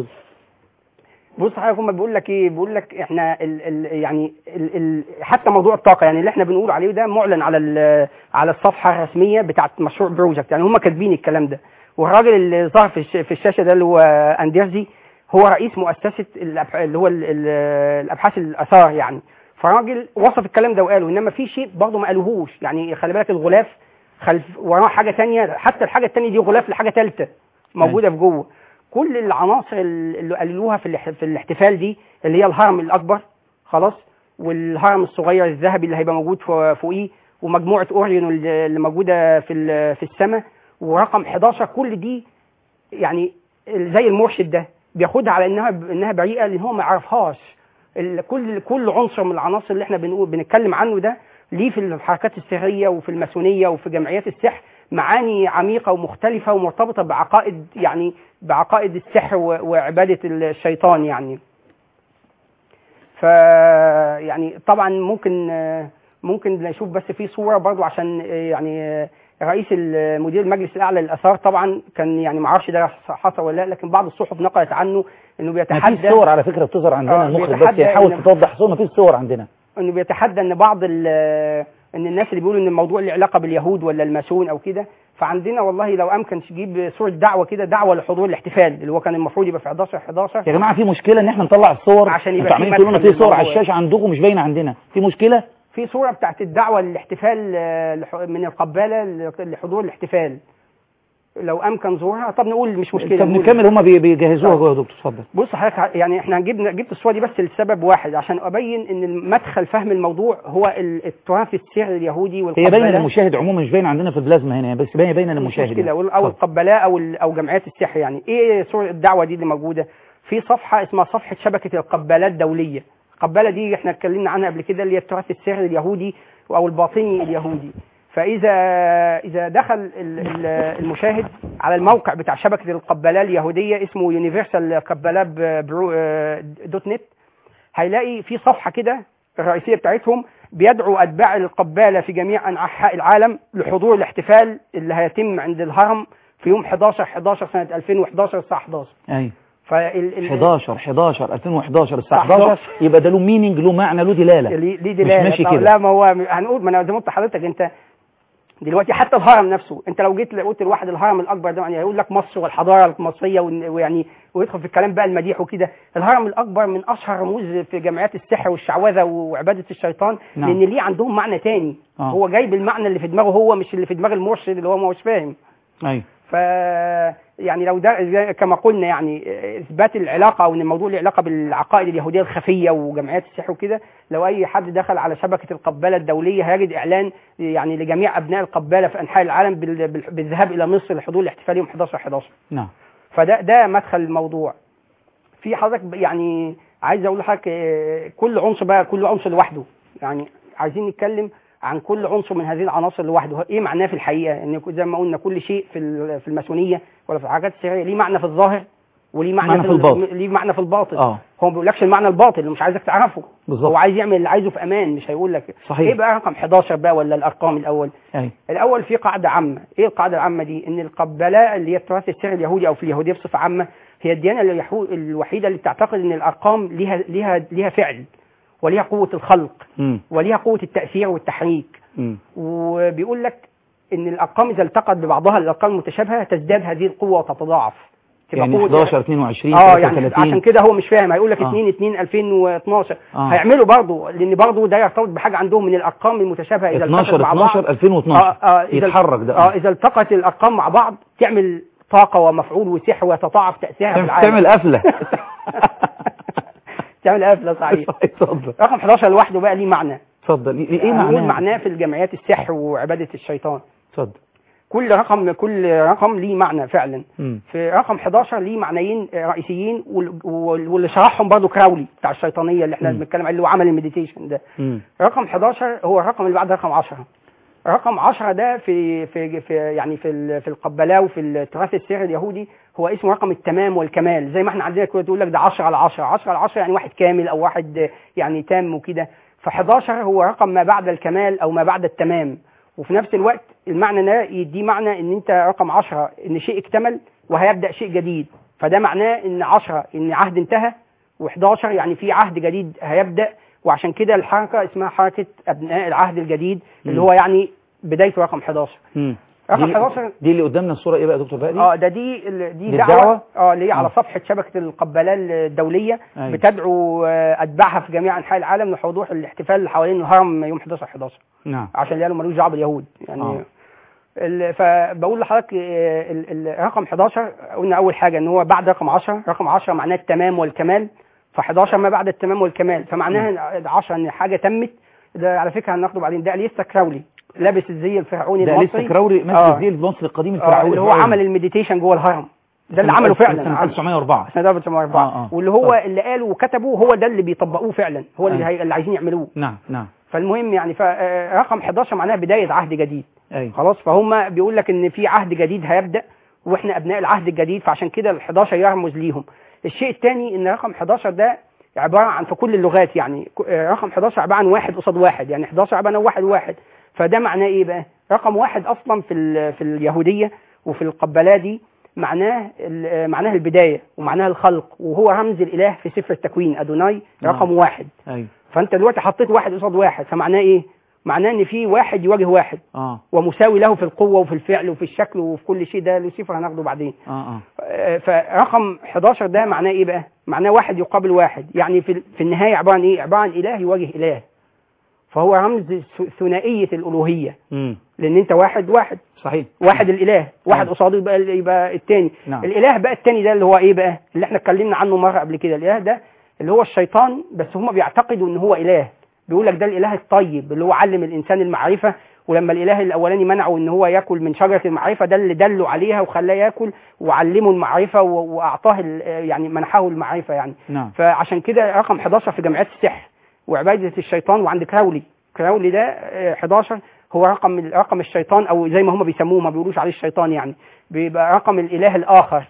بص حضرتك هم بيقول لك ايه بيقول لك احنا ال ال يعني ال ال حتى موضوع الطاقه يعني اللي احنا بنقول عليه ده معلن على ال- على الصفحه الرسميه بتاعه مشروع بروجكت يعني هم كاتبين الكلام ده والراجل اللي ظهر في, الش- في الشاشه ده اللي هو اندرزي هو رئيس مؤسسه الأبح- اللي هو ال ال الابحاث الاثار يعني فراجل وصف الكلام ده وقاله انما في شيء برضه ما قالوهوش يعني خلي بالك الغلاف خلف وراه حاجه تانية حتى الحاجه التانية دي غلاف لحاجه ثالثه موجوده في جوه كل العناصر اللي قالوها في الاح- في الاحتفال دي اللي هي الهرم الاكبر خلاص والهرم الصغير الذهبي اللي هيبقى موجود فو- فوقيه ومجموعه اوريون اللي اللي موجوده في ال- في السماء ورقم 11 كل دي يعني زي المرشد ده بياخدها على انها انها بريئه لان هو ما يعرفهاش ال- كل كل عنصر من العناصر اللي احنا بنقول بنتكلم عنه ده ليه في الحركات السريه وفي الماسونيه وفي جمعيات السحر معاني عميقه ومختلفه ومرتبطه بعقائد يعني بعقائد السحر و- وعباده الشيطان يعني ف يعني طبعا ممكن آه، ممكن نشوف بس في صوره برضو عشان آه، يعني آه، رئيس المدير المجلس الاعلى للاثار طبعا كان يعني ما اعرفش ده حصل ولا لا لكن بعض الصحف نقلت عنه انه ما بيتحدى فيش صور على فكره بتظهر عندنا آه، المخرج بس بيتحدى يحاول إن- توضح صور ما فيش صور عندنا انه بيتحدى ان بعض ال- ان الناس اللي بيقولوا ان الموضوع له علاقه باليهود ولا الماسون او كده فعندنا والله لو امكن تجيب صوره دعوه كده دعوه لحضور الاحتفال اللي هو كان المفروض يبقى في 11 11 يا جماعه في مشكله ان احنا نطلع الصور عشان يبقى انتوا في عمالين تقولوا لنا مدخل في صور على للموضوع. الشاشه عندكم مش باينه عندنا في مشكله في صوره بتاعت الدعوه للاحتفال آه، لح- من القباله ل- لحضور الاحتفال لو امكن ظهورها طب نقول مش مشكله طب نقول. نكمل هم بيجهزوها جوه يا دكتور اتفضل بص حضرتك ع- يعني احنا جبنا جبت الصوره دي بس لسبب واحد عشان ابين ان مدخل فهم الموضوع هو ال- التراث السحري اليهودي هي والقباله باينه للمشاهد عموما مش باينه عندنا في البلازما هنا بس باينه باينه مش للمشاهد مشكله يعني. او أو اتفضل. القبلاء او ال- او جمعيات السحر يعني ايه صوره الدعوه دي اللي موجوده في صفحه اسمها صفحه شبكه القبالات الدوليه القباله دي احنا اتكلمنا عنها قبل كده اللي هي التراث السحري اليهودي او الباطني اليهودي فاذا اذا دخل ال- ال- المشاهد على الموقع بتاع شبكه القباله اليهوديه اسمه يونيفرسال قبالات برو دوت نت هيلاقي في صفحه كده الرئيسيه بتاعتهم بيدعو اتباع القباله في جميع انحاء العالم لحضور الاحتفال اللي هيتم عند الهرم في يوم 11 11 سنه 2011 الساعه 11 ايوه فال ال- 11 11 2011 الساعه 11. 11 يبقى ده له مينينج له معنى له دلاله ليه ليه دلاله مش ماشي طب كده لا ما هو هنقول ما انا زي ما قلت لحضرتك انت دلوقتي حتى الهرم نفسه انت لو جيت قلت لواحد الهرم الاكبر ده يعني هيقول لك مصر والحضاره المصريه وإن- ويعني ويدخل في الكلام بقى المديح وكده الهرم الاكبر من اشهر رموز في جمعيات السحر والشعوذه وعباده الشيطان نعم. لان ليه عندهم معنى تاني آه. هو جايب المعنى اللي في دماغه هو مش اللي في دماغ المرشد اللي هو ما هوش فاهم ايوه ف يعني لو ده زي- كما قلنا يعني اثبات العلاقه او ان الموضوع له علاقه بالعقائد اليهوديه الخفيه وجمعيات السحر وكده لو اي حد دخل على شبكه القباله الدوليه هيجد اعلان يعني لجميع ابناء القباله في انحاء العالم بال- بال- بالذهاب الى مصر لحضور الاحتفال يوم 11 11 نعم فده ده مدخل الموضوع في حضرتك ب- يعني عايز اقول لحضرتك آه، كل عنصر بقى كل عنصر لوحده يعني عايزين نتكلم عن كل عنصر من هذه العناصر لوحده ايه معناه في الحقيقه ان زي ما قلنا كل شيء في ال- في الماسونيه ولا في الحاجات السريه ليه معنى في الظاهر وليه معنى, معنى في ال- الباطن. ليه معنى في الباطن اه هو ما بيقولكش المعنى الباطن اللي مش عايزك تعرفه بالظبط. هو عايز يعمل اللي عايزه في امان مش هيقول لك صحيح. ايه بقى رقم 11 بقى ولا الارقام الاول ايوه الاول في قاعده عامه ايه القاعده العامه دي ان القبلاء اللي هي التراث السري اليهودي او في اليهوديه بصفه عامه هي الديانه اليحو- الوحيده اللي بتعتقد ان الارقام ليها ليها ليها فعل وليها قوه الخلق امم وليها قوه التاثير والتحريك امم وبيقول لك ان الارقام اذا التقت ببعضها الارقام المتشابهه تزداد هذه القوه وتتضاعف تبقى يعني قوة- 11 22 اه يعني 33 عشان كده هو مش فاهم هيقول لك آه. 2 2 2012 آه. هيعملوا برضه لان برضه ده يرتبط بحاجه عندهم من الارقام المتشابهه اذا 12 التقت مع بعض 12 2012 اه اه اذا يتحرك ده اه اذا التقت الارقام مع بعض تعمل طاقه ومفعول وسحر ويتضاعف تاثيرها في العالم تعمل قفله تعمل قفله صحيح اتفضل رقم 11 لوحده بقى ليه معنى اتفضل ايه إيه هنقول معناه معناه في الجمعيات السحر وعباده الشيطان اتفضل كل رقم كل رقم ليه معنى فعلا امم في رقم 11 ليه معنيين رئيسيين وال- وال- واللي شرحهم برضه كراولي بتاع الشيطانيه اللي احنا مم. بنتكلم عليه اللي هو عمل المديتيشن ده امم رقم 11 هو الرقم اللي بعد رقم 10 رقم 10 ده في في في يعني في ال- في القبلاء وفي التراث السري اليهودي هو اسمه رقم التمام والكمال زي ما احنا عندنا كده تقول لك ده 10 على 10 10 على 10 يعني واحد كامل او واحد يعني تام وكده ف11 هو رقم ما بعد الكمال او ما بعد التمام وفي نفس الوقت المعنى ده يديه معنى ان انت رقم 10 ان شيء اكتمل وهيبدا شيء جديد فده معناه ان 10 ان عهد انتهى و11 يعني في عهد جديد هيبدا وعشان كده الحركه اسمها حركه ابناء العهد الجديد اللي مم. هو يعني بدايه رقم 11 امم رقم دي, 11 دي اللي قدامنا الصوره ايه بقى يا دكتور فادي اه ده دي ال- دي دي دعوه الدعوة؟ اه اللي هي على آه. صفحه شبكه القبلاء الدوليه أيوة. بتدعو آه، اتباعها في جميع انحاء العالم لحضور الاحتفال اللي حوالين الهرم يوم 11 11 نعم عشان قالوا ملوش دعوه باليهود يعني آه. ال- فبقول لحضرتك آه، ال- ال- رقم 11 قلنا اول حاجه ان هو بعد رقم 10 رقم 10 معناه التمام والكمال ف11 ما بعد التمام والكمال فمعناها 10 ان حاجه تمت ده على فكره هناخده بعدين ده لسه كراولي لابس الزي الفرعوني ده المصري لسه كراوري ماسك آه. زي المصري القديم آه، الفرعوني اللي هو عمل المديتيشن جوه الهرم ده اللي عمله فعلا سنه 1904 سنه 1904 آه، آه. واللي هو طيب. اللي قاله وكتبه هو ده اللي بيطبقوه فعلا هو اللي, أيوة. هي... اللي عايزين يعملوه نعم نعم فالمهم يعني فرقم 11 معناها بدايه عهد جديد ايوه خلاص فهم بيقول لك ان في عهد جديد هيبدا واحنا ابناء العهد الجديد فعشان كده ال 11 يرمز ليهم الشيء الثاني ان رقم 11 ده عباره عن في كل اللغات يعني ك- آه، رقم 11 عباره عن واحد قصاد واحد يعني 11 عباره عن واحد واحد فده معناه ايه بقى رقم واحد اصلا في ال- في اليهوديه وفي القبلاء دي معناه ال- آه، معناه البدايه ومعناه الخلق وهو رمز الاله في سفر التكوين ادوناي نعم. رقم واحد ايوه فانت دلوقتي حطيت واحد قصاد واحد فمعناه ايه معناه ان في واحد يواجه واحد اه ومساوي له في القوة وفي الفعل وفي الشكل وفي كل شيء ده لوسيفر هناخده بعدين اه اه آه، فرقم 11 ده معناه ايه بقى معناه واحد يقابل واحد يعني في في النهاية عبارة عن ايه عبارة عن اله يواجه اله فهو رمز ث- ثنائية الألوهية امم لأن أنت واحد واحد صحيح واحد الإله واحد أيوة. قصاده يبقى يبقى التاني نعم. الإله بقى التاني ده اللي هو إيه بقى اللي احنا اتكلمنا عنه مرة قبل كده الإله ده اللي هو الشيطان بس هم بيعتقدوا إن هو إله بيقول لك ده الإله الطيب اللي هو علم الإنسان المعرفة ولما الإله الأولاني منعه إن هو ياكل من شجرة المعرفة ده اللي دله عليها وخلاه ياكل وعلمه المعرفة و- وأعطاه ال- يعني منحه المعرفة يعني نعم فعشان كده رقم 11 في جمعيات السحر وعبادة الشيطان وعند كراولي كراولي ده آه، 11 هو رقم رقم الشيطان او زي ما هم بيسموه ما بيقولوش عليه الشيطان يعني بيبقى رقم الاله الاخر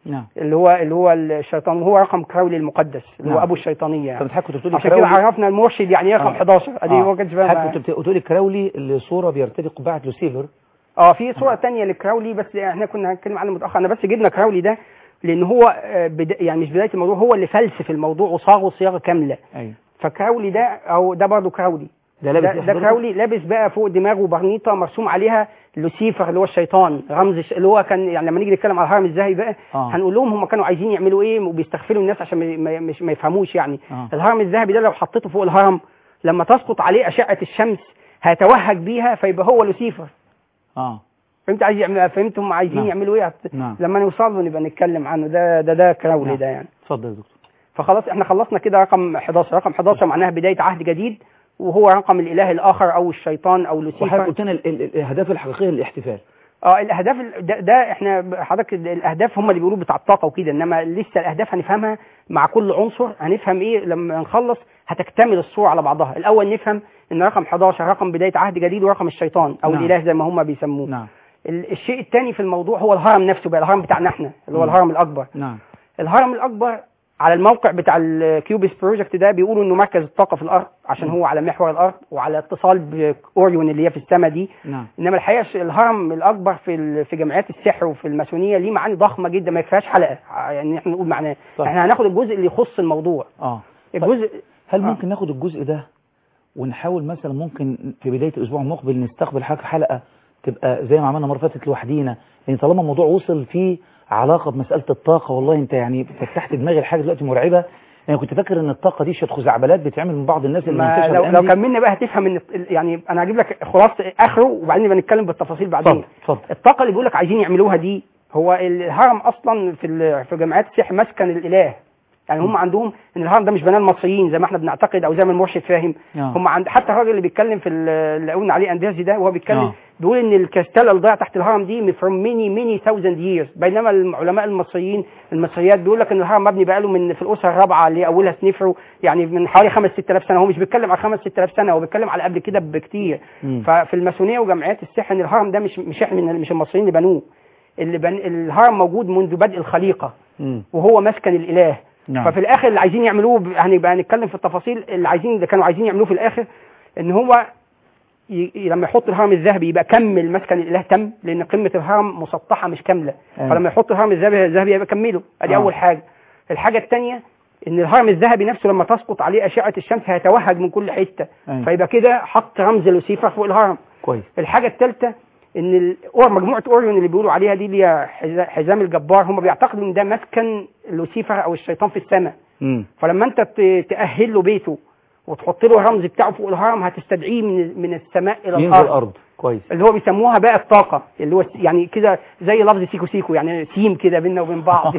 نعم اللي هو اللي هو الشيطان وهو رقم كراولي المقدس اللي هو نعم. ابو الشيطانيه طب يعني. حضرتك كنت بتقولي عشان كده كراولي عرفنا المرشد يعني ايه رقم آه. 11 ادي آه. هو كانش حضرتك فاهم كنت بتقولي كراولي اللي صورة بيرتدي قبعة لوسيفر اه في صوره تانية لكراولي بس احنا كنا هنتكلم عنه متاخر انا بس جبنا كراولي ده لان هو آه، بدا يعني مش بدايه الموضوع هو اللي فلسف الموضوع وصاغه صياغه كامله ايوه فكراولي ده او ده برضه كراولي ده ده, لابس إيه ده حضرتك؟ كراولي لابس بقى فوق دماغه برنيطه مرسوم عليها لوسيفر اللي هو الشيطان رمز الش- اللي هو كان يعني لما نيجي نتكلم على الهرم الذهبي بقى آه. هنقول لهم هم كانوا عايزين يعملوا ايه وبيستغفلوا الناس عشان ما- ما, مش ما يفهموش يعني آه. الهرم الذهبي ده لو حطيته فوق الهرم لما تسقط عليه اشعه الشمس هيتوهج بيها فيبقى هو لوسيفر اه فهمت عايز يعمل فهمت هم عايزين نعم. يعملوا ايه هت- نعم لما نوصل له نبقى نتكلم عنه ده ده ده كراولي نعم. ده يعني اتفضل يا دكتور فخلاص احنا خلصنا كده رقم 11 رقم 11 معناها بدايه عهد جديد وهو رقم الاله الاخر او الشيطان او وحضرتك لوسيفر قلت لنا ال- ال- الاهداف الحقيقيه للاحتفال اه الاهداف ال- ده, ده احنا حضرتك ال- الاهداف هم اللي بيقولوا بتاع الطاقه وكده انما لسه الاهداف هنفهمها مع كل عنصر هنفهم ايه لما نخلص هتكتمل الصوره على بعضها الاول نفهم ان رقم 11 رقم بدايه عهد جديد ورقم الشيطان او نعم. الاله زي ما هم بيسموه نعم ال- الشيء الثاني في الموضوع هو الهرم نفسه بقى الهرم بتاعنا احنا اللي هو مم. الهرم الاكبر نعم الهرم الاكبر على الموقع بتاع الكيوبيس بروجكت ده بيقولوا انه مركز الطاقه في الارض عشان هو على محور الارض وعلى اتصال باوريون اللي هي في السماء دي نعم انما الحقيقه ش- الهرم الاكبر في ال- في جمعيات السحر وفي الماسونيه ليه معاني ضخمه جدا ما يكفيهاش حلقه يعني احنا نقول معناه طيب. احنا هناخد الجزء اللي يخص الموضوع اه الجزء هل آه. ممكن ناخد الجزء ده ونحاول مثلا ممكن في بدايه الاسبوع المقبل نستقبل حاجه حلقه تبقى زي ما عملنا مره فاتت لوحدينا لان طالما الموضوع وصل فيه علاقه بمساله الطاقه والله انت يعني فتحت دماغي الحاجه دلوقتي مرعبه انا كنت فاكر ان الطاقه دي شويه خزعبلات بتتعمل من بعض الناس اللي ما منتشره لو, الآن لو دي. كملنا بقى هتفهم ان ال- يعني انا هجيب لك خلاصه اخره وبعدين نبقى نتكلم بالتفاصيل بعدين اتفضل اتفضل الطاقه اللي بيقول لك عايزين يعملوها دي هو الهرم اصلا في ال- في جمعيات السحر مسكن الاله يعني هم عندهم ان الهرم ده مش بناء المصريين زي ما احنا بنعتقد او زي ما المرشد فاهم آه. هم عند حتى الراجل اللي بيتكلم في ال- اللي قلنا عليه اندازي ده وهو بيتكلم آه. بيقول ان الكاستيلا اللي ضايع تحت الهرم دي from many many thousand years بينما العلماء المصريين المصريات بيقول لك ان الهرم مبني بقاله من في الاسره الرابعه اللي اولها سنيفرو يعني من حوالي 5 6000 سنه هو مش بيتكلم على 5 6000 سنه هو بيتكلم على قبل كده بكتير مم. ففي الماسونيه وجمعيات السحر ان الهرم ده مش مش احنا مش المصريين اللي بنوه اللي بن... الهرم موجود منذ بدء الخليقه مم. وهو مسكن الاله نعم ففي الاخر اللي عايزين يعملوه ب- هنبقى هنتكلم في التفاصيل اللي عايزين اللي كانوا عايزين يعملوه في الاخر ان هو ي... ي- لما يحط الهرم الذهبي يبقى كمل مسكن الاله تم لان قمه الهرم مسطحه مش كامله أيوة. فلما يحط الهرم الذهبي الذهبي يبقى كمله ادي آه. اول حاجه الحاجه الثانيه ان الهرم الذهبي نفسه لما تسقط عليه اشعه الشمس هيتوهج من كل حته أيوة. فيبقى كده حط رمز لوسيفر فوق الهرم كويس الحاجه الثالثه ان ال- أور مجموعه اوريون اللي بيقولوا عليها دي اللي هي حزا- حزام الجبار هم بيعتقدوا ان ده مسكن لوسيفر او الشيطان في السماء مم. فلما انت ت- تاهل له بيته وتحط له الرمز بتاعه فوق الهرم هتستدعيه من من السماء الى ينزل الارض الارض كويس اللي هو بيسموها بقى الطاقه اللي هو س- يعني كده زي لفظ سيكو سيكو يعني سيم كده بيننا وبين بعض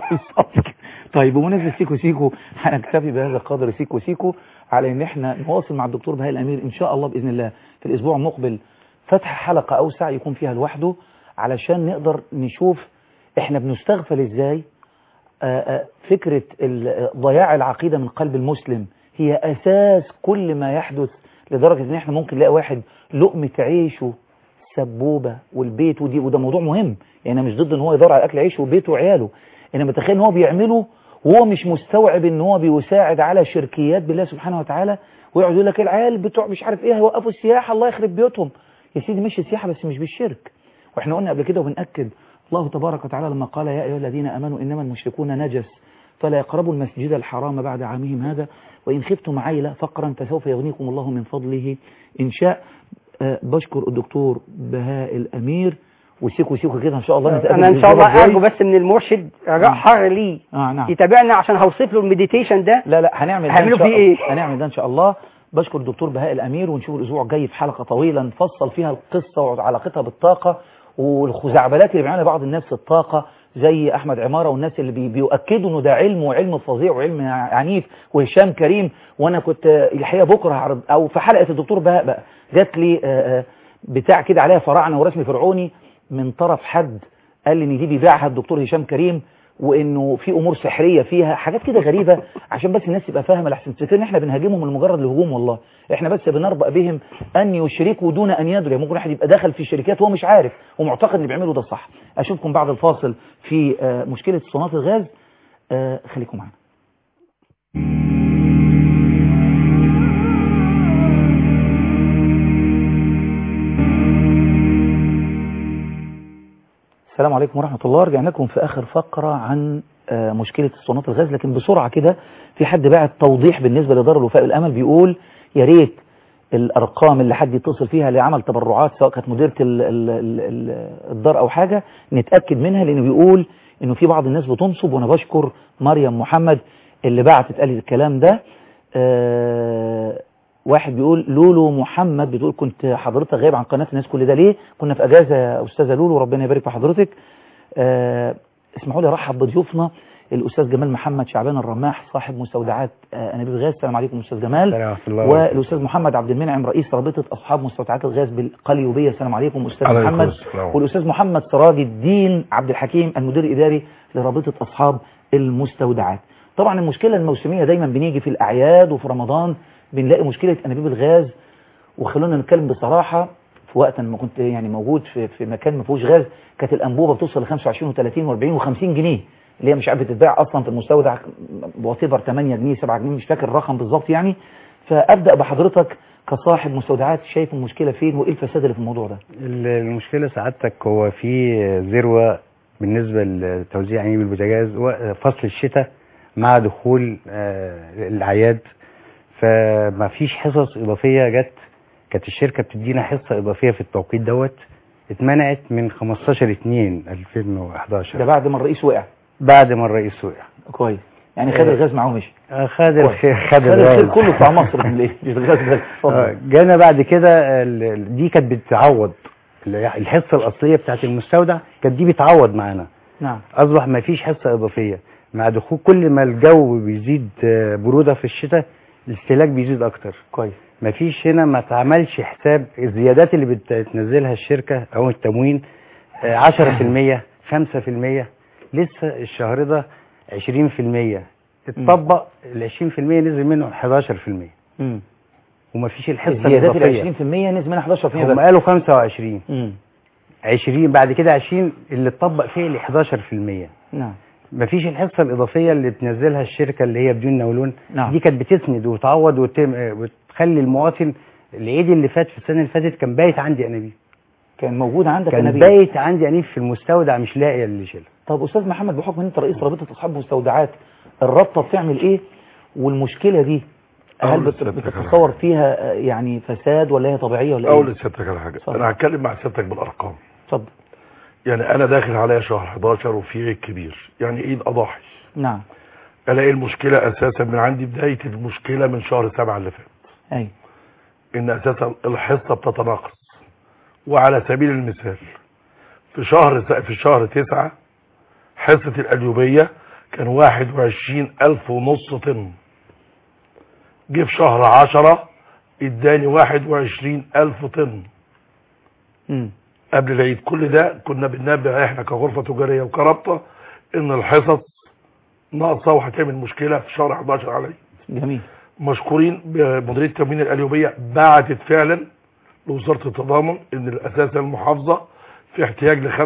طيب بمناسبة سيكو سيكو هنكتفي بهذا القدر سيكو سيكو على ان احنا نواصل مع الدكتور بهاء الامير ان شاء الله باذن الله في الاسبوع المقبل فتح حلقة اوسع يكون فيها لوحده علشان نقدر نشوف احنا بنستغفل ازاي آه، آه، فكرة ال- ضياع العقيدة من قلب المسلم هي اساس كل ما يحدث لدرجة ان احنا ممكن نلاقي واحد لقمة عيشه سبوبة والبيت ودي وده موضوع مهم يعني انا مش ضد ان هو يدور على اكل عيشه وبيته وعياله انما تخيل ان هو بيعمله وهو مش مستوعب ان هو بيساعد على شركيات بالله سبحانه وتعالى ويقعد يقول لك العيال بتوع مش عارف ايه هيوقفوا السياحه الله يخرب بيوتهم يا سيدي مش السياحه بس مش بالشرك واحنا قلنا قبل كده وبنأكد الله تبارك وتعالى لما قال يا ايها الذين امنوا انما المشركون نجس فلا يقربوا المسجد الحرام بعد عامهم هذا وان خفتم عيله فقرا فسوف يغنيكم الله من فضله ان شاء آه، بشكر الدكتور بهاء الامير وسيكو سيكو كده ان شاء الله نتقابل انا ان شاء الأسبوع الله الجاي. ارجو بس من المرشد رجاء نعم. حر ليه اه نعم يتابعنا عشان هوصف له المديتيشن ده لا لا هنعمل ده هعمله إن شاء فيه الله. إيه؟ هنعمل ده ان شاء الله بشكر الدكتور بهاء الامير ونشوف الاسبوع الجاي في حلقه طويله نفصل فيها القصه وعلاقتها بالطاقه والخزعبلات اللي بيعملها بعض الناس في الطاقه زي احمد عماره والناس اللي بي بيؤكدوا انه ده علم وعلم فظيع وعلم عنيف وهشام كريم وانا كنت آه، الحقيقه بكره هعرض او في حلقه الدكتور بهاء بقى جات لي آه، آه، بتاع كده عليها فراعنه ورسم فرعوني من طرف حد قال لي ان دي بيبيعها الدكتور هشام كريم وانه في امور سحريه فيها حاجات كده غريبه عشان بس الناس تبقى فاهمه لحسن تفتكر ان احنا بنهاجمهم لمجرد الهجوم والله احنا بس بنربأ بهم ان يشركوا دون ان يدروا ممكن واحد يبقى داخل في شركات وهو مش عارف ومعتقد اللي بيعمله ده صح اشوفكم بعد الفاصل في آه، مشكله صناعه الغاز آه، خليكم معانا السلام عليكم ورحمة الله رجعنا لكم في آخر فقرة عن آه، مشكلة اسطوانات الغاز لكن بسرعة كده في حد باعت توضيح بالنسبة لدار الوفاء والأمل بيقول يا ريت الأرقام اللي حد يتصل فيها لعمل تبرعات سواء كانت مديرة ال- ال- ال- ال- الدار أو حاجة نتأكد منها لأنه بيقول إنه في بعض الناس بتنصب وأنا بشكر مريم محمد اللي بعتت قالت الكلام ده آه، واحد بيقول لولو محمد بتقول كنت حضرتك غايب عن قناة الناس كل ده ليه كنا في أجازة يا أستاذة لولو ربنا يبارك في حضرتك آه، اسمحوا لي ارحب بضيوفنا الاستاذ جمال محمد شعبان الرماح صاحب مستودعات آه، انابيب الغاز السلام عليكم استاذ جمال ورحمة الله والاستاذ محمد عبد المنعم رئيس رابطه اصحاب مستودعات الغاز بالقليوبيه السلام عليكم استاذ عليكم محمد السلام. والاستاذ محمد سراج الدين عبد الحكيم المدير الاداري لرابطه اصحاب المستودعات طبعا المشكله الموسميه دايما بنيجي في الاعياد وفي رمضان بنلاقي مشكله انابيب الغاز وخلونا نتكلم بصراحه في وقت لما كنت يعني موجود في في مكان ما فيهوش غاز كانت الانبوبه بتوصل ل 25 و30 و40 و50 جنيه اللي هي مش عارف بتتباع اصلا في المستودع واتيفر 8 جنيه 7 جنيه مش فاكر الرقم بالظبط يعني فابدا بحضرتك كصاحب مستودعات شايف المشكله فين وايه الفساد اللي في الموضوع ده ال- المشكلة سعادتك هو في ذروة بالنسبة لتوزيع أنابيب البوتاجاز وفصل الشتاء مع دخول آه، الأعياد فما فيش حصص إضافية جت كانت الشركة بتدينا حصة إضافية في التوقيت دوت اتمنعت من 15 2 2011 ده بعد ما الرئيس وقع بعد ما الرئيس وقع كويس يعني خد الغاز معاه ومشي آه، خد الخير خد خد الخير الغاز. كله بتاع مصر من ليه مش الغاز بس آه، اتفضل جانا بعد كده ال- ال- دي كانت بتعوض الحصة الأصلية بتاعت المستودع كانت دي بتعوض معانا نعم اصبح ما فيش حصه اضافيه مع دخول كل ما الجو بيزيد آه، بروده في الشتاء الاستهلاك بيزيد اكتر كويس ما فيش هنا ما اتعملش حساب الزيادات اللي بتنزلها الشركه او التموين آه، 10% 5% لسه الشهر ده 20% اتطبق ال 20% نزل منه 11% امم وما فيش الحصه الزيادات ال الاضافيه 20% نزل منها 11% هم بس قالوا 25 امم 20 بعد كده 20 اللي اتطبق فيه ال 11% نعم مفيش الحصه الاضافيه اللي بتنزلها الشركه اللي هي بدون نولون نعم. دي كانت بتسند وتعوض وتم وتخلي المواطن العيد اللي فات في السنه اللي فاتت كان بايت عندي انابيب كان موجود عندك كان انابيب بايت عندي انابيب في المستودع مش لاقي اللي يشيلها طب استاذ محمد بحكم ان انت رئيس رابطه اصحاب المستودعات الرابطه بتعمل ايه والمشكله دي هل أقول بت- لسيادتك على بتتصور فيها آه، يعني فساد ولا هي طبيعيه ولا اقول ايه لسيادتك على حاجه اتفضل. انا هتكلم مع سيادتك بالارقام اتفضل يعني انا داخل عليا شهر 11 وفي عيد كبير يعني عيد اضاحي نعم الاقي المشكله اساسا من عندي بدايه المشكله من شهر سبعة اللي فات ايوه ان اساسا الحصه بتتناقص وعلى سبيل المثال في شهر في شهر تسعة حصه القليوبيه كان 21 الف ونص طن جه في شهر 10 اداني 21 الف طن امم قبل العيد كل ده كنا بننبه احنا كغرفه تجاريه وكرابطه ان الحصص ناقصه وهتعمل مشكله في شهر 11 على العيد جميل مشكورين بمديريه التموين القليوبيه بعتت فعلا لوزاره التضامن ان الاساس المحافظه في احتياج ل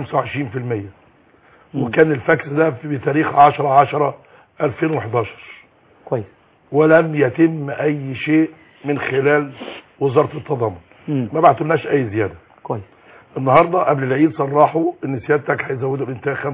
25% وكان الفاكس ده في بتاريخ 10 10 2011 كويس ولم يتم اي شيء من خلال وزاره التضامن امم ما بعتولناش اي زياده كويس النهارده قبل العيد صرحوا ان سيادتك هيزودوا الانتاج 25%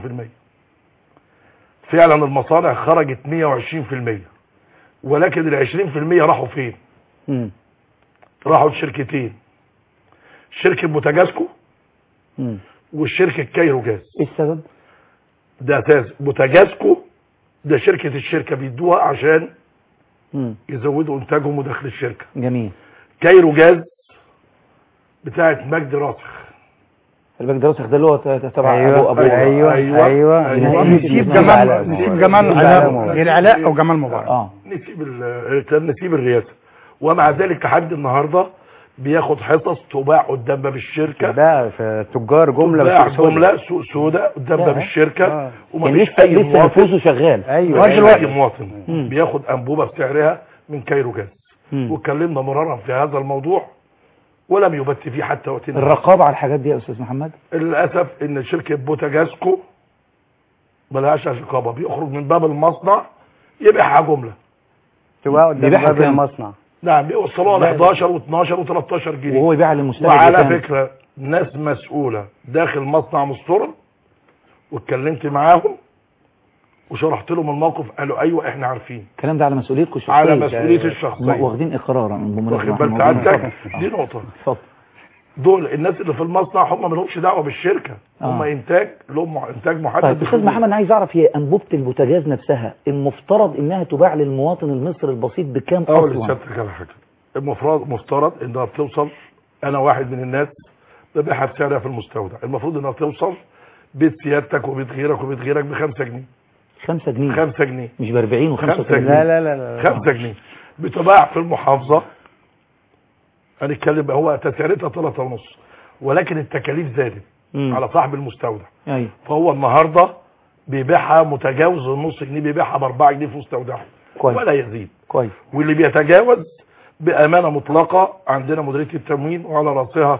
فعلا المصانع خرجت 120% ولكن ال 20% راحوا فين؟ امم راحوا لشركتين شركه بوتاجاسكو امم والشركه كايرو جاز ايه السبب ده اساس بوتاجاسكو ده شركه الشركه بيدوها عشان امم يزودوا انتاجهم ودخل الشركه جميل كايرو جاز بتاعت مجدي راسخ الباك دراسة ده اللي هو ت- ت- تبع أيوة، ابو ابو أيوة، أيوة، أيوه أيوة. نسيب علاء. جمال نسيب جمال نسيب علاء علاء. غير علاء او جمال مبارك اه نسيب ال- كان نسيب الرئاسه ومع ذلك لحد النهارده بياخد حصص تباع قدام باب الشركه ده في تجار جمله تباع وسوق سودا. جمله سوق سودا قدام يا. باب الشركه آه. ومفيش يعني لسه اي لسه مواطن نفوذه شغال ايوه مفيش أيوة. اي مواطن مم. بياخد انبوبه بسعرها من كايرو جاز مم. واتكلمنا مرارا في هذا الموضوع ولم يبت فيه حتى وقتنا الرقابة على الحاجات دي يا أستاذ محمد للاسف ان شركه بوتاجازكو ملهاش رقابه بيخرج من باب المصنع يبيعها جمله تبقى قدام بيبيعها باب بكام؟ المصنع نعم بيوصلوها ل 11 و12 و13 جنيه وهو يبيع للمستهلك وعلى بكام؟ فكره ناس مسؤوله داخل مصنع مستورد واتكلمت معاهم وشرحت لهم الموقف قالوا ايوه احنا عارفين الكلام ده على مسؤوليتكم الشخصية على مسؤوليتي هم الشخصيه واخدين إقرارا بمناسبة واخد إحنا بال موجودين. سعادتك اتفضل. دي نقطه اتفضل دول الناس اللي في المصنع هم ما لهمش دعوه بالشركه هم آه. انتاج لهم مع- انتاج محدد طيب استاذ بحدود. محمد انا عايز اعرف هي انبوبه البوتاجاز نفسها المفترض انها تباع للمواطن المصري البسيط بكام اول اصلا لسيادتك على حاجه المفروض مفترض انها بتوصل انا واحد من الناس ببيعها بسعرها في المستودع المفروض انها توصل بيت سيادتك وبيت غيرك وبيت غيرك ب 5 جنيه 5 جنيه 5 جنيه مش ب 40 و خمسة 35 جنيه. لا لا لا لا 5 جنيه بتباع في المحافظه هنتكلم هو تسعيرتها 3 ونص ولكن التكاليف زادت مم. على صاحب المستودع ايوه فهو النهارده بيبيعها متجاوز النص جنيه بيبيعها ب 4 جنيه في مستودعه كويس ولا يزيد كويس واللي بيتجاوز بامانه مطلقه عندنا مديريه التموين وعلى راسها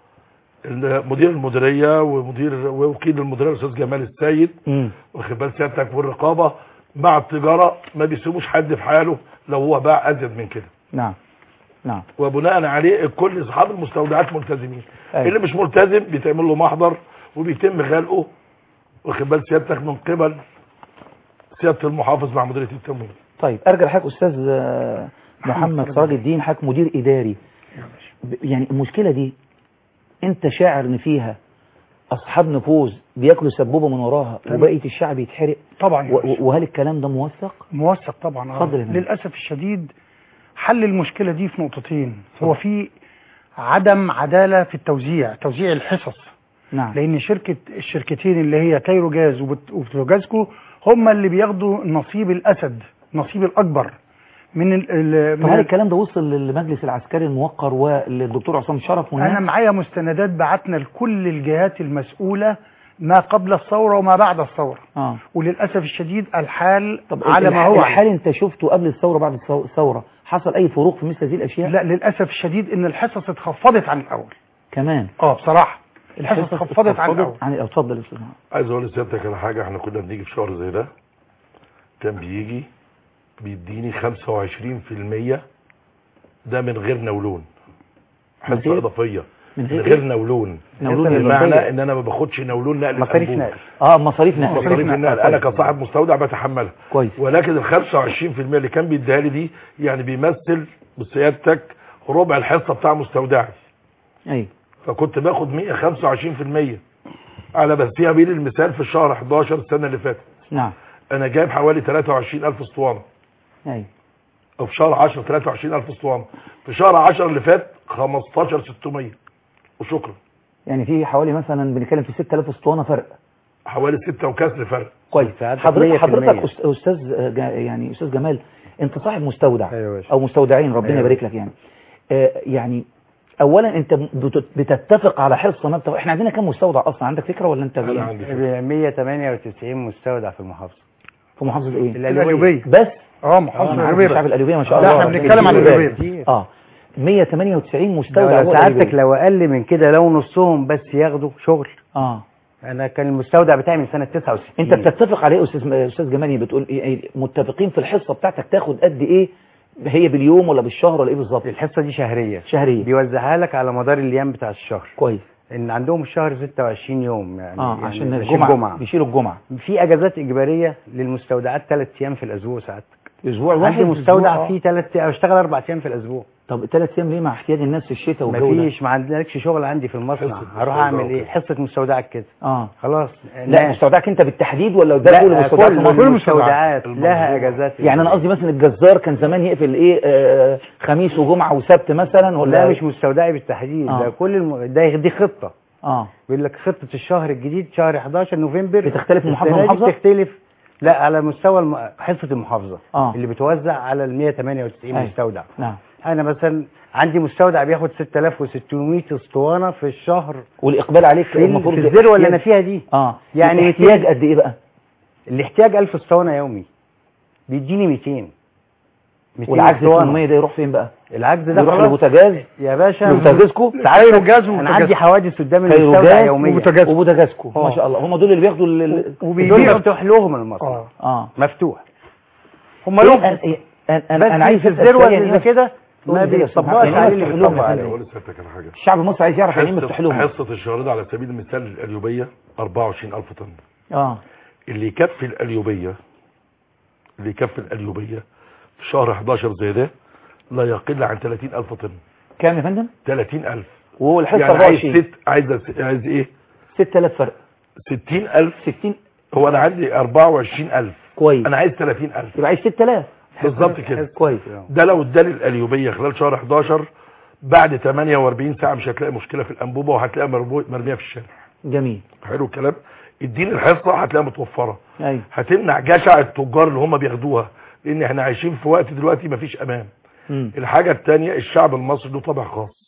مدير المديريه ومدير ووكيل المديريه الاستاذ جمال السيد مم. واخد بال سيادتك والرقابه مع التجاره ما بيسيبوش حد في حاله لو هو باع ازيد من كده نعم نعم وبناء عليه كل اصحاب المستودعات ملتزمين أيوة. اللي مش ملتزم بيتعمل له محضر وبيتم غلقه واخد بال سيادتك من قبل سياده المحافظ مع مديريه التموين طيب ارجع لحضرتك استاذ آه، محمد سراج الدين حضرتك مدير اداري ب- يعني المشكله دي انت شاعر ان فيها اصحاب نفوذ بياكلوا سبوبه من وراها وبقيه الشعب يتحرق طبعا يا و- باشا. و- وهل الكلام ده موثق موثق طبعا آه. اتفضل يا فندم. للاسف الشديد حل المشكله دي في نقطتين هو في عدم عداله في التوزيع توزيع الحصص نعم لان شركه الشركتين اللي هي كايرو جاز وبت- وبتروجازكو هم اللي بياخدوا نصيب الاسد نصيب الاكبر من ال ال طب من هل ال- الكلام ده وصل للمجلس العسكري الموقر وللدكتور عصام شرف والناس انا معايا مستندات بعتنا لكل الجهات المسؤوله ما قبل الثوره وما بعد الثوره اه وللاسف الشديد الحال طب على ما الح- هو الحال انت شفته قبل الثوره بعد الثو- الثوره حصل اي فروق في مثل هذه الاشياء لا للاسف الشديد ان الحصص اتخفضت عن الاول كمان اه بصراحه الحصص اتخفضت عن الاول عن الأول. اتفضل يا استاذ محمد. عايز اقول لسيادتك على حاجه احنا كنا بنيجي في شهر زي ده كان بيجي بيديني 25% ده من غير نولون من حصه غير- اضافيه من من غير غير إيه؟ نولون نولون بمعنى إضافية. ان انا ما باخدش نولون نقل مصاريف الأنبوب. نقل اه مصاريف نقل مصاريف النقل انا كصاحب مستودع بتحملها كويس ولكن ال 25% اللي كان بيديها لي دي يعني بيمثل بسيادتك ربع الحصه بتاع مستودعي ايوه فكنت باخد 125% على بس فيها بيل المثال في شهر 11 السنه اللي فاتت نعم انا جايب حوالي 23000 اسطوانه ايوه او في شهر 10 23000 اسطوانه في شهر 10 اللي فات 15600 وشكرا يعني في حوالي مثلا بنتكلم في 6000 اسطوانه فرق حوالي 6 وكسر فرق كويس ساعات حضرتك 100%. حضرتك أست- استاذ آه، جا- يعني استاذ جمال انت صاحب مستودع ايوه يا باشا. او مستودعين ربنا أيوة. يبارك لك يعني آه، يعني اولا انت بت- بتتفق على حرص ما بتاع- احنا عندنا كام مستودع اصلا عندك فكره ولا انت انا يعني عندي فكرة. 198 مستودع في المحافظه في محافظه ايه القليوبيه بس اه آه، محافظه أنا عارف القليوبيه الشعب القليوبيه ما شاء لا، الله احنا بنتكلم عن القليوبيه القليوبيه اه 198 مستودع لو جوه سعادتك القليوبية. لو اقل من كده لو نصهم بس ياخدوا شغل اه انا كان المستودع بتاعي من سنه 69 انت بتتفق عليه يا استاذ استاذ جمال بتقول إيه- إيه، متفقين في الحصه بتاعتك تاخد قد ايه هي باليوم ولا بالشهر ولا ايه بالظبط الحصه دي شهريه شهريه بيوزعها لك على مدار الايام بتاع الشهر كويس ان عندهم الشهر 26 يوم يعني اه يعني عشان مش الجمعه الجمعه بيشيلوا الجمعه في اجازات اجباريه للمستودعات ثلاث ايام في الاسبوع ساعات اسبوع واحد عندي مستودع أسبوع، آه. فيه ثلاث ايام اشتغل اربع ايام في الاسبوع طب ثلاث ايام ليه مع احتياج الناس في الشتاء والجو ده مفيش ما عندكش شغل عندي في المصنع حصة هروح مستودع اعمل ايه وكده. حصه مستودعك كده اه خلاص لا ناس. مستودعك انت بالتحديد ولا ده كل لا مستودعات كل مصر؟ كل المستودعات لها اجازات يعني انا قصدي مثلا الجزار كان زمان يقفل ايه آه خميس وجمعه وسبت مثلا ولا لا مش مستودعي بالتحديد آه. ده كل الم... ده دي خطه اه بيقول لك خطه الشهر الجديد شهر 11 نوفمبر بتختلف من محافظة السنة دي لمحافظة؟ بتختلف لا على مستوى الم... حصه المحافظه اه اللي بتوزع على ال 198 أيوة. مستودع نعم انا مثلا عندي مستودع بياخد 6600 اسطوانه في الشهر والاقبال عليك في, المفروض في الذروه اللي احتياج- انا فيها دي اه يعني يعني احتياج قد ايه بقى الاحتياج 1000 اسطوانه يومي بيديني 200 200 والعجز اسطوانه 800 ده يروح فين بقى العجز ده يروح خلاص لبوتاجاز يا باشا لبوتاجازكو ساعات جاز انا عندي حوادث قدام كايرو المستودع جاز يوميا وبوتاجاز. وبوتاجازكو ما آه. شاء الله هم دول اللي بياخدوا ال- ال- دول وبيبيعوا مفتوح لهم المصنع اه اه مفتوح هم إيه لهم أنا- إيه أنا بس انا عايز في أسأل الذروه سؤال يعني اللي بس- كده قول ما لي كده بيطبقش يعني عليه اللي يفتح لهم بيطبق يعني. عليه اقول لسيادتك على حاجه الشعب المصري عايز يعرف يعني ايه مفتوح حصه لهم حصه الشهر ده على سبيل المثال القليوبيه 24000 طن اه اللي يكفي القليوبيه اللي يكفي القليوبيه في شهر 11 زي ده لا يقل عن 30000 طن كام يا فندم 30000 وهو الحصه يعني عايز 24 ست عايز عايز ايه 6000 فرق 60000 60 هو انا عندي 24000 كويس انا عايز 30000 يبقى عايز 6000 بالظبط كده كويس ده لو اداني القليوبيه خلال شهر 11 بعد 48 ساعه مش هتلاقي مشكله في الانبوبه وهتلاقيها مربو- مرميه في الشارع جميل حلو الكلام اديني الحصه هتلاقيها متوفره ايوه هتمنع جشع التجار اللي هم بياخدوها لان احنا عايشين في وقت دلوقتي مفيش امان مم. الحاجه الثانيه الشعب المصري له طبع خاص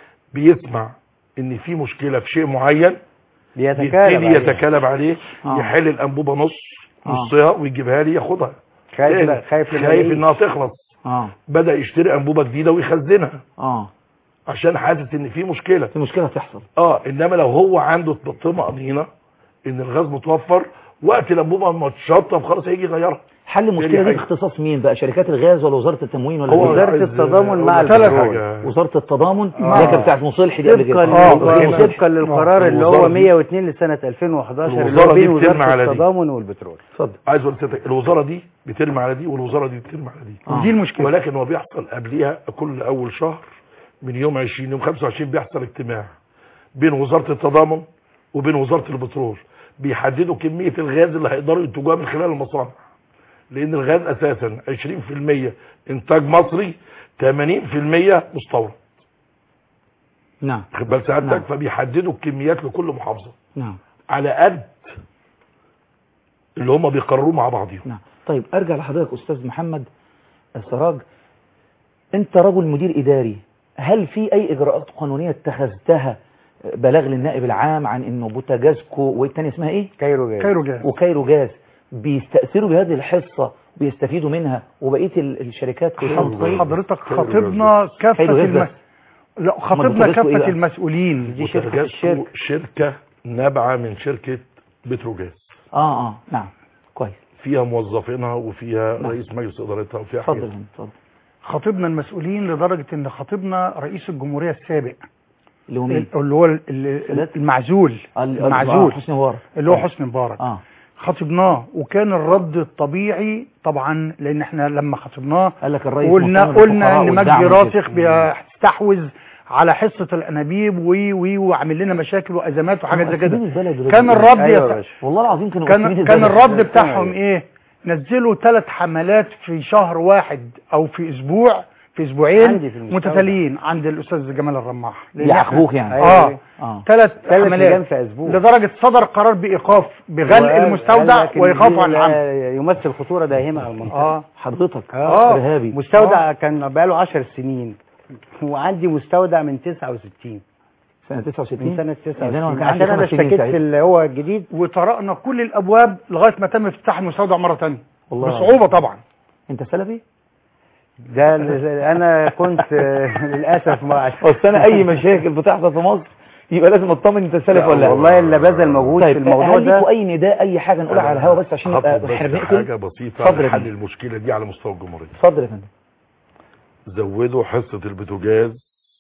بيسمع ان في مشكله في شيء معين بيتكالب يبتدي عليه. يتكالب عليه آه. يحل الانبوبه نص آه. نصها ويجيبها لي ياخدها خايف تاني. لا- خايف لما خايف يلاقيه. انها تخلص اه بدا يشتري انبوبه جديده ويخزنها اه عشان حاسس ان في مشكله في مشكله تحصل اه انما لو هو عنده طمأنينة ان الغاز متوفر وقت الانبوبه ما تشطب خلاص هيجي يغيرها حل المشكله دي حاجة. باختصاص مين بقى شركات الغاز ولا وزاره التموين ولا هو مين؟ وزارة عايز- التضامن مع هو ثلاث البترول. حاجة. وزاره التضامن آه. اللي كانت بتاعت مصلح دي قبل كده طبقا آه، لل- مصلح. طبقا للقرار اللي الوزارة هو دي- 102 لسنه 2011 اللي الوزارة هو دي بين بترمي وزاره على دي. التضامن والبترول اتفضل عايز اقول لسيادتك الوزاره دي بترمي على دي والوزاره دي بترمي على دي آه. دي المشكله ولكن هو بيحصل قبليها كل اول شهر من يوم 20 يوم 25 بيحصل اجتماع بين وزاره التضامن وبين وزاره البترول بيحددوا كميه الغاز اللي هيقدروا ينتجوها من خلال المصانع لان الغاز اساسا 20% انتاج مصري 80% مستورد نعم خد بال سعادتك نعم. فبيحددوا الكميات لكل محافظه نعم على قد اللي هم بيقرروه مع بعضهم نعم طيب ارجع لحضرتك استاذ محمد السراج انت رجل مدير اداري هل في اي اجراءات قانونيه اتخذتها بلاغ للنائب العام عن انه بوتاجازكو والتانية اسمها ايه كايرو جاي كايرو جاز وكايرو جاز بيستأثروا بهذه الحصة وبيستفيدوا منها وبقية ال- الشركات في الخمس حضرتك خاطبنا كافة حلو جدا. المس... لا أمال خاطبنا بوتاجازكو إيه كافة بقى؟ المسؤولين دي شركه بوتاجازكو الشركه شركه نابعه من شركه بتروجاز اه اه نعم كويس فيها موظفينها وفيها نعم. رئيس مجلس ادارتها وفيها اتفضل حاجات يا فندم، اتفضل خاطبنا المسؤولين لدرجة ان خاطبنا رئيس الجمهورية السابق اللي هو مين؟ اللي هو ال- ال- المعزول ال- المعزول آه، حسني مبارك اللي هو حسني مبارك اه خاطبناه وكان الرد الطبيعي طبعا لان احنا لما خاطبناه قال لك الرئيس قلنا مهتم قلنا بالفقراء ان والدعم مجدي وكده. راسخ بيستحوذ على حصة الانابيب وي وي وعامل لنا مشاكل وازمات وحاجات زي كده مقسمين البلد دلوقتي. كان الرد أيوة يا يا باشا. والله العظيم كانوا كان مقسمين كان البلد. الرد بتاعهم ايه نزلوا ثلاث حملات في شهر واحد او في اسبوع في اسبوعين عندي في المستودع. متتاليين عند الاستاذ جمال الرماح لأن يعاقبوك يعني اه اه ثلاث ثلاث حملات ايام في اسبوع لدرجة صدر قرار بإيقاف بغلق وقال- المستودع قال لك إن وإيقافه عن دي العمل لا يمثل خطوره داهمه على المنطقه اه حضرتك آه. ارهابي مستودع كان بقاله 10 سنين وعندي مستودع من 69 سنة 69 من سنه يعني أنا 69 كان عندي عشان انا خمس سنين اشتكيت ساعتها. في اللي هو الجديد وطرقنا كل الأبواب لغاية ما تم افتتاح المستودع مرة تانية والله بصعوبة طبعا انت سلفي؟ ده اللي انا كنت آه، للاسف ما اصل انا اي مشاكل بتحصل في مصر يبقى لازم اطمن انت سلف ولا لا والله اللي بذل مجهود طيب في الموضوع هل ليكوا ده اي نداء اي حاجه نقولها على الهوا بس عشان نبقى هطلب بس احنا بنقفل حاجه بسيطه اتفضل يا لحل فندم. المشكله دي على مستوى الجمهوريه اتفضل يا فندم زودوا حصه البوتاجاز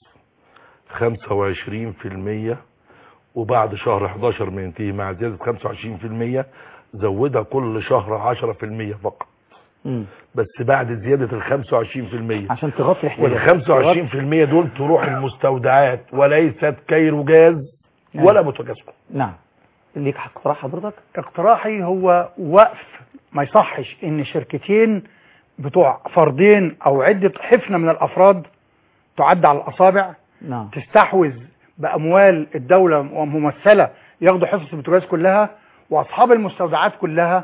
25% وبعد شهر 11 ما ينتهي مع زياده 25% زودها كل شهر 10% فقط مم. بس بعد زياده ال 25% عشان تغطي وال الاحتياجات 25% دول تروح المستودعات وليست كيرو جاز ولا بوتاجازكو نعم ليك حق اقتراح حضرتك اقتراحي هو وقف ما يصحش ان شركتين بتوع فردين او عدة حفنة من الافراد تعد على الاصابع نعم تستحوذ باموال الدولة وممثلة ياخدوا حصص البوتاجاز كلها واصحاب المستودعات كلها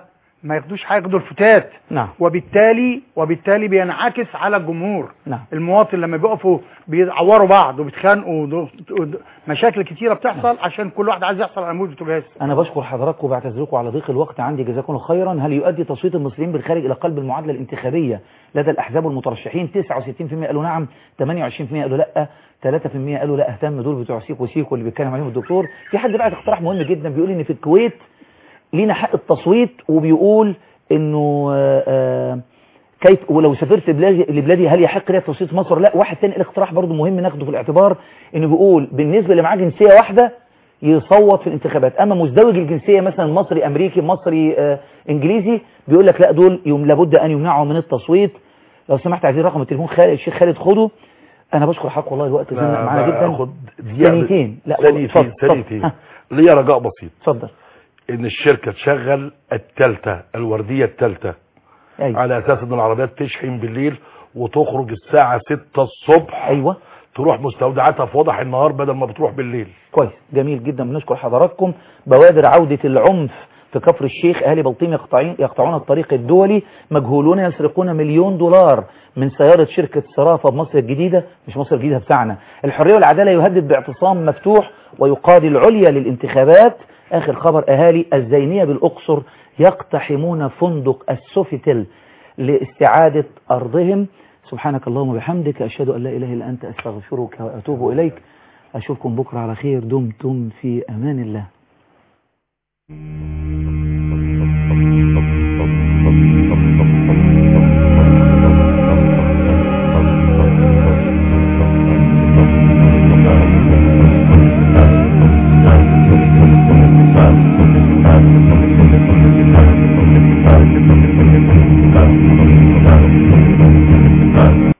ما ياخدوش حاجه ياخدوا الفتات نعم وبالتالي وبالتالي بينعكس على الجمهور نعم المواطن لما بيقفوا بيعوروا بعض وبيتخانقوا ودو- ودو- مشاكل كتيره بتحصل عشان كل واحد عايز يحصل على عمود بوتاجاز أنا بشكر حضراتكم وبعتذركم على ضيق الوقت عندي جزاكم الله خيرا هل يؤدي تصويت المصريين بالخارج إلى قلب المعادلة الانتخابية لدى الأحزاب والمترشحين 69% قالوا نعم 28% قالوا لا 3% قالوا لا اهتم دول بتوع سيكو وسيكو اللي بيتكلم عليهم الدكتور في حد بعت اقتراح مهم جدا بيقول ان في الكويت لينا حق التصويت وبيقول انه آه، آه، كيف ولو سافرت بلادي لبلادي هل يحق لي التصويت في مصر ولا لا واحد تاني الاقتراح برضو مهم ناخده في الاعتبار انه بيقول بالنسبه اللي معاه جنسيه واحده يصوت في الانتخابات اما مزدوج الجنسيه مثلا مصري امريكي مصري آه انجليزي بيقول لك لا دول يوم لابد ان يمنعوا من التصويت لو سمحت عايزين رقم التليفون خالد الشيخ خالد خده انا بشكر حضرتك والله الوقت زنق لا، معانا لا، جدا آخد دقيقة ثانيتين لا ثانيتين اتفضل، اتفضل. ثانيتين ها، ليا رجاء بسيط اتفضل ان الشركة تشغل التالتة الوردية التالتة أيوة. على اساس ان العربيات تشحن بالليل وتخرج الساعة 6 الصبح ايوه تروح مستودعاتها في وضح النهار بدل ما بتروح بالليل كويس جميل جدا بنشكر حضراتكم بوادر عودة العنف في كفر الشيخ أهالي بلطيم يقطعين يقطعون الطريق الدولي مجهولون يسرقون مليون دولار من سيارة شركة صرافة بمصر الجديدة مش مصر الجديدة بتاعنا الحرية والعدالة يهدد باعتصام مفتوح ويقاضي العليا للانتخابات آخر خبر أهالي الزينية بالأقصر يقتحمون فندق السوفيتل لاستعادة أرضهم سبحانك اللهم وبحمدك أشهد أن لا إله إلا أنت أستغفرك وأتوب إليك أشوفكم بكرة على خير دمتم في أمان الله